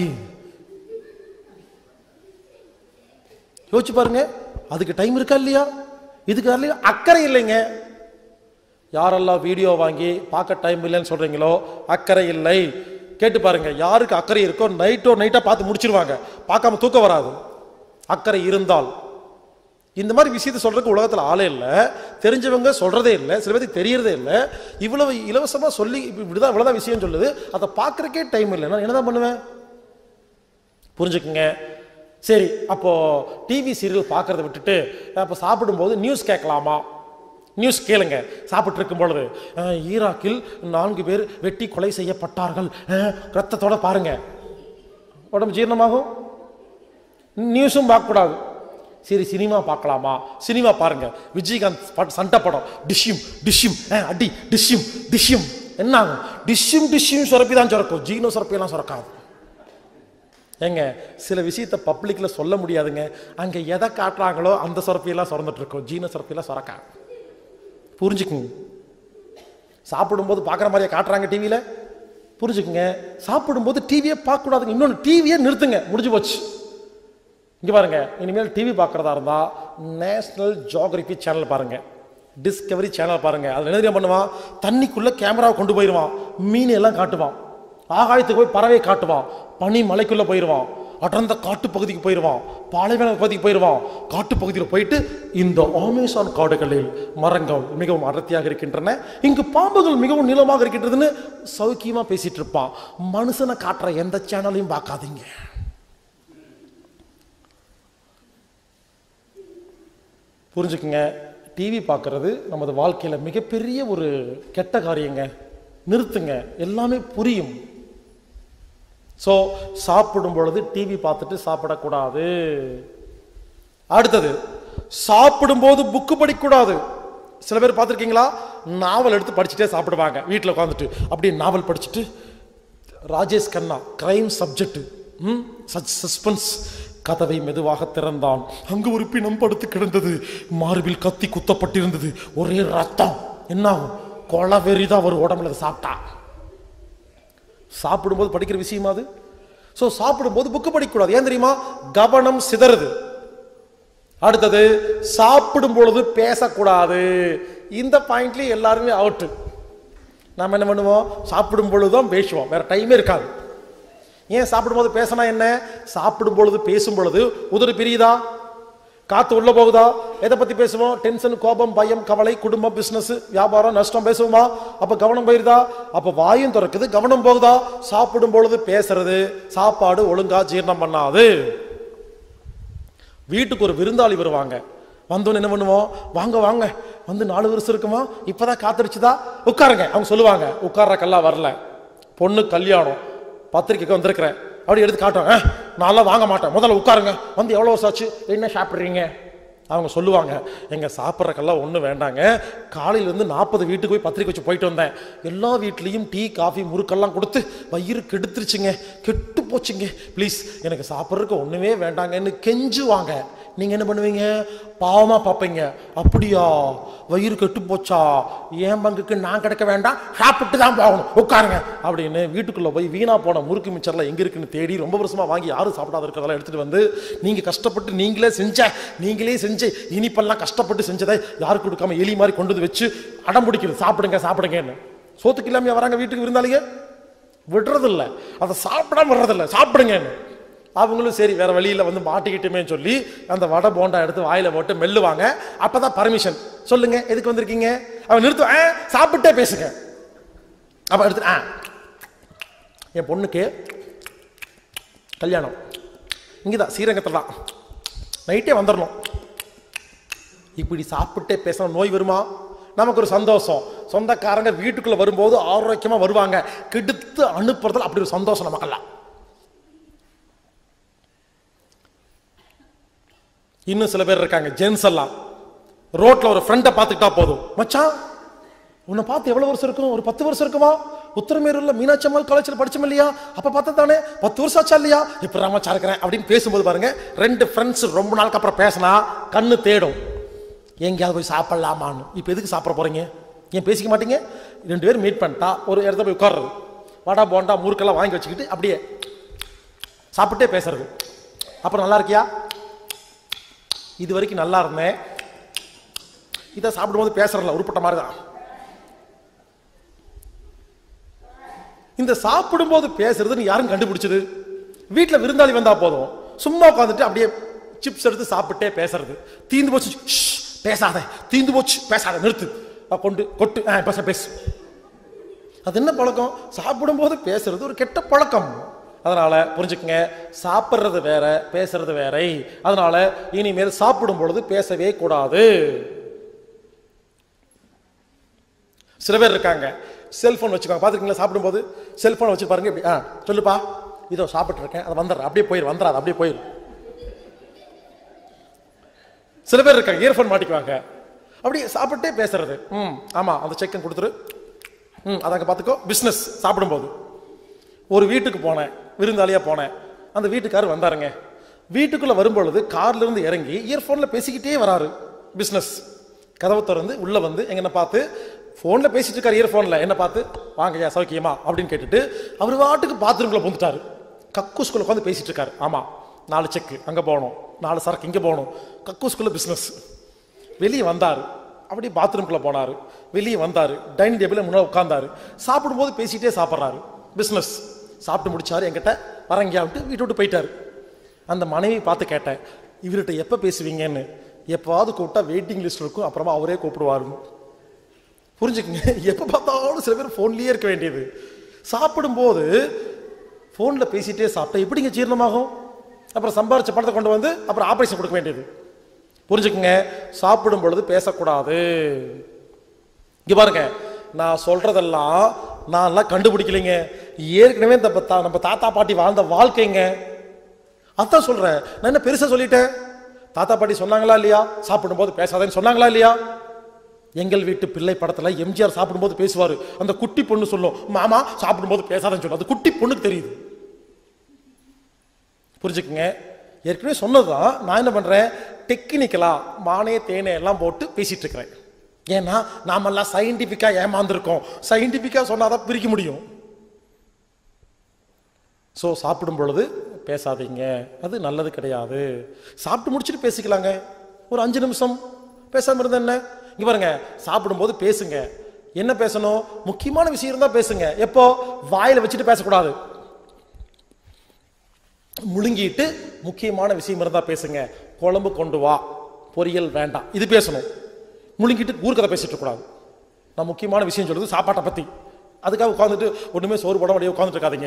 யோசிச்சு பாருங்க அதுக்கு டைம் இருக்கா இல்லையா இதுக்கு இல்லையா அக்கறை இல்லைங்க யாரெல்லாம் வீடியோ வாங்கி பார்க்க டைம் இல்லைன்னு சொல்றீங்களோ அக்கறை இல்லை கேட்டு பாருங்க யாருக்கு அக்கறை இருக்கோ நைட்டோ நைட்டா பார்த்து முடிச்சிருவாங்க பார்க்காம தூக்கம் வராது அக்கறை இருந்தால் இந்த மாதிரி விஷயத்தை சொல்றதுக்கு உலகத்துல ஆளே இல்லை தெரிஞ்சவங்க சொல்றதே இல்லை சில பேருக்கு தெரியறதே இல்லை இவ்வளவு இலவசமா சொல்லி இப்ப இப்படிதான் இவ்வளவுதான் விஷயம் சொல்லுது அதை பார்க்கறக்கே டைம் இல்லை நான் என்னதான் பண்ணுவேன் புரிஞ்சுக்குங்க சரி அப்போ டிவி சீரியல் பார்க்கறத விட்டுட்டு அப்போ சாப்பிடும்போது நியூஸ் கேட்கலாமா நியூஸ் கேளுங்க சாப்பிட்டு இருக்கும் பொழுது அஹ், ஈராக்கில் நான்கு பேர் வெட்டி கொலை செய்யப்பட்டார்கள் அஹ், ரத்தத்தோட பாருங்க உடம்பு ஜீரணமாகும் நியூஸும் பார்க்கக்கூடாது சரி சினிமா பார்க்கலாமா சினிமா பாருங்க விஜயகாந்த் பாட்டு சண்டை படம் டிஷ்யூம் டிஷ்யூம் அஹ், அடி டிஷ்யூம் டிஷ்யூம் என்ன ஆகும் டிஷ்யூம் டிஷ்யூம் சுரப்பி தான் சுரக்கும் ஜீனோ சுரப்பியெல்லாம் சுரக்காது ஏங்க சில விஷயத்தை பப்ளிக்ல சொல்ல முடியாதுங்க அங்க எதை காட்டுறாங்களோ அந்த சுரப்பியெல்லாம் சுரந்துட்டு இருக்கும் ஜீன சுரப்பியெல்லாம் சுரக்கா புரிஞ்சுக்குங்க சாப்பிடும்போது பார்க்குற மாதிரியே காட்டுறாங்க டிவியில் புரிஞ்சுக்குங்க சாப்பிடும்போது டிவியே பார்க்கக்கூடாதுங்க இன்னொன்று டிவியே நிறுத்துங்க முடிஞ்சு போச்சு இங்கே பாருங்க இனிமேல் டிவி பார்க்குறதா இருந்தால் நேஷ்னல் ஜியோகிராஃபி சேனல் பாருங்க டிஸ்கவரி சேனல் பாருங்க அதில் என்ன தெரியுமா பண்ணுவான் தண்ணிக்குள்ளே கேமராவை கொண்டு போயிடுவான் மீன் எல்லாம் காட்டுவான் ஆகாயத்துக்கு போய் பறவை காட்டுவான் பனி மலைக்குள்ளே போயிடுவான் அடர்ந்த காட்டு பகுதிக்கு போயிடுவான் பாலைவன பகுதிக்கு போயிடுவான் காட்டு பகுதியில் போயிட்டு இந்த ஆமேசான் காடுகளில் மரங்கள் மிகவும் அடர்த்தியாக இருக்கின்றன இங்கு பாம்புகள் மிகவும் நீளமாக இருக்கின்றதுன்னு சௌக்கியமாக பேசிட்டு இருப்பான் மனுஷனை காட்டுற எந்த சேனலையும் பார்க்காதீங்க புரிஞ்சுக்குங்க டிவி பார்க்கறது நமது வாழ்க்கையில் மிகப்பெரிய ஒரு கெட்ட காரியங்க நிறுத்துங்க எல்லாமே புரியும் ஸோ சாப்பிடும் பொழுது டிவி பார்த்துட்டு சாப்பிடக்கூடாது அடுத்தது சாப்பிடும்போது புக்கு படிக்கக்கூடாது சில பேர் பார்த்துருக்கீங்களா நாவல் எடுத்து படிச்சுட்டே சாப்பிடுவாங்க வீட்டில் உட்காந்துட்டு அப்படியே நாவல் படிச்சுட்டு ராஜேஷ் கண்ணா கிரைம் சப்ஜெக்ட் ம் சஸ்பென்ஸ் கதவை மெதுவாக திறந்தான் அங்கு ஒரு பிணம் படுத்து கிடந்தது மார்பில் கத்தி குத்தப்பட்டிருந்தது ஒரே ரத்தம் என்ன ஆகும் கொலை வெறிதான் ஒரு உடம்புல அதை சாப்பிட்டா சாப்பிடும்போது படிக்கிற விஷயமா அது ஸோ சாப்பிடும்போது புக்கு படிக்கக்கூடாது ஏன் தெரியுமா கவனம் சிதறுது அடுத்தது சாப்பிடும் பொழுது பேசக்கூடாது இந்த பாயிண்ட்லயும் எல்லாருமே அவுட்டு நாம என்ன பண்ணுவோம் சாப்பிடும் பொழுது தான் பேசுவோம் வேற டைமே இருக்காது ஏன் சாப்பிடும்போது பேசினா என்ன சாப்பிடும் பொழுது பேசும் பொழுது உதடு பிரியுதா காத்து உள்ள போகுதா எதை பத்தி பேசுவோம் டென்ஷன் கோபம் பயம் கவலை குடும்பம் பிசினஸ் வியாபாரம் நஷ்டம் பேசுவோமா அப்ப கவனம் போயிருதா அப்ப வாயும் திறக்குது கவனம் போகுதா சாப்பிடும் பொழுது பேசுறது சாப்பாடு ஒழுங்கா ஜீரணம் பண்ணாது வீட்டுக்கு ஒரு விருந்தாளி வருவாங்க வந்தோன்னு என்ன பண்ணுவோம் வாங்க வாங்க வந்து நாலு வருஷம் இருக்குமா இப்பதான் காத்திருச்சுதா உட்காருங்க அவங்க சொல்லுவாங்க உட்கார்றக்கெல்லாம் வரல பொண்ணு கல்யாணம் பத்திரிக்கைக்கு வந்திருக்கிறேன் அப்படி எடுத்து காட்டும் "ஆ, நான்லாம் வாங்க மாட்டேன் முதல்ல உட்காருங்க வந்து எவ்வளோ வருஷம் ஆச்சு என்ன சாப்பிட்றீங்க அவங்க சொல்லுவாங்க எங்க சாப்பிட்றக்கெல்லாம் ஒன்றும் வேண்டாங்க காலையிலேருந்து நாற்பது வீட்டுக்கு போய் பத்திரிக்கை வச்சு போயிட்டு வந்தேன் எல்லா வீட்லேயும் டீ காஃபி முறுக்கெல்லாம் கொடுத்து வயிறு கெடுத்துருச்சுங்க கெட்டு போச்சுங்க ப்ளீஸ் எனக்கு சாப்பிட்றதுக்கு ஒன்றுமே வேண்டாங்கன்னு கெஞ்சுவாங்க நீங்கள் என்ன பண்ணுவீங்க பாவமாக பார்ப்பீங்க அப்படியா வயிறு கெட்டு போச்சா என் பங்குக்கு நான் கிடைக்க வேண்டாம் சாப்பிட்டு தான் போகணும் உட்காருங்க அப்படின்னு வீட்டுக்குள்ளே போய் வீணா போன முறுக்கு மிச்சர்லாம் எங்கே இருக்குன்னு தேடி ரொம்ப வருஷமாக வாங்கி யாரும் சாப்பிடாத இருக்கிறதெல்லாம் எடுத்துகிட்டு வந்து நீங்கள் கஷ்டப்பட்டு நீங்களே செஞ்ச நீங்களே செஞ்சு இனிப்பெல்லாம் கஷ்டப்பட்டு செஞ்சதை யாருக்கு கொடுக்காம எலி மாதிரி கொண்டு வந்து வச்சு அடம் பிடிக்கிறது சாப்பிடுங்க சாப்பிடுங்கன்னு சோத்துக்கு இல்லாமையா வராங்க வீட்டுக்கு விருந்தாளிங்க விடுறதில்ல அதை சாப்பிடாம வர்றதில்ல சாப்பிடுங்கன்னு அவங்களும் சரி வேற வழியில வந்து மாட்டிக்கிட்டுமே சொல்லி அந்த வடை போண்டா எடுத்து வாயில போட்டு மெல்லுவாங்க அப்பதான் பர்மிஷன் சொல்லுங்க எதுக்கு வந்திருக்கீங்க அவன் நிறுத்து "ஆ, சாப்பிட்டே பேசுங்க அப்ப எடுத்து ஆ என் பொண்ணுக்கு கல்யாணம் இங்கதான் ஸ்ரீரங்கத்தில் தான் நைட்டே வந்துடணும் இப்படி சாப்பிட்டே பேசணும் நோய் வருமா நமக்கு ஒரு சந்தோஷம் சொந்தக்காரங்க வீட்டுக்குள்ள வரும்போது ஆரோக்கியமா வருவாங்க கெடுத்து அனுப்புறதுல அப்படி ஒரு சந்தோஷம் நமக்கெல்லாம் இன்னும் சில பேர் இருக்காங்க ஜென்ஸ் எல்லாம் ரோட்ல ஒரு ஃப்ரெண்டை பார்த்துக்கிட்டா போதும் மச்சான் உன்னை பார்த்து எவ்வளவு வருஷம் இருக்கும் ஒரு பத்து வருஷம் இருக்குமா உத்தரமேரூர்ல மீனாட்சி அம்மாள் காலேஜில் படிச்சோம் இல்லையா அப்ப பார்த்தா தானே பத்து வருஷம் ஆச்சா இல்லையா இப்ப ராமச்சா இருக்கிறேன் அப்படின்னு பேசும்போது பாருங்க ரெண்டு ஃப்ரெண்ட்ஸ் ரொம்ப நாளுக்கு அப்புறம் பேசினா கண்ணு தேடும் எங்கேயாவது போய் சாப்பிடலாமான்னு இப்போ எதுக்கு சாப்பிட போறீங்க ஏன் பேசிக்க மாட்டீங்க ரெண்டு பேரும் மீட் பண்ணிட்டா ஒரு இடத்துல போய் உட்கார்றது வடை போண்டா முறுக்கெல்லாம் வாங்கி வச்சுக்கிட்டு அப்படியே சாப்பிட்டே பேசுறது அப்புறம் நல்லா இருக்கியா இது வரைக்கும் நல்லா இருந்தேன் இதை சாப்பிடும்போது பேசுறல உருப்பட்ட மாதிரி தான் இந்த சாப்பிடும்போது பேசுறதுன்னு யாரும் கண்டுபிடிச்சது வீட்டில் விருந்தாளி வந்தா போதும் சும்மா உட்காந்துட்டு அப்படியே சிப்ஸ் எடுத்து சாப்பிட்டே பேசுறது தீந்து போச்சு ஷ், பேசாத தீந்து போச்சு பேசாத நிறுத்து அஹ் கொண்டு கொட்டு ஆ, பேச பேசு அது என்ன பழக்கம் சாப்பிடும்போது பேசுறது ஒரு கெட்ட பழக்கம் அதனால புரிஞ்சுக்கங்க சாப்பிட்றது வேற பேசுறது வேறை அதனால இனிமேல் சாப்பிடும் பொழுது பேசவே கூடாது சில பேர் இருக்காங்க செல்போன் வச்சுக்கோங்க பார்த்துருக்கீங்களா சாப்பிடும்போது செல்போன் வச்சு பாருங்க இப்படி ஆ சொல்லுப்பா இதோ சாப்பிட்டு இருக்கேன் அதை வந்துடுறேன் அப்படியே போயிரு வந்துடாது அப்படியே போயிரு சில பேர் இருக்காங்க இயர்ஃபோன் மாட்டிக்குவாங்க அப்படி சாப்பிட்டே பேசுறது ம் ஆமா அந்த செக்கன் கொடுத்துரு ம் அதாங்க பார்த்துக்கோ பிஸ்னஸ் சாப்பிடும்போது ஒரு வீட்டுக்கு போனேன் விருந்தாளியா போனேன் அந்த வீட்டுக்காரர் வந்தாருங்க வீட்டுக்குள்ள வரும்பொழுது கார்ல இருந்து இறங்கி இயர்ஃபோன்ல பேசிக்கிட்டே வராரு பிஸ்னஸ் கதவை திறந்து உள்ள வந்து எங்க பார்த்து ஃபோன்ல பேசிட்டு இருக்காரு இயர்ஃபோன்ல என்ன பார்த்து வாங்கய்யா சௌக்கியமா அப்படின்னு கேட்டுட்டு அவர் வாட்டுக்கு பாத்ரூம்குள்ள புந்துட்டாரு கக்கூஸ்குள்ள உட்காந்து பேசிட்டு இருக்காரு ஆமா நாலு செக்கு அங்க போகணும் நாலு சரக்கு இங்க போகணும் கக்கூஸ்குள்ள பிஸ்னஸ் வெளியே வந்தார் அப்படியே பாத்ரூம்குள்ள போனார் வெளியே வந்தார் டைனிங் டேபிளில் முன்னாடி உட்கார்ந்தாரு சாப்பிடும்போது பேசிட்டே சாப்பிட்றாரு பிஸ்னஸ் சாப்பிட்டு முடிச்சாரு என்கிட்ட வரங்கியா விட்டு வீட்டு விட்டு போயிட்டாரு அந்த மனைவி பார்த்து கேட்டேன் இவர்கிட்ட எப்போ பேசுவீங்கன்னு எப்போவாவது கூப்பிட்டா வெயிட்டிங் லிஸ்ட் இருக்கும் அப்புறமா அவரே கூப்பிடுவாருன்னு புரிஞ்சுக்குங்க எப்போ பார்த்தாலும் சில பேர் ஃபோன்லேயே இருக்க வேண்டியது சாப்பிடும்போது ஃபோனில் பேசிட்டே சாப்பிட்டா எப்படிங்க ஜீரணமாகும் அப்புறம் சம்பாரிச்ச பணத்தை கொண்டு வந்து அப்புறம் ஆபரேஷன் கொடுக்க வேண்டியது புரிஞ்சுக்குங்க சாப்பிடும் பொழுது பேசக்கூடாது இங்க பாருங்க நான் சொல்றதெல்லாம் நான்லாம் கண்டுபிடிக்கலைங்க ஏற்கனவே இந்த பத்தா- நம்ம தாத்தா பாட்டி வாழ்ந்த வாழ்க்கைங்க அதான் சொல்றேன் நான் என்ன பெருசா சொல்லிட்டேன் தாத்தா பாட்டி சொன்னாங்களா இல்லையா சாப்பிடும்போது பேசாதேன்னு சொன்னாங்களா இல்லையா எங்கள் வீட்டு பிள்ளை படத்துல எம்ஜிஆர் சாப்பிடும்போது பேசுவாரு அந்த குட்டி பொண்ணு சொல்லும் மாமா சாப்பிடும்போது பேசாதேன்னு சொல்லும் அது குட்டி பொண்ணுக்கு தெரியுது புரிஞ்சுக்குங்க ஏற்கனவே சொன்னதுதான் நான் என்ன பண்றேன் டெக்னிக்கலா மானே தேனே எல்லாம் போட்டு பேசிட்டு இருக்கிறேன் ஏன்னா நாமெல்லாம் சயின்டிபிக்கா ஏமாந்துருக்கோம் சயின்டிபிக்கா சொன்னாதான் பிரிக்க முடியும் ஸோ சாப்பிடும் பொழுது பேசாதீங்க அது நல்லது கிடையாது சாப்பிட்டு முடிச்சுட்டு பேசிக்கலாங்க ஒரு அஞ்சு நிமிஷம் பேசாம இருந்தா என்ன இங்க பாருங்க சாப்பிடும்போது பேசுங்க என்ன பேசணும் முக்கியமான விஷயம் இருந்தா பேசுங்க எப்போ வாயில வச்சுட்டு பேசக்கூடாது முழுங்கிட்டு முக்கியமான விஷயம் இருந்தா பேசுங்க குழம்பு கொண்டு வா பொரியல் வேண்டாம் இது பேசணும் முழுங்கிட்டு ஊர்க்கதை பேசிட்டு இருக்கக்கூடாது நான் முக்கியமான விஷயம் சொல்றது சாப்பாட்டை பத்தி அதுக்காக உட்காந்துட்டு ஒண்ணுமே சோறு போட முடியாது உட்காந்துட்டு இருக்காதீங்க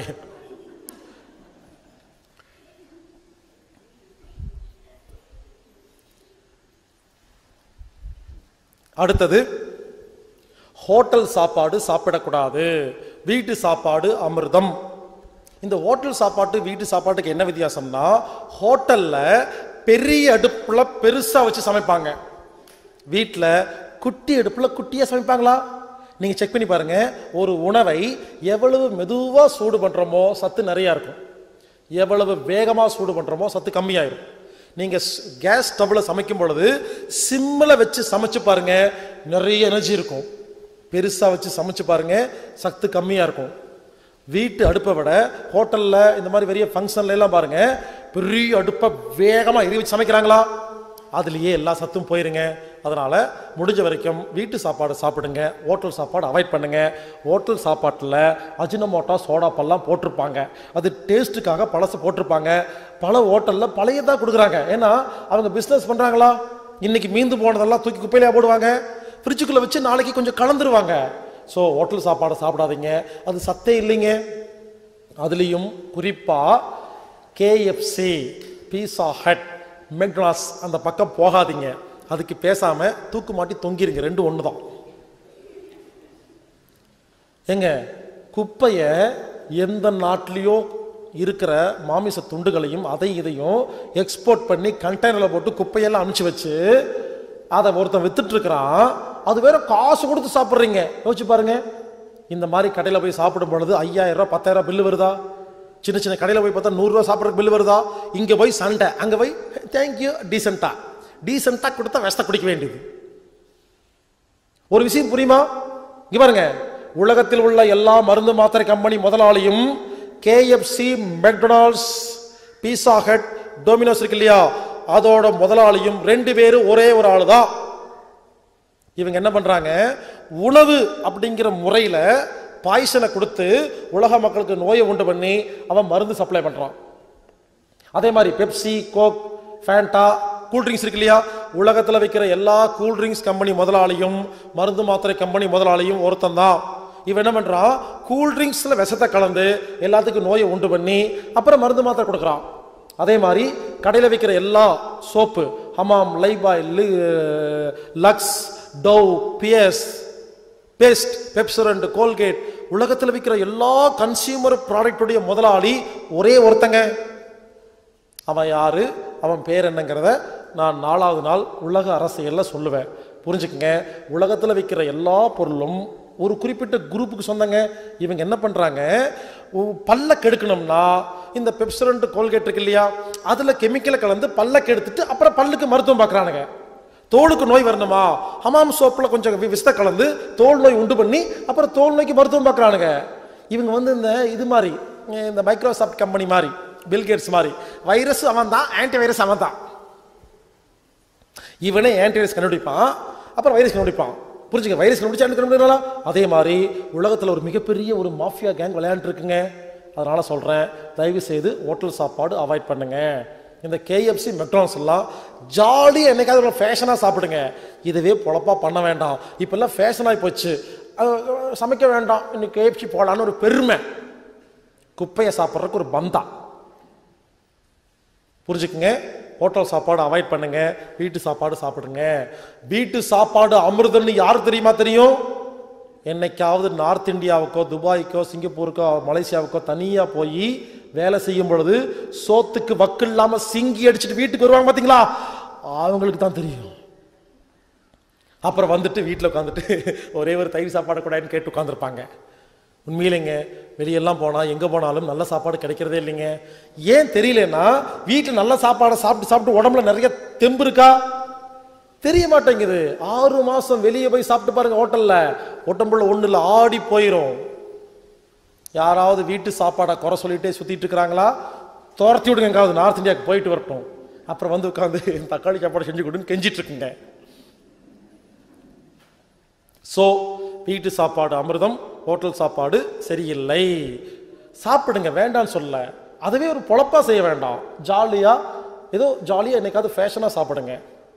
அடுத்தது ஹோட்டல் சாப்பாடு சாப்பிடக்கூடாது வீட்டு சாப்பாடு அமிர்தம் இந்த ஹோட்டல் சாப்பாட்டு வீட்டு சாப்பாட்டுக்கு என்ன வித்தியாசம்னா ஹோட்டல்ல பெரிய அடுப்புல பெருசா வச்சு சமைப்பாங்க வீட்டில் குட்டி அடுப்புல குட்டியா சமைப்பாங்களா நீங்க செக் பண்ணி பாருங்க ஒரு உணவை எவ்வளவு மெதுவா சூடு பண்றோமோ சத்து நிறைய இருக்கும் எவ்வளவு வேகமா சூடு பண்றோமோ சத்து கம்மியாயிரும் நீங்க கேஸ் ஸ்டவ்ல சமைக்கும் பொழுது சிம்ல வச்சு சமைச்சு பாருங்க நிறைய எனர்ஜி இருக்கும் பெருசா வச்சு சமைச்சு பாருங்க சத்து கம்மியா இருக்கும் வீட்டு அடுப்பை விட ஹோட்டல்ல இந்த மாதிரி பெரிய ஃபங்க்ஷன்ல எல்லாம் பாருங்க பெரிய அடுப்பை வேகமா எரி வச்சு சமைக்கிறாங்களா அதுலயே எல்லா சத்தும் போயிருங்க அதனால முடிஞ்ச வரைக்கும் வீட்டு சாப்பாடு சாப்பிடுங்க ஹோட்டல் சாப்பாடு அவாய்ட் பண்ணுங்க ஹோட்டல் சாப்பாட்டில் அஜினமோட்டா சோடாப்பெல்லாம் போட்டிருப்பாங்க அது டேஸ்ட்டுக்காக பழசு போட்டிருப்பாங்க பல ஹோட்டலில் பழையதாக கொடுக்குறாங்க ஏன்னா அவங்க பிஸ்னஸ் பண்ணுறாங்களா இன்னைக்கு மீந்து போனதெல்லாம் தூக்கி குப்பையிலே போடுவாங்க ஃப்ரிட்ஜுக்குள்ளே வச்சு நாளைக்கு கொஞ்சம் கலந்துருவாங்க ஸோ ஹோட்டல் சாப்பாடு சாப்பிடாதீங்க அது சத்தே இல்லைங்க அதுலேயும் குறிப்பாக கேஎஃப்சி பீஸா ஹட் மெக்டானல்ட்ஸ் அந்த பக்கம் போகாதீங்க அதுக்கு பேசாம தூக்கு மாட்டி தொங்கிருங்க ரெண்டு ஒன்று தான் ஏங்க குப்பையை எந்த நாட்டிலையோ இருக்கிற மாமிச துண்டுகளையும் அதை இதையும் எக்ஸ்போர்ட் பண்ணி கண்டெய்னரில் போட்டு குப்பையெல்லாம் அனுப்பிச்சு வச்சு அதை ஒருத்தன் வித்துட்டு இருக்கிறான் அது வேற காசு கொடுத்து சாப்பிட்றீங்க யோசிச்சு பாருங்க இந்த மாதிரி கடையில் போய் சாப்பிடும் பொழுது ஐயாயிரம் ரூபாய் பத்தாயிரம் ரூபாய் பில்லு வருதா சின்ன சின்ன கடையில் போய் பார்த்தா நூறுரூவா சாப்பிட்றதுக்கு பில்லு வருதா இங்கே போய் சண்டை அங்கே போய் தேங்க்யூ டீசெண்டாக டீசெண்டாக கொடுத்தா விஷத்தை குடிக்க வேண்டியது ஒரு விஷயம் புரியுமா இங்க பாருங்க உலகத்தில் உள்ள எல்லா மருந்து மாத்திரை கம்பெனி முதலாளியும் KFC McDonald's pizza Hut Domino's இருக்கு இல்லையா அதோட முதலாளியும் ரெண்டு பேரும் ஒரே ஒரு ஆளு தான் இவங்க என்ன பண்றாங்க உணவு அப்படிங்கிற முறையில பாய்சனை கொடுத்து உலக மக்களுக்கு நோயை உண்டு பண்ணி அவன் மருந்து சப்ளை பண்றான் அதே மாதிரி பெப்சி கோக் ஃபேண்டா கூல்ட்ரிங்க்ஸ் இருக்கு இல்லையா உலகத்தில் விற்கிற எல்லா கூல்ட்ரிங்க்ஸ் கம்பெனி முதலாளியும் மருந்து மாத்திரை கம்பெனி முதலாளியும் ஒருத்தன் தான் இவன் என்ன பண்றான் கூல்ட்ரிங்க்ஸில் விஷத்தை கலந்து எல்லாத்துக்கும் நோயை உண்டு பண்ணி அப்புறம் மருந்து மாத்திரை கொடுக்குறான் அதே மாதிரி கடையில் விற்கிற எல்லா soap Hamam Lifebuoy Lux Dove Pears paste Pepsodent Colgate உலகத்தில் விற்கிற எல்லா கன்சியூமர் ப்ராடக்டுடைய முதலாளி ஒரே ஒருத்தங்க அவன் யாரு அவன் பேர் என்னங்கிறத நான் நாலாவது நாள் உலக அரசியலில் சொல்லுவேன் புரிஞ்சுக்கங்க உலகத்தில் விற்கிற எல்லா பொருளும் ஒரு குறிப்பிட்ட குரூப்புக்கு சொந்தங்க இவங்க என்ன பண்ணுறாங்க பல்ல கெடுக்கணும்னா இந்த பெப்சரண்ட் கோல்கேட் இருக்கு இல்லையா அதில் கெமிக்கலை கலந்து பல்ல கெடுத்துட்டு அப்புறம் பல்லுக்கு மருத்துவம் பார்க்குறானுங்க தோலுக்கு நோய் வரணுமா ஹமாம் சோப்பில் கொஞ்சம் வி- விஷத்தை கலந்து தோல் நோய் உண்டு பண்ணி அப்புறம் தோல் நோய்க்கு மருத்துவம் பார்க்குறானுங்க இவங்க வந்து இந்த இது மாதிரி இந்த மைக்ரோசாஃப்ட் கம்பெனி மாதிரி பில்கேட்ஸ் மாதிரி வைரஸ் அவன் தான் ஆன்டி வைரஸ் அவன் தான் இவனே ஆன்டி வைரஸ் கண்டுபிடிப்பான் அப்புறம் வைரஸ் கண்டுபிடிப்பான் புரிஞ்சுக்க வைரஸ் கண்டுபிடிச்சா கண்டுபிடிக்கலாம் அதே மாதிரி உலகத்தில் ஒரு மிகப்பெரிய ஒரு மாஃபியா கேங் விளையாண்டு இருக்குங்க அதனால சொல்றேன் தயவு செய்து ஹோட்டல் சாப்பாடு அவாய்ட் பண்ணுங்க இந்த கேஎஃப்சி மெக்டானல்ஸ் எல்லாம் ஜாலியாக என்னைக்காவது ஒரு ஃபேஷனாக சாப்பிடுங்க இதுவே பொழப்பா பண்ண வேண்டாம் இப்பெல்லாம் ஃபேஷனாகி போச்சு அஹ், அஹ், சமைக்க வேண்டாம் இன்னைக்கு கேஎஃப்சி போடலான்னு ஒரு பெருமை குப்பையை சாப்பிட்றதுக்கு ஒரு பந்தா புரிஞ்சுக்குங்க ஹோட்டல் சாப்பாடு அவாய்ட் பண்ணுங்க வீட்டு சாப்பாடு சாப்பிடுங்க வீட்டு சாப்பாடு அமிர்தம்னு யாருக்கு தெரியுமா தெரியும் என்னைக்காவது நார்த் இந்தியாவுக்கோ துபாய்க்கோ சிங்கப்பூருக்கோ மலேசியாவுக்கோ தனியாக போய் வேலை செய்யும் பொழுது சோத்துக்கு வக்கு இல்லாம சிங்கி அடிச்சுட்டு வீட்டுக்கு வருவாங்க பார்த்தீங்களா அவங்களுக்கு தான் தெரியும் அப்புறம் வந்துட்டு வீட்டில் உட்காந்துட்டு ஒரே ஒரு தயிர் சாப்பாடு கூடாதுன்னு கேட்டு உட்காந்துருப்பாங்க உண்மையிலேங்க வெளியெல்லாம் போனால் எங்கே போனாலும் நல்ல சாப்பாடு கிடைக்கிறதே இல்லைங்க ஏன் தெரியலன்னா வீட்டில் நல்ல சாப்பாடை சாப்பிட்டு சாப்பிட்டு உடம்புல நிறைய தெம்பு இருக்கா தெரிய மாட்டேங்குது ஆறு மாசம் வெளியே போய் சாப்பிட்டு பாருங்க ஹோட்டல்ல உடம்புல ஒண்ணு இல்ல ஆடி போயிரும் யாராவது வீட்டு சாப்பாடை குறை சொல்லிட்டே சுத்திட்டு இருக்கிறாங்களா துரத்தி விடுங்க எங்காவது நார்த் இந்தியாவுக்கு போயிட்டு வரட்டும் அப்புறம் வந்து உட்காந்து தக்காளி சாப்பாடு செஞ்சு கொடுன்னு கெஞ்சிட்டு இருக்குங்க ஸோ வீட்டு சாப்பாடு அமிர்தம் ஹோட்டல் சாப்பாடு சரியில்லை சாப்பிடுங்க வேண்டாம்னு சொல்ல அதுவே ஒரு பொழப்பா செய்ய வேண்டாம் ஜாலியா ஏதோ ஜாலியா என்னைக்காவது ஃபேஷனா சாப்பிடுங்க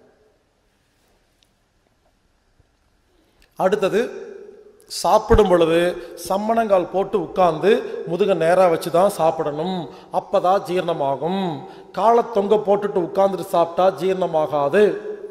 அடுத்தது சாப்பிடும் பொழுது சம்மணங்கால் போட்டு உட்கார்ந்து முதுக நேரா வச்சு தான் சாப்பிடணும் அப்பதான் ஜீரணமாகும் காலை தொங்க போட்டுட்டு உட்கார்ந்துட்டு சாப்பிட்டா ஜீரணமாகாது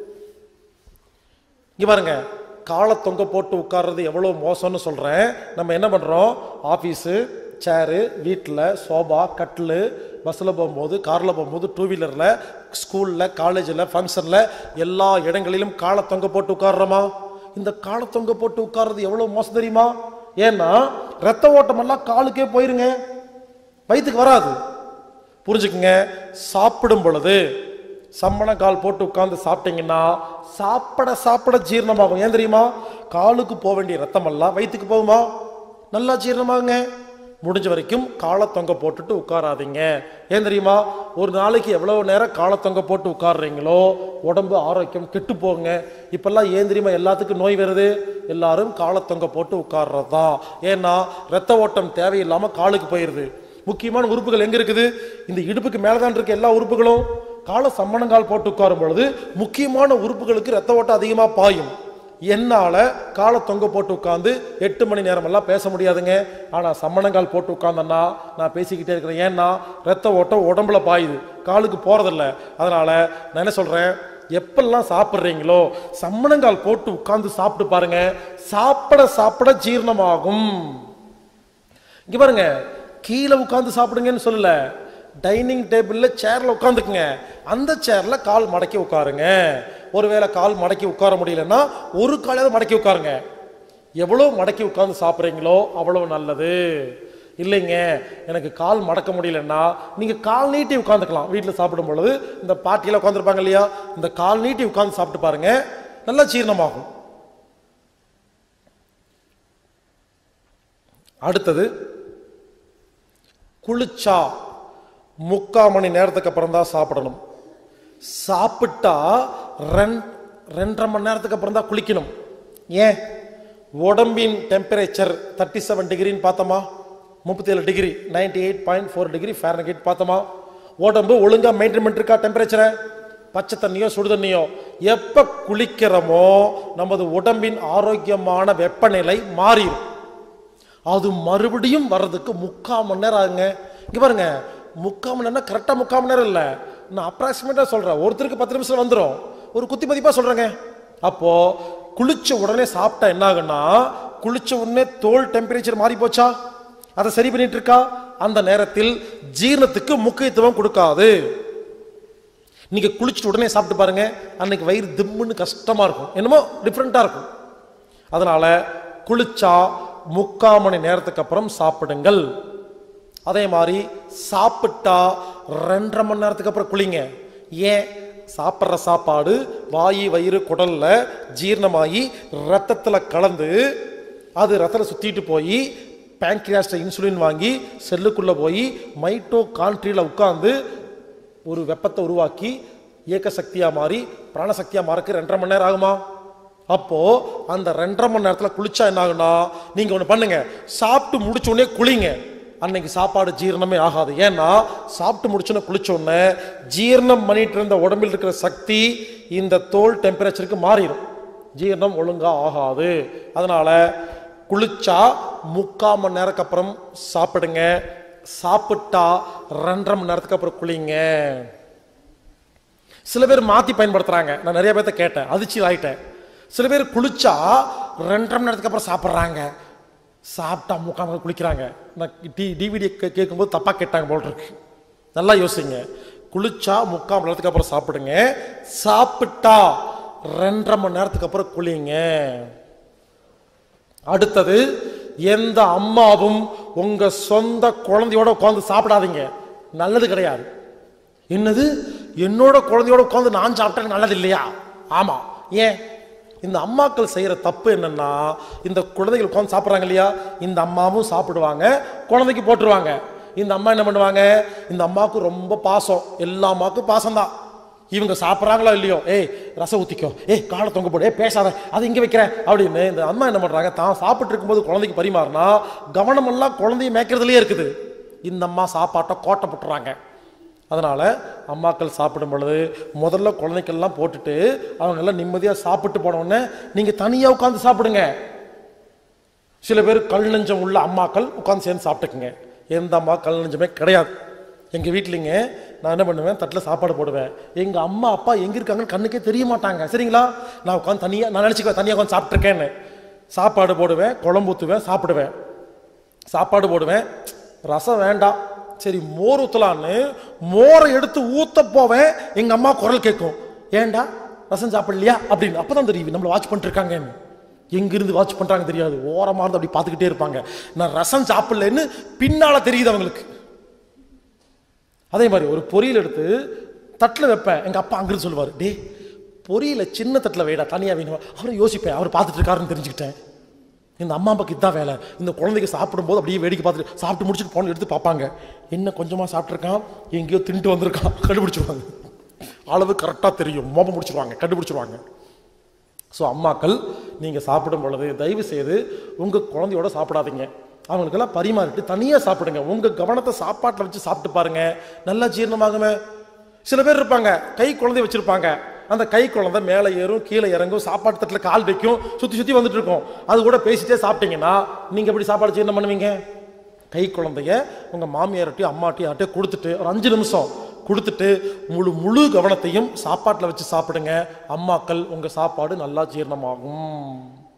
இங்க பாருங்க காலை தொங்க போட்டு உட்கார்றது எவ்வளோ மோசம்னு சொல்கிறேன் நம்ம என்ன பண்ணுறோம் ஆஃபீஸு சேரு வீட்டில் சோபா கட்டில் பஸ்ஸில் போகும்போது காரில் போகும்போது டூ வீலரில் ஸ்கூலில் காலேஜில் ஃபங்க்ஷனில் எல்லா இடங்களிலும் காலை தொங்க போட்டு உட்கார்றோமா இந்த காலை தொங்க போட்டு உட்கார்றது எவ்வளோ மோசம் தெரியுமா ஏன்னா ரத்த ஓட்டமெல்லாம் காலுக்கே போயிருங்க வயிற்றுக்கு வராது புரிஞ்சுக்குங்க சாப்பிடும் பொழுது சம்மண கால் போட்டு உட்கார்ந்து சாப்பிட்டீங்கன்னா சாப்பிட சாப்பிட ஜீரணமாகும் ஏன் தெரியுமா காலுக்கு போக வேண்டிய ரத்தமெல்லாம் வயிற்றுக்கு போகுமா நல்லா ஜீரணமாகுங்க முடிஞ்ச வரைக்கும் காலை தொங்க போட்டுட்டு உட்காராதீங்க ஏன் தெரியுமா ஒரு நாளைக்கு எவ்வளவு நேரம் காலை தொங்க போட்டு உட்கார்றீங்களோ உடம்பு ஆரோக்கியம் கெட்டு போகுங்க இப்பெல்லாம் ஏன் தெரியுமா எல்லாத்துக்கும் நோய் வருது எல்லாரும் காலை தொங்க போட்டு உட்கார்றது தான் ஏன்னா ரத்த ஓட்டம் தேவையில்லாம காலுக்கு போயிருது முக்கியமான உறுப்புகள் எங்க இருக்குது இந்த இடுப்புக்கு மேலதான் இருக்க எல்லா உறுப்புகளும் கால சம்மணங்கால் போட்டு உட்காரும் பொழுது முக்கியமான உறுப்புகளுக்கு ரத்த ஓட்டம் அதிகமா பாயும் என்னால காலை தொங்க போட்டு உட்கார்ந்து எட்டு மணி நேரம் எல்லாம் பேச முடியாதுங்க ஆனா சம்மணங்கால் போட்டு உட்கார்ந்தேன்னா நான் பேசிக்கிட்டே இருக்கிறேன் ஏன்னா ரத்த ஓட்டம் உடம்புல பாயுது காலுக்கு போறதில்ல அதனால நான் என்ன சொல்றேன் எப்பெல்லாம் சாப்பிட்றீங்களோ சம்மணங்கால் போட்டு உட்கார்ந்து சாப்பிட்டு பாருங்க சாப்பிட சாப்பிட ஜீரணமாகும் இங்க பாருங்க கீழே உட்கார்ந்து சாப்பிடுங்கன்னு சொல்லல டைனிங் டேபிள்ல சேர்ல உட்காந்துக்குங்க அந்த சேர்ல கால் மடக்கி உட்காருங்க ஒருவேளை கால் மடக்கி உட்கார முடியலன்னா ஒரு காலையாவது மடக்கி உட்காருங்க எவ்வளவு மடக்கி உட்கார்ந்து சாப்பிட்றீங்களோ அவ்வளவு நல்லது இல்லைங்க எனக்கு கால் மடக்க முடியலன்னா நீங்க கால் நீட்டி உட்காந்துக்கலாம் வீட்டில் சாப்பிடும் பொழுது இந்த பாட்டியில உட்காந்துருப்பாங்க இல்லையா இந்த கால் நீட்டி உட்கார்ந்து சாப்பிட்டு பாருங்க நல்லா ஜீரணமாகும் அடுத்தது குளிச்சா முக்கால் மணி நேரத்துக்கு அப்புறம் தான் சாப்பிடணும் சாப்பிட்டா ரெண் ரெண்டரை மணி நேரத்துக்கு அப்புறம் தான் குளிக்கணும் ஏன் உடம்பின் டெம்பரேச்சர் தேர்ட்டி செவன் டிகிரின்னு பார்த்தோமா முப்பத்தி ஏழு degree ninety eight point four degree Fahrenheit பார்த்தோமா உடம்பு ஒழுங்கா மெயின்டைன் பண்ணிருக்கா டெம்பரேச்சரை பச்சை தண்ணியோ சுடு தண்ணியோ எப்ப குளிக்கிறோமோ நமது உடம்பின் ஆரோக்கியமான வெப்பநிலை மாறிடும் அது மறுபடியும் வர்றதுக்கு முக்கால் மணி நேரம் ஆகுங்க இங்க பாருங்க முக்கால் மணி நேரம் கரெக்டாக முக்கால் மணி நேரம் இல்லை நான் அப்ராக்சிமேட்டாக சொல்கிறேன் ஒருத்தருக்கு பத்து நிமிஷம் வந்துடும் ஒரு குத்தி மதிப்பாக சொல்கிறேங்க அப்போ குளிச்ச உடனே சாப்பிட்டா என்ன ஆகுன்னா குளிச்ச உடனே தோல் டெம்பரேச்சர் மாறி போச்சா அதை சரி பண்ணிட்டு இருக்கா அந்த நேரத்தில் ஜீரணத்துக்கு முக்கியத்துவம் கொடுக்காது நீங்க குளிச்சுட்டு உடனே சாப்பிட்டு பாருங்க அன்னைக்கு வயிறு திம்முன்னு கஷ்டமா இருக்கும் என்னமோ டிஃப்ரெண்டா இருக்கும் அதனால குளிச்சா முக்கால் மணி நேரத்துக்கு அப்புறம் சாப்பிடுங்கள் அதே மாதிரி சாப்பிட்டா ரெண்டரை மணி நேரத்துக்கு அப்புறம் குளிங்க ஏன் சாப்பிட்ற சாப்பாடு வாயு வயிறு குடல்ல ஜீரணமாகி ரத்தத்துல கலந்து அது ரத்தத்தில் சுத்திட்டு போய் பேங்க்ரியாஸ்ட இன்சுலின் வாங்கி செல்லுக்குள்ள போய் மைட்டோ கான்ட்ரியில் உட்கார்ந்து ஒரு வெப்பத்தை உருவாக்கி இயக்க சக்தியா மாறி பிராணசக்தியா மாறக்கு ரெண்டரை மணி நேரம் ஆகுமா அப்போ அந்த ரெண்டரை மணி நேரத்துல குளிச்சா என்ன ஆகுனா நீங்க ஒண்ணு பண்ணுங்க சாப்பிட்டு முடிச்ச உடனே குளிங்க அன்னைக்கு சாப்பாடு ஜீரணமே ஆகாது ஏன்னா சாப்பிட்டு முடிச்சோன்னே குளிச்ச உடனே ஜீரணம் பண்ணிட்டு இருந்த உடம்பில் இருக்கிற சக்தி இந்த தோல் டெம்பரேச்சருக்கு மாறிடும் ஜீரணம் ஒழுங்கா ஆகாது அதனால குளிச்சா முக்கால் மணி நேரத்துக்கு அப்புறம் சாப்பிடுங்க சாப்பிட்டா ரெண்டரை மணி நேரத்துக்கு அப்புறம் குளிங்க சில பேர் மாத்தி பயன்படுத்துறாங்க நான் நிறைய பேர்த்த கேட்டேன் அதிர்ச்சி ஆயிட்டேன் சில பேர் குளிச்சா ரெண்டரை மணி நேரத்துக்கு அப்புறம் சாப்பிட்றாங்க சாப்பிட்டா முக்கால் மணி நேரம் குளிக்கிறாங்க நான் டி டிவிடி கேட்கும்போது தப்பா கேட்டாங்க போல் இருக்கு நல்லா யோசிங்க குளிச்சா முக்கால் மணி நேரத்துக்கு அப்புறம் சாப்பிடுங்க சாப்பிட்டா ரெண்டரை மணி நேரத்துக்கு அப்புறம் குளிங்க அடுத்தது எந்த அம்மாவும் உங்க சொந்த குழந்தையோட உட்காந்து சாப்பிடாதீங்க நல்லது கிடையாது என்னது என்னோட குழந்தையோட உட்காந்து நான் சாப்பிட்டா நல்லது இல்லையா ஆமா ஏன் இந்த அம்மாக்கள் செய்யற தப்பு என்னன்னா இந்த குழந்தைகள் உட்காந்து சாப்பிட்றாங்க இல்லையா இந்த அம்மாவும் சாப்பிடுவாங்க குழந்தைக்கு போட்டுருவாங்க இந்த அம்மா என்ன பண்ணுவாங்க இந்த அம்மாவுக்கு ரொம்ப பாசம் எல்லா அம்மாவுக்கும் பாசம்தான் இவங்க சாப்பிட்றாங்களோ இல்லையோ ஏய் ரசம் ஊத்திக்கோ ஏய் காலை தொங்க போடு ஏய் பேசாத அது இங்கே வைக்கிறேன் அப்படின்னு இந்த அம்மா என்ன பண்றாங்க தான் சாப்பிட்டு இருக்கும்போது குழந்தைக்கு பரிமாறினா கவனமெல்லாம் குழந்தைய மேய்க்கிறதுலயே இருக்குது இந்த அம்மா சாப்பாட்டை கோட்டை போட்டுறாங்க அதனால அம்மாக்கள் சாப்பிடும் பொழுது முதல்ல குழந்தைக்கெல்லாம் போட்டுட்டு அவங்க எல்லாம் நிம்மதியாக சாப்பிட்டு போன உடனே நீங்க தனியாக உட்காந்து சாப்பிடுங்க சில பேர் கல் நெஞ்சம் உள்ள அம்மாக்கள் உட்காந்து சேர்ந்து சாப்பிட்டுக்குங்க எந்த அம்மா கல் நெஞ்சமே கிடையாது எங்கள் வீட்லிங்க நான் என்ன பண்ணுவேன் தட்டில் சாப்பாடு போடுவேன் எங்கள் அம்மா அப்பா எங்கே இருக்காங்கன்னு கண்ணுக்கே தெரிய மாட்டாங்க சரிங்களா நான் உட்காந்து தனியாக நான் நினச்சிக்குவேன் தனியாக உட்காந்து சாப்பிட்ருக்கேன்னு சாப்பாடு போடுவேன் குழம்பு ஊற்றுவேன் சாப்பிடுவேன் சாப்பாடு போடுவேன் ரசம் வேண்டாம் சரி மோர் ஊற்றலான்னு மோரை எடுத்து ஊத்த போவேன் எங்கள் அம்மா குரல் கேட்கும் ஏன்டா ரசம் சாப்பிடலையா அப்படின்னு அப்போ தான் தெரியும் நம்மளை வாட்ச் பண்ணிட்டு இருக்காங்கன்னு எங்கிருந்து வாட்ச் பண்றாங்க தெரியாது ஓரமா இருந்து அப்படி பார்த்துக்கிட்டே இருப்பாங்க நான் ரசம் சாப்பிடலன்னு பின்னால தெரியுது அவங்களுக்கு அதே மாதிரி ஒரு பொரியல் எடுத்து தட்டில் வைப்பேன் எங்க அப்பா அங்கிருந்து சொல்லுவார் டே பொரியல சின்ன தட்டில் வைடா தனியா வேணும் அவரை யோசிப்பேன் அவர் பார்த்துட்டு இருக்காருன்னு தெரிஞ்சுக்கிட்டேன் இந்த அம்மா அப்பாக்கு இதான் வேலை இந்த குழந்தைக்கு சாப்பிடும்போது அப்படியே வேடிக்கை பார்த்துட்டு சாப்பிட்டு முடிச்சுட்டு போன எடுத்து பார்ப்பாங்க என்ன கொஞ்சமா சாப்பிட்ருக்கான் எங்கேயோ தின்ட்டு வந்திருக்கான் கண்டுபிடிச்சிருவாங்க அளவு கரெக்டாக தெரியும் மோப்பம் முடிச்சிருவாங்க கண்டுபிடிச்சிருவாங்க ஸோ அம்மாக்கள் நீங்கள் சாப்பிடும் பொழுது தயவு செய்து உங்கள் குழந்தையோட சாப்பிடாதீங்க அவங்களுக்கெல்லாம் பரிமாறிட்டு தனியாக சாப்பிடுங்க உங்கள் கவனத்தை சாப்பாட்டில் வச்சு சாப்பிட்டு பாருங்க நல்லா ஜீரணமாகுமே சில பேர் இருப்பாங்க கை குழந்தை வச்சிருப்பாங்க அந்த கை குழந்தை மேலே ஏறும் கீழே இறங்கும் சாப்பாட்டு தட்டில் கால் வைக்கும் சுற்றி சுற்றி வந்துட்டு இருக்கும் அது கூட பேசிட்டே சாப்பிட்டீங்கன்னா நீங்கள் எப்படி சாப்பாடு ஜீரணம் பண்ணுவீங்க கை குழந்தைய உங்கள் மாமியார்ட்டையும் அம்மாட்டையும் யார்ட்டையும் கொடுத்துட்டு ஒரு அஞ்சு நிமிஷம் கொடுத்துட்டு முழு முழு கவனத்தையும் சாப்பாட்டில் வச்சு சாப்பிடுங்க அம்மாக்கள் உங்கள் சாப்பாடு நல்லா ஜீரணமாகும்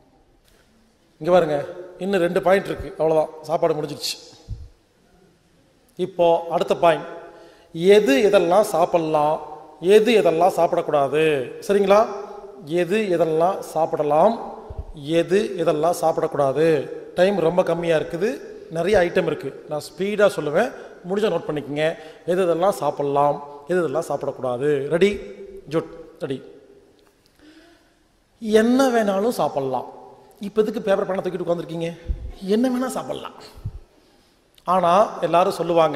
இங்கே பாருங்க இன்னும் ரெண்டு பாயிண்ட் இருக்கு அவ்வளோதான் சாப்பாடு முடிஞ்சிடுச்சு இப்போ அடுத்த பாயிண்ட் எது எதெல்லாம் சாப்பிடலாம் எது எதெல்லாம் சாப்பிடக்கூடாது சரிங்களா எது எதெல்லாம் சாப்பிடலாம் எது எதெல்லாம் சாப்பிடக்கூடாது டைம் ரொம்ப கம்மியாக இருக்குது நிறைய ஐட்டம் இருக்குது நான் ஸ்பீடாக சொல்லுவேன் முடிஞ்சா நோட் பண்ணிக்கங்க எது எதெல்லாம் சாப்பிடலாம் எது எதெல்லாம் சாப்பிடக்கூடாது ரெடி ஜுட் ரெடி என்ன வேணாலும் சாப்பிடலாம் இப்போ எதுக்கு பேப்பர் பண்ண தூக்கிட்டு உட்காந்துருக்கீங்க என்ன வேணால் சாப்பிடலாம் ஆனால் எல்லாரும் சொல்லுவாங்க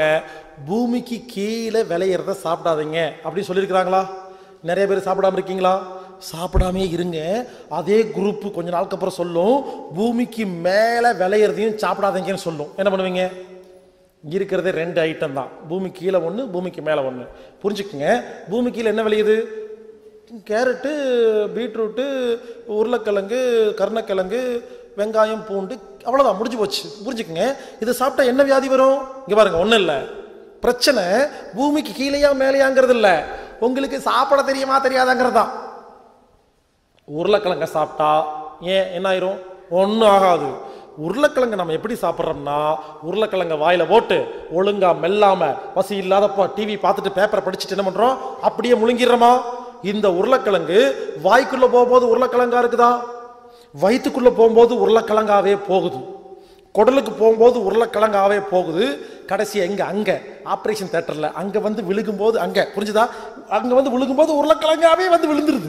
பூமிக்கு கீழே விளையிறத சாப்பிடாதீங்க அப்படி சொல்லியிருக்கிறாங்களா நிறைய பேர் சாப்பிடாம இருக்கீங்களா சாப்பிடாமே இருங்க அதே குரூப் கொஞ்ச நாளுக்கு அப்புறம் சொல்லும் பூமிக்கு மேலே விளையிறதையும் சாப்பிடாதீங்கன்னு சொல்லும் என்ன பண்ணுவீங்க இருக்கிறதே ரெண்டு ஐட்டம் தான் பூமி கீழே ஒன்று பூமிக்கு மேலே ஒன்று புரிஞ்சுக்குங்க பூமி கீழே என்ன விளையுது கேரட்டு பீட்ரூட்டு உருளைக்கிழங்கு கருணக்கிழங்கு வெங்காயம் பூண்டு அவ்வளோதான் முடிஞ்சு போச்சு புரிஞ்சுக்குங்க இதை சாப்பிட்டா என்ன வியாதி வரும் இங்கே பாருங்க ஒன்றும் இல்லை பிரச்சனை பூமிக்கு கீழேயா மேலேயாங்கிறது இல்லை உங்களுக்கு சாப்பிட தெரியுமா தெரியாதாங்கிறது தான் உருளைக்கிழங்க சாப்பிட்டா ஏன் என்ன ஆயிரும் ஒன்றும் ஆகாது உருளைக்கிழங்கு நம்ம எப்படி சாப்பிட்றோம்னா உருளைக்கிழங்க வாயில போட்டு ஒழுங்கா மெல்லாம பசி இல்லாதப்போ டிவி பார்த்துட்டு பேப்பரை படிச்சுட்டு என்ன பண்றோம் அப்படியே முழுங்கிடுறோமா இந்த உருளைக்கிழங்கு வாய்க்குள்ள போகும்போது உருளைக்கிழங்கா இருக்குதா வயிற்றுக்குள்ள போகும்போது உருளைக்கிழங்காவே போகுது குடலுக்கு போகும்போது உருளைக்கிழங்காவே போகுது கடைசி எங்க அங்க ஆபரேஷன் தேட்டர்ல அங்க வந்து விழுகும்போது அங்க புரிஞ்சுதா அங்க வந்து விழுகும்போது உருளைக்கிழங்காவே வந்து விழுந்துருது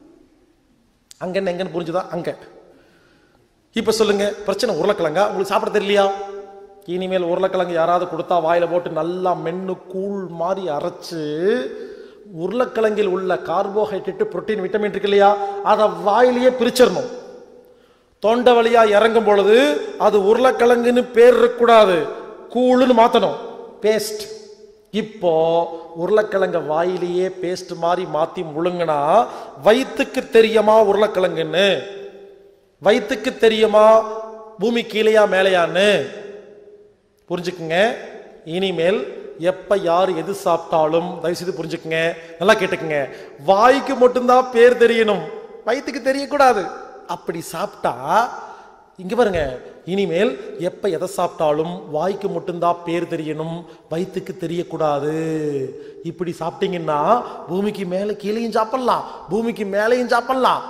அங்க என்ன எங்கன்னு புரிஞ்சுதா அங்க இப்ப சொல்லுங்க பிரச்சனை உருளைக்கிழங்கா உங்களுக்கு சாப்பிட தெரியலையா இனிமேல் உருளைக்கிழங்கு யாராவது கொடுத்தா வாயில போட்டு நல்லா மென்னு கூழ் மாதிரி அரைச்சு உருளைக்கிழங்கில் உள்ள கார்போஹைட்ரேட் புரோட்டீன் விட்டமின் இருக்கு இல்லையா அதை வாயிலேயே பிரிச்சிடணும் தொண்டை வழியா இறங்கும் பொழுது அது உருளைக்கிழங்குன்னு பேர் இருக்கக்கூடாது கூழுன்னு மாத்தணும் பேஸ்ட் இப்போ உருளைக்கிழங்க வாயிலேயே பேஸ்ட் மாதிரி மாத்தி முழுங்கினா வயிற்றுக்கு தெரியுமா உருளைக்கிழங்குன்னு வயிற்றுக்கு தெரியுமா பூமி கீழையா மேலையான்னு புரிஞ்சுக்குங்க இனிமேல் எப்ப யார் எது சாப்பிட்டாலும் தயவு செய்து புரிஞ்சுக்குங்க நல்லா கேட்டுக்குங்க வாய்க்கு மட்டும்தான் பேர் தெரியணும் வயிற்றுக்கு தெரியக்கூடாது அப்படி சாப்பிட்டா இங்க பாருங்க இனிமேல் எப்ப எதை சாப்பிட்டாலும் வாய்க்கு மட்டும்தான் பேர் தெரியணும் வயிற்றுக்கு தெரியக்கூடாது இப்படி சாப்பிட்டீங்கன்னா பூமிக்கு மேலே கீழேயும் சாப்பிடலாம் பூமிக்கு மேலேயும் சாப்பிடலாம்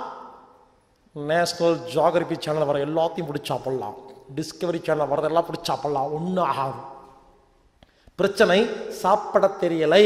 நேஷனல் ஜியாகிரபி சேனல் வர எல்லாத்தையும் பிடிச்சி சாப்பிடலாம் டிஸ்கவரி சேனல் வரதெல்லாம் பிடிச்சி சாப்பிடலாம் ஒன்றும் ஆகாது பிரச்சனை சாப்பிட தெரியலை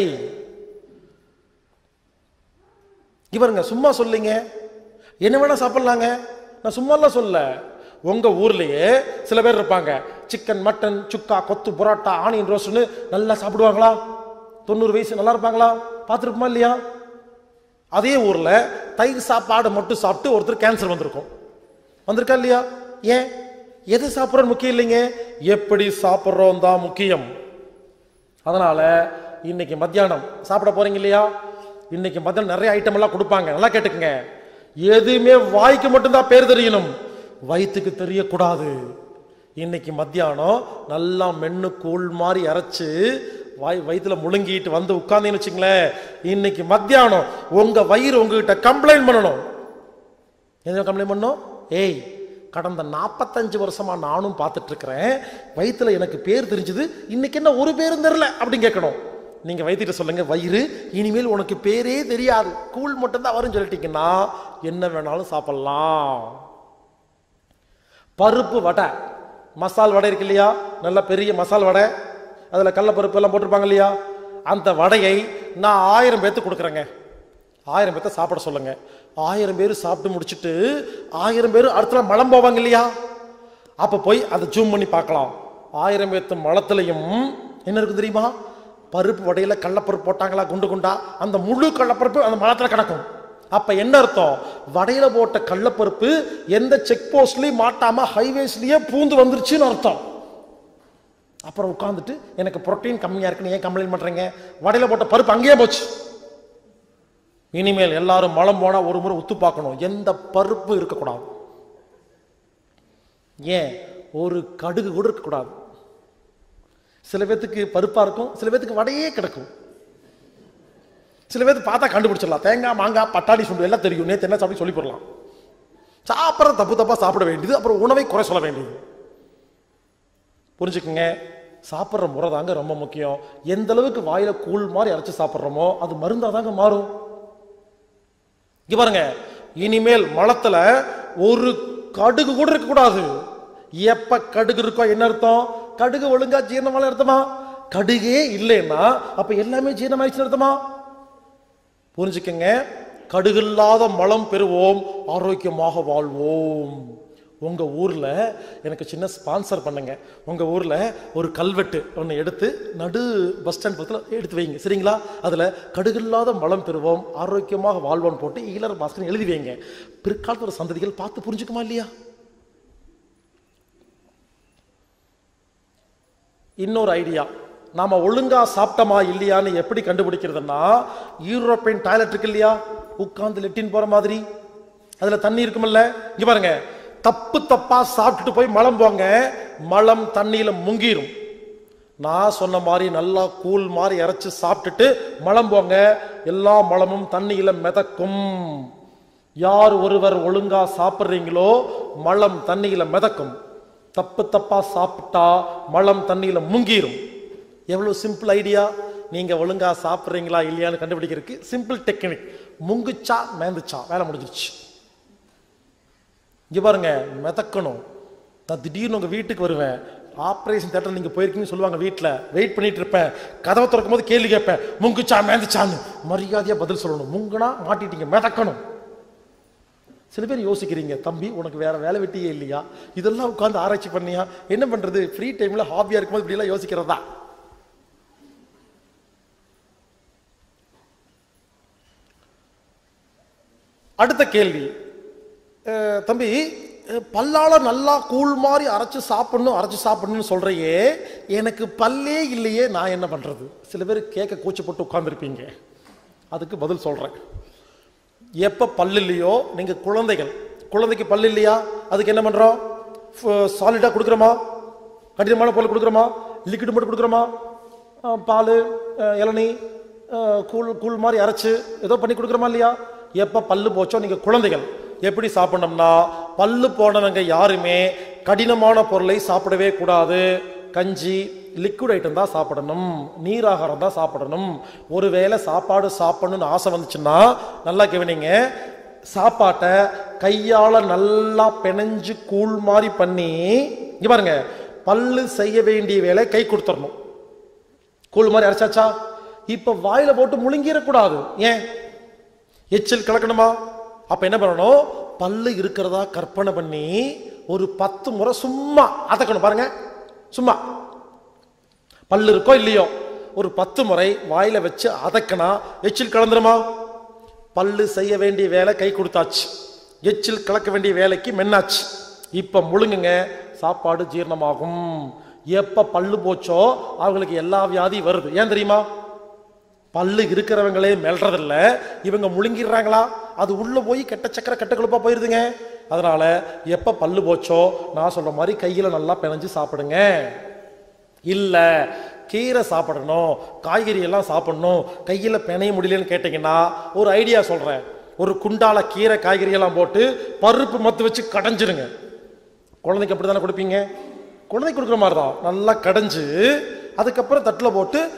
இவருங்க சும்மா சொல்லிங்க என்ன வேணா சாப்பிடலாங்க நான் சும்மாலாம் சொல்ல உங்க ஊர்லயே சில பேர் இருப்பாங்க சிக்கன் மட்டன் சுக்கா கொத்து புரோட்டா ஆனியன் ரோஸ்ட்னு நல்லா சாப்பிடுவாங்களா தொண்ணூறு வயசு நல்லா இருப்பாங்களா பார்த்துருப்போமா இல்லையா அதே ஊர்ல தயிர் சாப்பாடு மட்டும் சாப்பிட்டு ஒருத்தர் கேன்சர் வந்திருக்கும் வந்திருக்கா இல்லையா ஏன் எது சாப்பிட்றோம் முக்கியம் இல்லைங்க எப்படி சாப்பிட்றோம் தான் முக்கியம் அதனால இன்னைக்கு மத்தியானம் சாப்பிட போறீங்க இல்லையா இன்னைக்கு மத்தியானம் நிறைய ஐட்டம் எல்லாம் கொடுப்பாங்க நல்லா கேட்டுக்குங்க எதுவுமே வாய்க்கு மட்டும்தான் பேர் தெரியணும் வயிற்றுக்கு தெரியக்கூடாது இன்னைக்கு மத்தியானம் நல்லா மென்னு கூழ் மாதிரி அரைச்சு வாய் வயிற்றுல முழுங்கிட்டு வந்து உட்கார்ந்தீங்கன்னு வச்சுங்களேன் இன்னைக்கு மத்தியானம் உங்க வயிறு உங்ககிட்ட கம்ப்ளைண்ட் பண்ணணும் என்ன கம்ப்ளைண்ட் பண்ணோம் ஏய் கடந்த நாற்பத்தஞ்சு வருஷமா நானும் பார்த்துட்டு இருக்கிறேன் வயிற்றுல எனக்கு பேர் தெரிஞ்சது இன்னைக்கு என்ன ஒரு பேரும் தெரியல அப்படின்னு கேட்கணும் நீங்க வயிற்றுட்ட சொல்லுங்க வயிறு இனிமேல் உனக்கு பேரே தெரியாது கூழ் மட்டும்தான் வரும்னு சொல்லிட்டீங்கன்னா என்ன வேணாலும் சாப்பிடலாம் பருப்பு வடை மசால் வடை இருக்கு இல்லையா நல்ல பெரிய மசால் வடை அதில் கடலப்பருப்பு எல்லாம் போட்டிருப்பாங்க இல்லையா அந்த வடையை நான் ஆயிரம் பேர்த்துக்கு கொடுக்குறேங்க ஆயிரம் பேர்த்த சாப்பிட சொல்லுங்க ஆயிரம் பேர் சாப்பிட்டு முடிச்சுட்டு ஆயிரம் பேர் அடுத்த நாள் மலம் போவாங்க இல்லையா அப்போ போய் அதை ஜூம் பண்ணி பார்க்கலாம் ஆயிரம் பேர்த்து மலத்துலையும் என்ன இருக்கு தெரியுமா பருப்பு வடையில கடலப்பருப்பு போட்டாங்களா குண்டு குண்டா அந்த முழு கடலப்பருப்பு அந்த மலத்துல கிடக்கும் அப்ப என்ன அர்த்தம் வடையில போட்ட கடலப்பருப்பு எந்த செக் போஸ்ட்லயும் மாட்டாம ஹைவேஸ்லயே பூந்து வந்துருச்சுன்னு அர்த்தம் அப்புறம் உட்காந்துட்டு எனக்கு புரோட்டீன் கம்மியா இருக்குன்னு ஏன் கம்ப்ளைண்ட் பண்றீங்க வடையில போட்ட பருப்பு அங்கேயே போச்சு இனிமேல் எல்லாரும் மலம் போனா ஒரு முறை உத்து பார்க்கணும் எந்த பருப்பு இருக்கக்கூடாது ஏன் ஒரு கடுகு கூட இருக்கக்கூடாது சில பேத்துக்கு பருப்பா இருக்கும் சில பேத்துக்கு வடையே கிடக்கும் சில பேருக்கு பார்த்தா கண்டுபிடிச்சிடலாம் தேங்காய் மாங்காய் பட்டாணி சுண்டு எல்லாம் தெரியும் நேற்று என்ன சாப்பிட்டு சொல்லி போடலாம் சாப்பிட்ற தப்பு தப்பா சாப்பிட வேண்டியது அப்புறம் உணவை குறை சொல்ல வேண்டியது புரிஞ்சுக்குங்க சாப்பிட்ற முறை தாங்க ரொம்ப முக்கியம் எந்த அளவுக்கு வாயில கூழ் மாதிரி அரைச்சு சாப்பிட்றோமோ அது மருந்தா தாங்க மாறும் இங்க பாருங்க இனிமேல் மலத்துல ஒரு கடுகு கூட இருக்க கூடாது எப்ப கடுகு இருக்கோ என்ன அர்த்தம் கடுகு ஒழுங்கா ஜீரணமான அர்த்தமா கடுகே இல்லைன்னா அப்ப எல்லாமே ஜீரணமாயிடுச்சு அர்த்தமா புரிஞ்சுக்கங்க கடுகில்லாத மலம் பெறுவோம் ஆரோக்கியமாக வாழ்வோம் உங்க ஊர்ல எனக்கு சின்ன ஸ்பான்சர் பண்ணுங்க உங்க ஊர்ல ஒரு கல்வெட்டு ஒன்று எடுத்து நடு பஸ் ஸ்டாண்ட் பக்கத்தில் எடுத்து வைங்க சரிங்களா அதுல கடுகில்லாத வளம் பெறுவோம் ஆரோக்கியமாக வாழ்வோம் போட்டு ஈழர் பாஸ்கர் எழுதி வைங்க பிற்காலத்தில் சந்ததிகள் பார்த்து புரிஞ்சுக்குமா இல்லையா இன்னொரு ஐடியா நாம ஒழுங்கா சாப்பிட்டோமா இல்லையான்னு எப்படி கண்டுபிடிக்கிறதுன்னா யூரோப்பியன் டாய்லெட் இருக்கு இல்லையா உட்கார்ந்து லெட்டின் போற மாதிரி அதுல தண்ணி இருக்குமில்ல இங்க பாருங்க தப்பு தப்பா சாப்பிட்டுட்டு போய் மலம் போங்க மலம் தண்ணியில முங்கிரும் நான் சொன்ன மாதிரி நல்லா கூழ் மாதிரி இறைச்சு சாப்பிட்டுட்டு மலம் போங்க எல்லா மலமும் தண்ணியில மிதக்கும் யார் ஒருவர் ஒழுங்கா சாப்பிட்றீங்களோ மலம் தண்ணியில மிதக்கும் தப்பு தப்பா சாப்பிட்டா மலம் தண்ணியில முங்கிரும் எவ்வளவு சிம்பிள் ஐடியா நீங்க ஒழுங்கா சாப்பிட்றீங்களா இல்லையான்னு கண்டுபிடிக்கிறதுக்கு சிம்பிள் டெக்னிக் முங்குச்சா மேந்துச்சா வேலை முடிஞ்சிருச்சு இங்க பாருங்க மிதக்கணும் நான் திடீர்னு உங்க வீட்டுக்கு வருவேன் ஆப்ரேஷன் தேட்டர் நீங்க போயிருக்கீங்கன்னு சொல்லுவாங்க வீட்டில் வெயிட் பண்ணிட்டு இருப்பேன் கதவை திறக்கும் போது கேள்வி கேட்பேன் முங்குச்சா மேந்துச்சான்னு மரியாதையா பதில் சொல்லணும் முங்குனா மாட்டிட்டீங்க மிதக்கணும் சில பேர் யோசிக்கிறீங்க தம்பி உனக்கு வேற வேலை வெட்டியே இல்லையா இதெல்லாம் உட்காந்து ஆராய்ச்சி பண்ணியா என்ன பண்றது ஃப்ரீ டைம்ல ஹாபியா இருக்கும்போது இப்படி எல்லாம் யோசிக்கிறதா அடுத்த கேள்வி அஹ், தம்பி அஹ், பல்லால நல்லா கூழ் மாதிரி அரைச்சு சாப்பிடணும் அரைச்சு சாப்பிடணும்னு சொல்றையே எனக்கு பல்லே இல்லையே நான் என்ன பண்றது சில பேர் கேட்க கூச்சப்பட்டு உட்கார்ந்துருப்பீங்க அதுக்கு பதில் சொல்றேன் எப்ப பல்லு இல்லையோ நீங்க குழந்தைகள் குழந்தைக்கு பல்லு இல்லையா அதுக்கு என்ன பண்றோம் சாலிடா கொடுக்குறோமா கடினமான பொருள் கொடுக்குறோமா லிக்விட் மட்டும் கொடுக்குறோமா அஹ், பால் அஹ், இளநீ அஹ், கூழ் கூழ் மாதிரி அரைச்சு ஏதோ பண்ணி கொடுக்குறோமா இல்லையா எப்ப பல்லு போச்சோ நீங்க குழந்தைகள் எப்படி சாப்பிடணும்னா பல்லு போனவங்க யாருமே கடினமான பொருளை சாப்பிடவே கூடாது கஞ்சி லிக்விட் ஐட்டம் தான் சாப்பிடணும் நீராகாரம் தான் சாப்பிடணும் ஒருவேளை சாப்பாடு சாப்பிடணும்னு ஆசை வந்துச்சுன்னா நல்லா கவனிங்க சாப்பாட்டை கையால நல்லா பிணைஞ்சு கூழ் மாதிரி பண்ணி இங்க பாருங்க பல்லு செய்ய வேண்டிய வேலை கை கொடுத்துடணும் கூழ் மாதிரி அரைச்சாச்சா இப்ப வாயில போட்டு முழுங்கிடக்கூடாது ஏன் எச்சில் கலக்கணுமா அப்ப என்ன பண்ணணும் பல்லு இருக்கிறதா கற்பனை பண்ணி ஒரு பத்து முறை சும்மா அதக்கணும் பாருங்க சும்மா பல்லு இருக்கோ இல்லையோ ஒரு பத்து முறை வாயில வச்சு அதக்கனா எச்சில் கலந்துருமா பல்லு செய்ய வேண்டிய வேலை கை கொடுத்தாச்சு எச்சில் கலக்க வேண்டிய வேலைக்கு மென்னாச்சு இப்ப முழுங்குங்க சாப்பாடு ஜீரணமாகும் எப்ப பல்லு போச்சோ அவங்களுக்கு எல்லா வியாதி வருது ஏன் தெரியுமா பல்லு இருக்கிறவங்களே மெல்றதில்ல இவங்க முழுங்கிடுறாங்களா அது உள்ள போய் கெட்ட சக்கரை கெட்ட கொழுப்பா போயிருதுங்க அதனால எப்ப பல்லு போச்சோ நான் சொல்ற மாதிரி கையில நல்லா பிணைஞ்சு சாப்பிடுங்க இல்ல கீரை சாப்பிடணும் காய்கறி எல்லாம் சாப்பிடணும் கையில பிணைய முடியலன்னு கேட்டீங்கன்னா ஒரு ஐடியா சொல்றேன் ஒரு குண்டால கீரை காய்கறி எல்லாம் போட்டு பருப்பு மத்து வச்சு கடைஞ்சிருங்க குழந்தைக்கு அப்படி தானே கொடுப்பீங்க குழந்தைக்கு கொடுக்குற மாதிரி தான் நல்லா கடைஞ்சு அதுக்கப்புறம் தட்டில் போட்டு